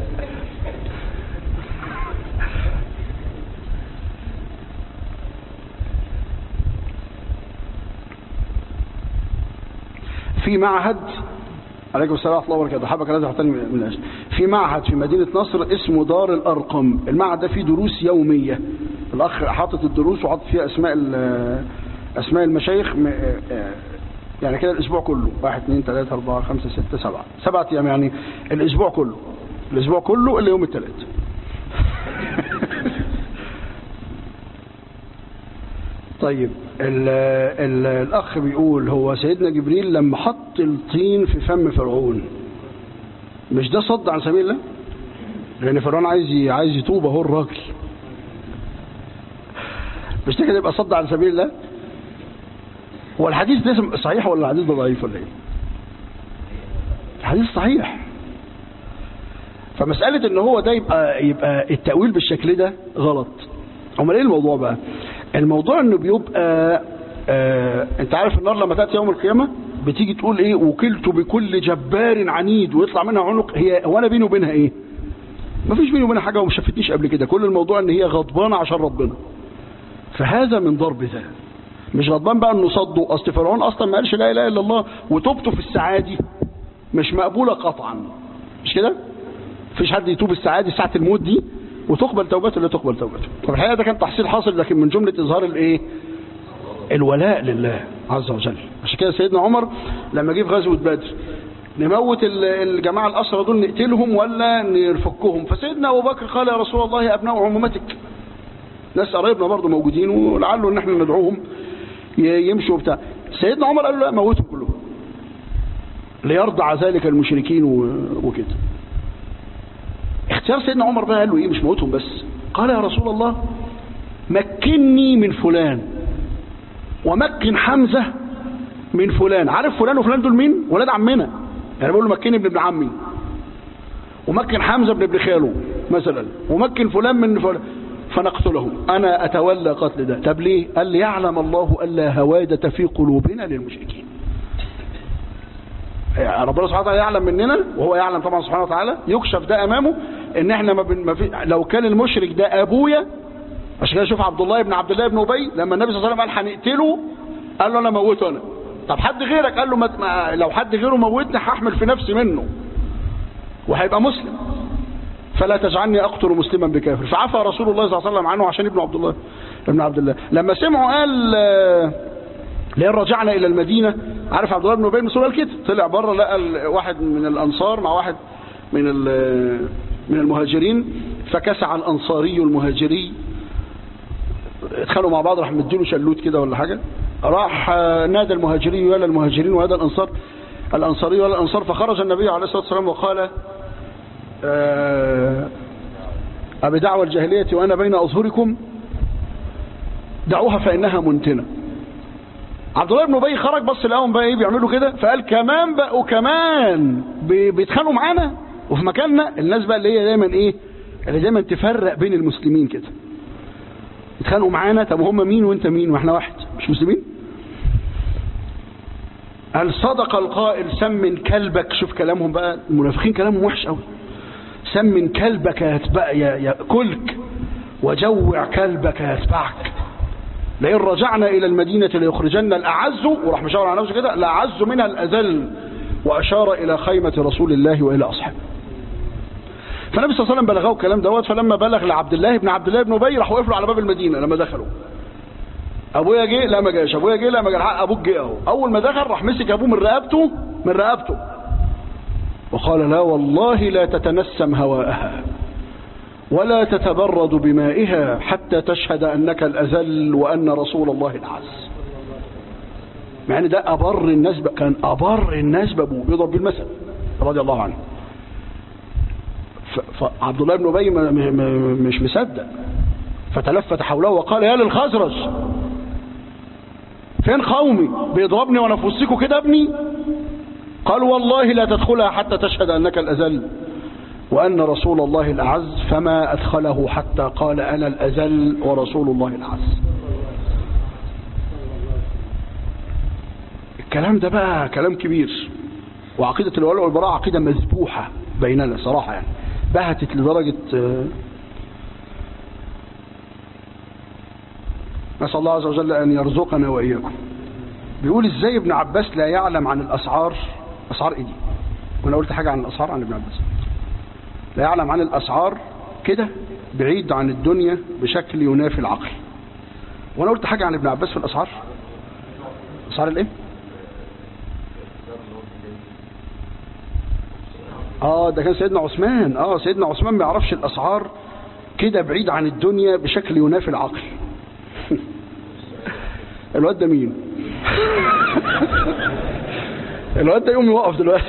في معهد عليكم السلام ورحمه الله وبركاته حابك لازم احطني من الأجل. في معهد في مدينه نصر اسمه دار الارقم المعهد ده فيه دروس يوميه الاخ حاطط الدروس وحاطط فيها اسماء اسماء المشايخ يعني كده الاسبوع كله واحد اثنين ثلاثة اربعة خمسة ستة سبعة سبعة ايام يعني الاسبوع كله الاسبوع كله الا يوم الثلاث طيب ال ال الاخ بيقول هو سيدنا جبريل لما حط الطين في فم فرعون مش ده صد عن سبيل الله لان فرعون عايز عايز يتوب اهو الراجل مش ده كده يبقى صد عن سبيل الله هو الحديث ده صحيح ولا الحديث ده ضعيف ولا ايه الحديث صحيح فمسألة ان هو ده يبقى يبقى التأويل بالشكل ده غلط امال ايه الموضوع بقى الموضوع انه بيبقى آه انت عارف النار لما تأتي يوم القيامة بتيجي تقول ايه وكلت بكل جبار عنيد ويطلع منها عنق هي هو انا بيني وبينها ايه مفيش بيني وبينها حاجة وما شافتنيش قبل كده كل الموضوع ان هي غضبانة عشان ربنا فهذا من ضرب ذا مش غضبان بقى انه صدوا اصل فرعون اصلا ما قالش لا اله الا الله وتوبته في السعادي مش مقبوله قطعا مش كده مفيش حد يتوب السعادي ساعه الموت دي وتقبل توبته لا تقبل توبته طب الحقيقه ده كان تحصيل حاصل لكن من جمله اظهار الايه الولاء لله عز وجل عشان كده سيدنا عمر لما جه في غزوه بدر نموت الجماعه الاسرى دول نقتلهم ولا نفكهم فسيدنا ابو بكر قال يا رسول الله ابناء عمومتك ناس قرايبنا برضه موجودين ولعله ان احنا ندعوهم يمشوا بتاع سيدنا عمر قال له لا موتهم كلهم ليرضع ذلك المشركين وكده اختيار سيدنا عمر بقى قال له ايه مش موتهم بس قال يا رسول الله مكني من فلان ومكن حمزة من فلان عارف فلان وفلان دول مين ولاد عمنا يعني بقول له مكني ابن ابن عمي ومكن حمزة ابن ابن خاله مثلا ومكن فلان من فلان فنقتلهم أنا أتولى قتل ده طب ليه قال لي يعلم الله ألا هوادة في قلوبنا للمشركين ربنا سبحانه وتعالى يعلم مننا وهو يعلم طبعا سبحانه وتعالى يكشف ده أمامه إن إحنا ما, بن ما في لو كان المشرك ده أبويا عشان كده شوف عبد الله بن عبد الله بن أبي لما النبي صلى الله عليه وسلم قال هنقتله قال له أنا موته أنا طب حد غيرك قال له ما لو حد غيره موتني هحمل في نفسي منه وهيبقى مسلم فلا تجعلني اقتل مسلما بكافر فعفى رسول الله صلى الله عليه وسلم عنه عشان ابن عبد الله ابن عبد الله لما سمعوا قال لين رجعنا الى المدينه عارف عبد الله بن ابي بن سلول كده طلع بره لقى واحد من الانصار مع واحد من من المهاجرين فكسع الانصاري المهاجري اتخانقوا مع بعض راح مديله شلوت كده ولا حاجه راح نادى المهاجري ولا المهاجرين ونادى الانصار الانصاري ولا الانصار فخرج النبي عليه الصلاه والسلام وقال أبي دعوة الجاهلية وأنا بين أظهركم دعوها فإنها منتنة عبد الله بن أبي خرج بص لقاهم بقى ايه بيعملوا كده فقال كمان بقوا كمان بيتخانقوا معانا وفي مكاننا الناس بقى اللي هي دايما ايه اللي دايما تفرق بين المسلمين كده اتخانقوا معانا طب هم مين وانت مين واحنا واحد مش مسلمين هل صدق القائل سمن كلبك شوف كلامهم بقى المنافقين كلامهم وحش قوي سمن كلبك يتبع يأكلك وجوع كلبك يتبعك لئن رجعنا إلى المدينة ليخرجن الأعز وراح مشاور على نفسه كده الأعز منها الأذل وأشار إلى خيمة رسول الله وإلى أصحابه فالنبي صلى الله عليه وسلم بلغه الكلام دوت فلما بلغ لعبد الله بن عبد الله بن أبي راح وقف له على باب المدينة لما دخلوا ابويا جه لا ما جاش ابويا جه لا ما جاش ابوك جه اهو اول ما دخل راح مسك ابوه من رقبته من رقبته وقال لا والله لا تتنسم هواءها ولا تتبرد بمائها حتى تشهد انك الاذل وان رسول الله العز مع ان ده ابر الناس ب... كان ابر الناس بابوه بيضرب بالمثل رضي الله عنه ف... فعبد الله بن ابي م... م... مش مصدق فتلفت حوله وقال يا للخزرج فين قومي بيضربني وانا في وسطكم كده ابني قال والله لا تدخلها حتى تشهد انك الاذل وان رسول الله الاعز فما ادخله حتى قال انا الاذل ورسول الله الاعز الكلام ده بقى كلام كبير وعقيدة الولاء والبراء عقيدة مذبوحة بيننا صراحة يعني بهتت لدرجة نسأل الله عز وجل أن يرزقنا وإياكم بيقول إزاي ابن عباس لا يعلم عن الأسعار أسعار إيه دي وأنا قلت حاجة عن الأسعار عن ابن عباس لا يعلم عن الأسعار كده بعيد عن الدنيا بشكل ينافي العقل وأنا قلت حاجة عن ابن عباس في الأسعار أسعار الإيه اه ده كان سيدنا عثمان اه سيدنا عثمان ما يعرفش الاسعار كده بعيد عن الدنيا بشكل ينافي العقل الواد ده مين الواد ده يقوم يوقف دلوقتي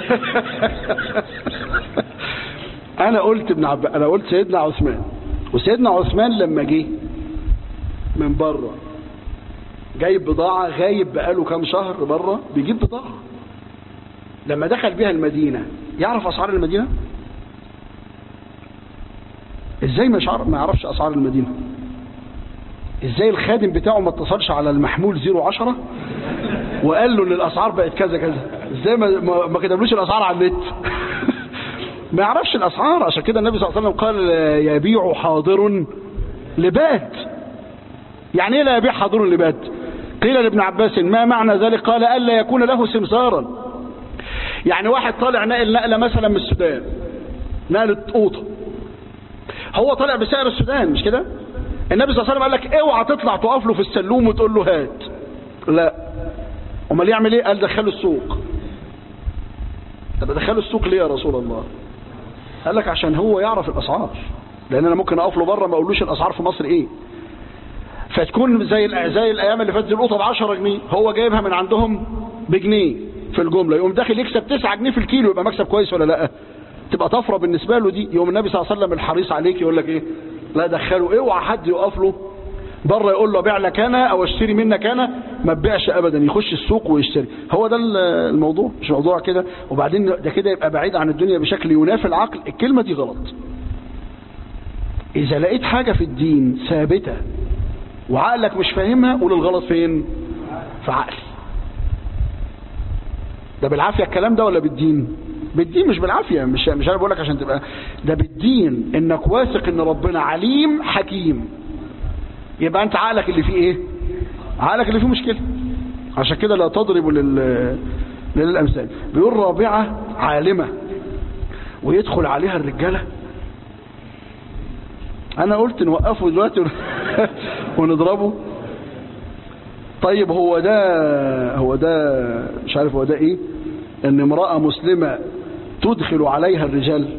انا قلت ابن عب... انا قلت سيدنا عثمان وسيدنا عثمان لما جه من بره جايب بضاعة غايب بقاله كام شهر بره بيجيب بضاعة لما دخل بيها المدينة يعرف اسعار المدينة ازاي مش عارف ما يعرفش اسعار المدينة ازاي الخادم بتاعه ما اتصلش على المحمول 010 وقال له ان الاسعار بقت كذا كذا ازاي ما ما كتبلوش الاسعار على النت ما يعرفش الاسعار عشان كده النبي صلى الله عليه وسلم قال يبيع حاضر لباد يعني ايه لا يبيع حاضر لباد قيل لابن عباس ما معنى ذلك قال الا يكون له سمسارا يعني واحد طالع نقل نقله مثلا من السودان نقله قوطه هو طالع بسعر السودان مش كده النبي صلى الله عليه وسلم قال لك اوعى تطلع تقف له في السلوم وتقول له هات لا امال يعمل ايه قال دخله السوق طب دخله السوق ليه يا رسول الله قال لك عشان هو يعرف الاسعار لان انا ممكن اقف له بره ما اقولوش الاسعار في مصر ايه فتكون زي زي الايام اللي فاتت القطه ب 10 جنيه هو جايبها من عندهم بجنيه في الجمله يقوم داخل يكسب 9 جنيه في الكيلو يبقى مكسب كويس ولا لا تبقى طفره بالنسبه له دي يوم النبي صلى الله عليه وسلم الحريص عليك يقول لك ايه لا دخله اوعى حد يقف له بره يقول له بيع لك انا او اشتري منك انا ما تبيعش ابدا يخش السوق ويشتري هو ده الموضوع مش موضوع كده وبعدين ده كده يبقى بعيد عن الدنيا بشكل ينافي العقل الكلمه دي غلط اذا لقيت حاجه في الدين ثابته وعقلك مش فاهمها قول الغلط فين في عقلي ده بالعافيه الكلام ده ولا بالدين بالدين مش بالعافيه مش مش انا بقول لك عشان تبقى ده بالدين انك واثق ان ربنا عليم حكيم يبقى انت عقلك اللي فيه ايه عقلك اللي فيه مشكله عشان كده لا تضرب لل للامثال بيقول رابعه عالمه ويدخل عليها الرجاله انا قلت نوقفه دلوقتي ونضربه طيب هو ده هو ده مش عارف هو ده ايه ان امرأة مسلمة تدخل عليها الرجال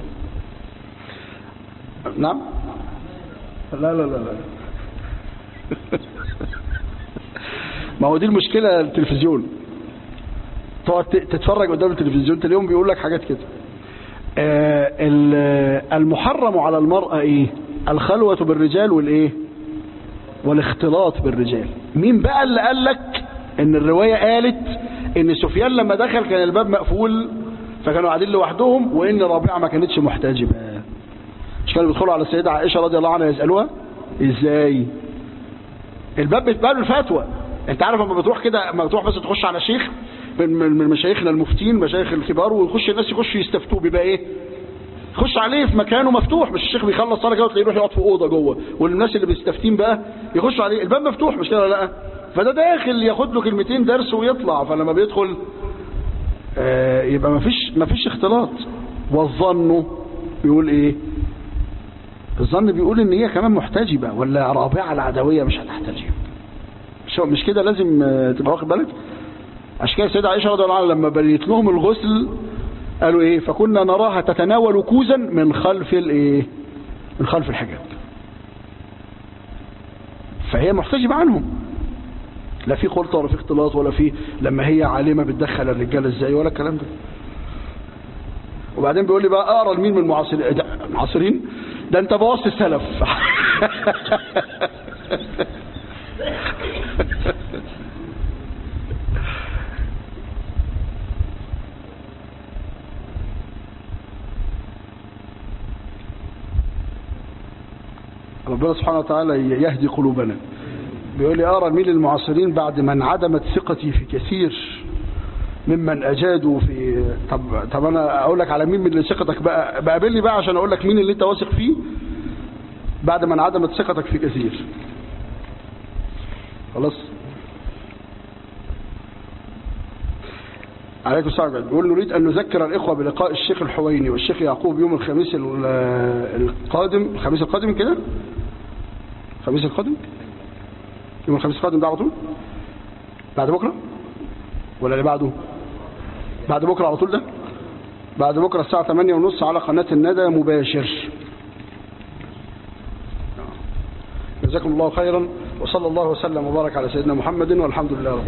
نعم لا لا لا لا ما هو دي المشكلة التلفزيون تقعد تتفرج قدام التلفزيون اليوم بيقول لك حاجات كده آه المحرم على المرأة ايه الخلوة بالرجال والايه والاختلاط بالرجال مين بقى اللي قال لك ان الرواية قالت ان سفيان لما دخل كان الباب مقفول فكانوا قاعدين لوحدهم وان رابعة ما كانتش محتجبة مش كانوا بيدخلوا على السيدة عائشة رضي الله عنها يسألوها ازاي الباب باب الفتوى انت عارف لما بتروح كده لما بتروح بس تخش على شيخ من من مشايخنا المفتين مشايخ الكبار ويخش الناس يخشوا يستفتوه بيبقى ايه خش عليه في مكانه مفتوح مش الشيخ بيخلص صلاه كده وتلاقيه يروح يقعد في اوضه جوه والناس اللي بيستفتين بقى يخشوا عليه الباب مفتوح مش كده ولا لا فده داخل ياخد له كلمتين درس ويطلع فلما بيدخل آه يبقى مفيش مفيش اختلاط والظن بيقول ايه الظن بيقول ان هي كمان محتجبه ولا رابعه العدويه مش هتحتجب مش مش كده لازم آه، تبقى واخد بالك عشان كده السيده عائشه رضي الله عنها لما بنيت لهم الغسل قالوا ايه فكنا نراها تتناول كوزا من خلف الايه من خلف الحجاب فهي محتجبه عنهم لا في خلطه ولا في اختلاط ولا في لما هي عالمه بتدخل الرجاله ازاي ولا الكلام ده وبعدين بيقول لي بقى اقرا لمين من المعاصرين ده المعاصرين ده انت بوظت السلف ربنا سبحانه وتعالى يهدي قلوبنا بيقول لي أرى مين المعاصرين بعد ما انعدمت ثقتي في كثير ممن أجادوا في طب, طب أنا أقول لك على مين من اللي ثقتك بقى بقابلني بقى عشان أقول لك مين اللي أنت واثق فيه بعد ما انعدمت ثقتك في كثير خلاص عليكم السلام بيقول نريد أن نذكر الإخوة بلقاء الشيخ الحويني والشيخ يعقوب يوم الخميس ال- القادم الخميس القادم كده الخميس القادم يوم الخميس القادم ده على طول بعد بكرة ولا اللي بعده بعد بكرة على طول ده بعد بكرة الساعة 8 ونص على قناة الندى مباشر جزاكم الله خيرا وصلى الله وسلم وبارك على سيدنا محمد والحمد لله رب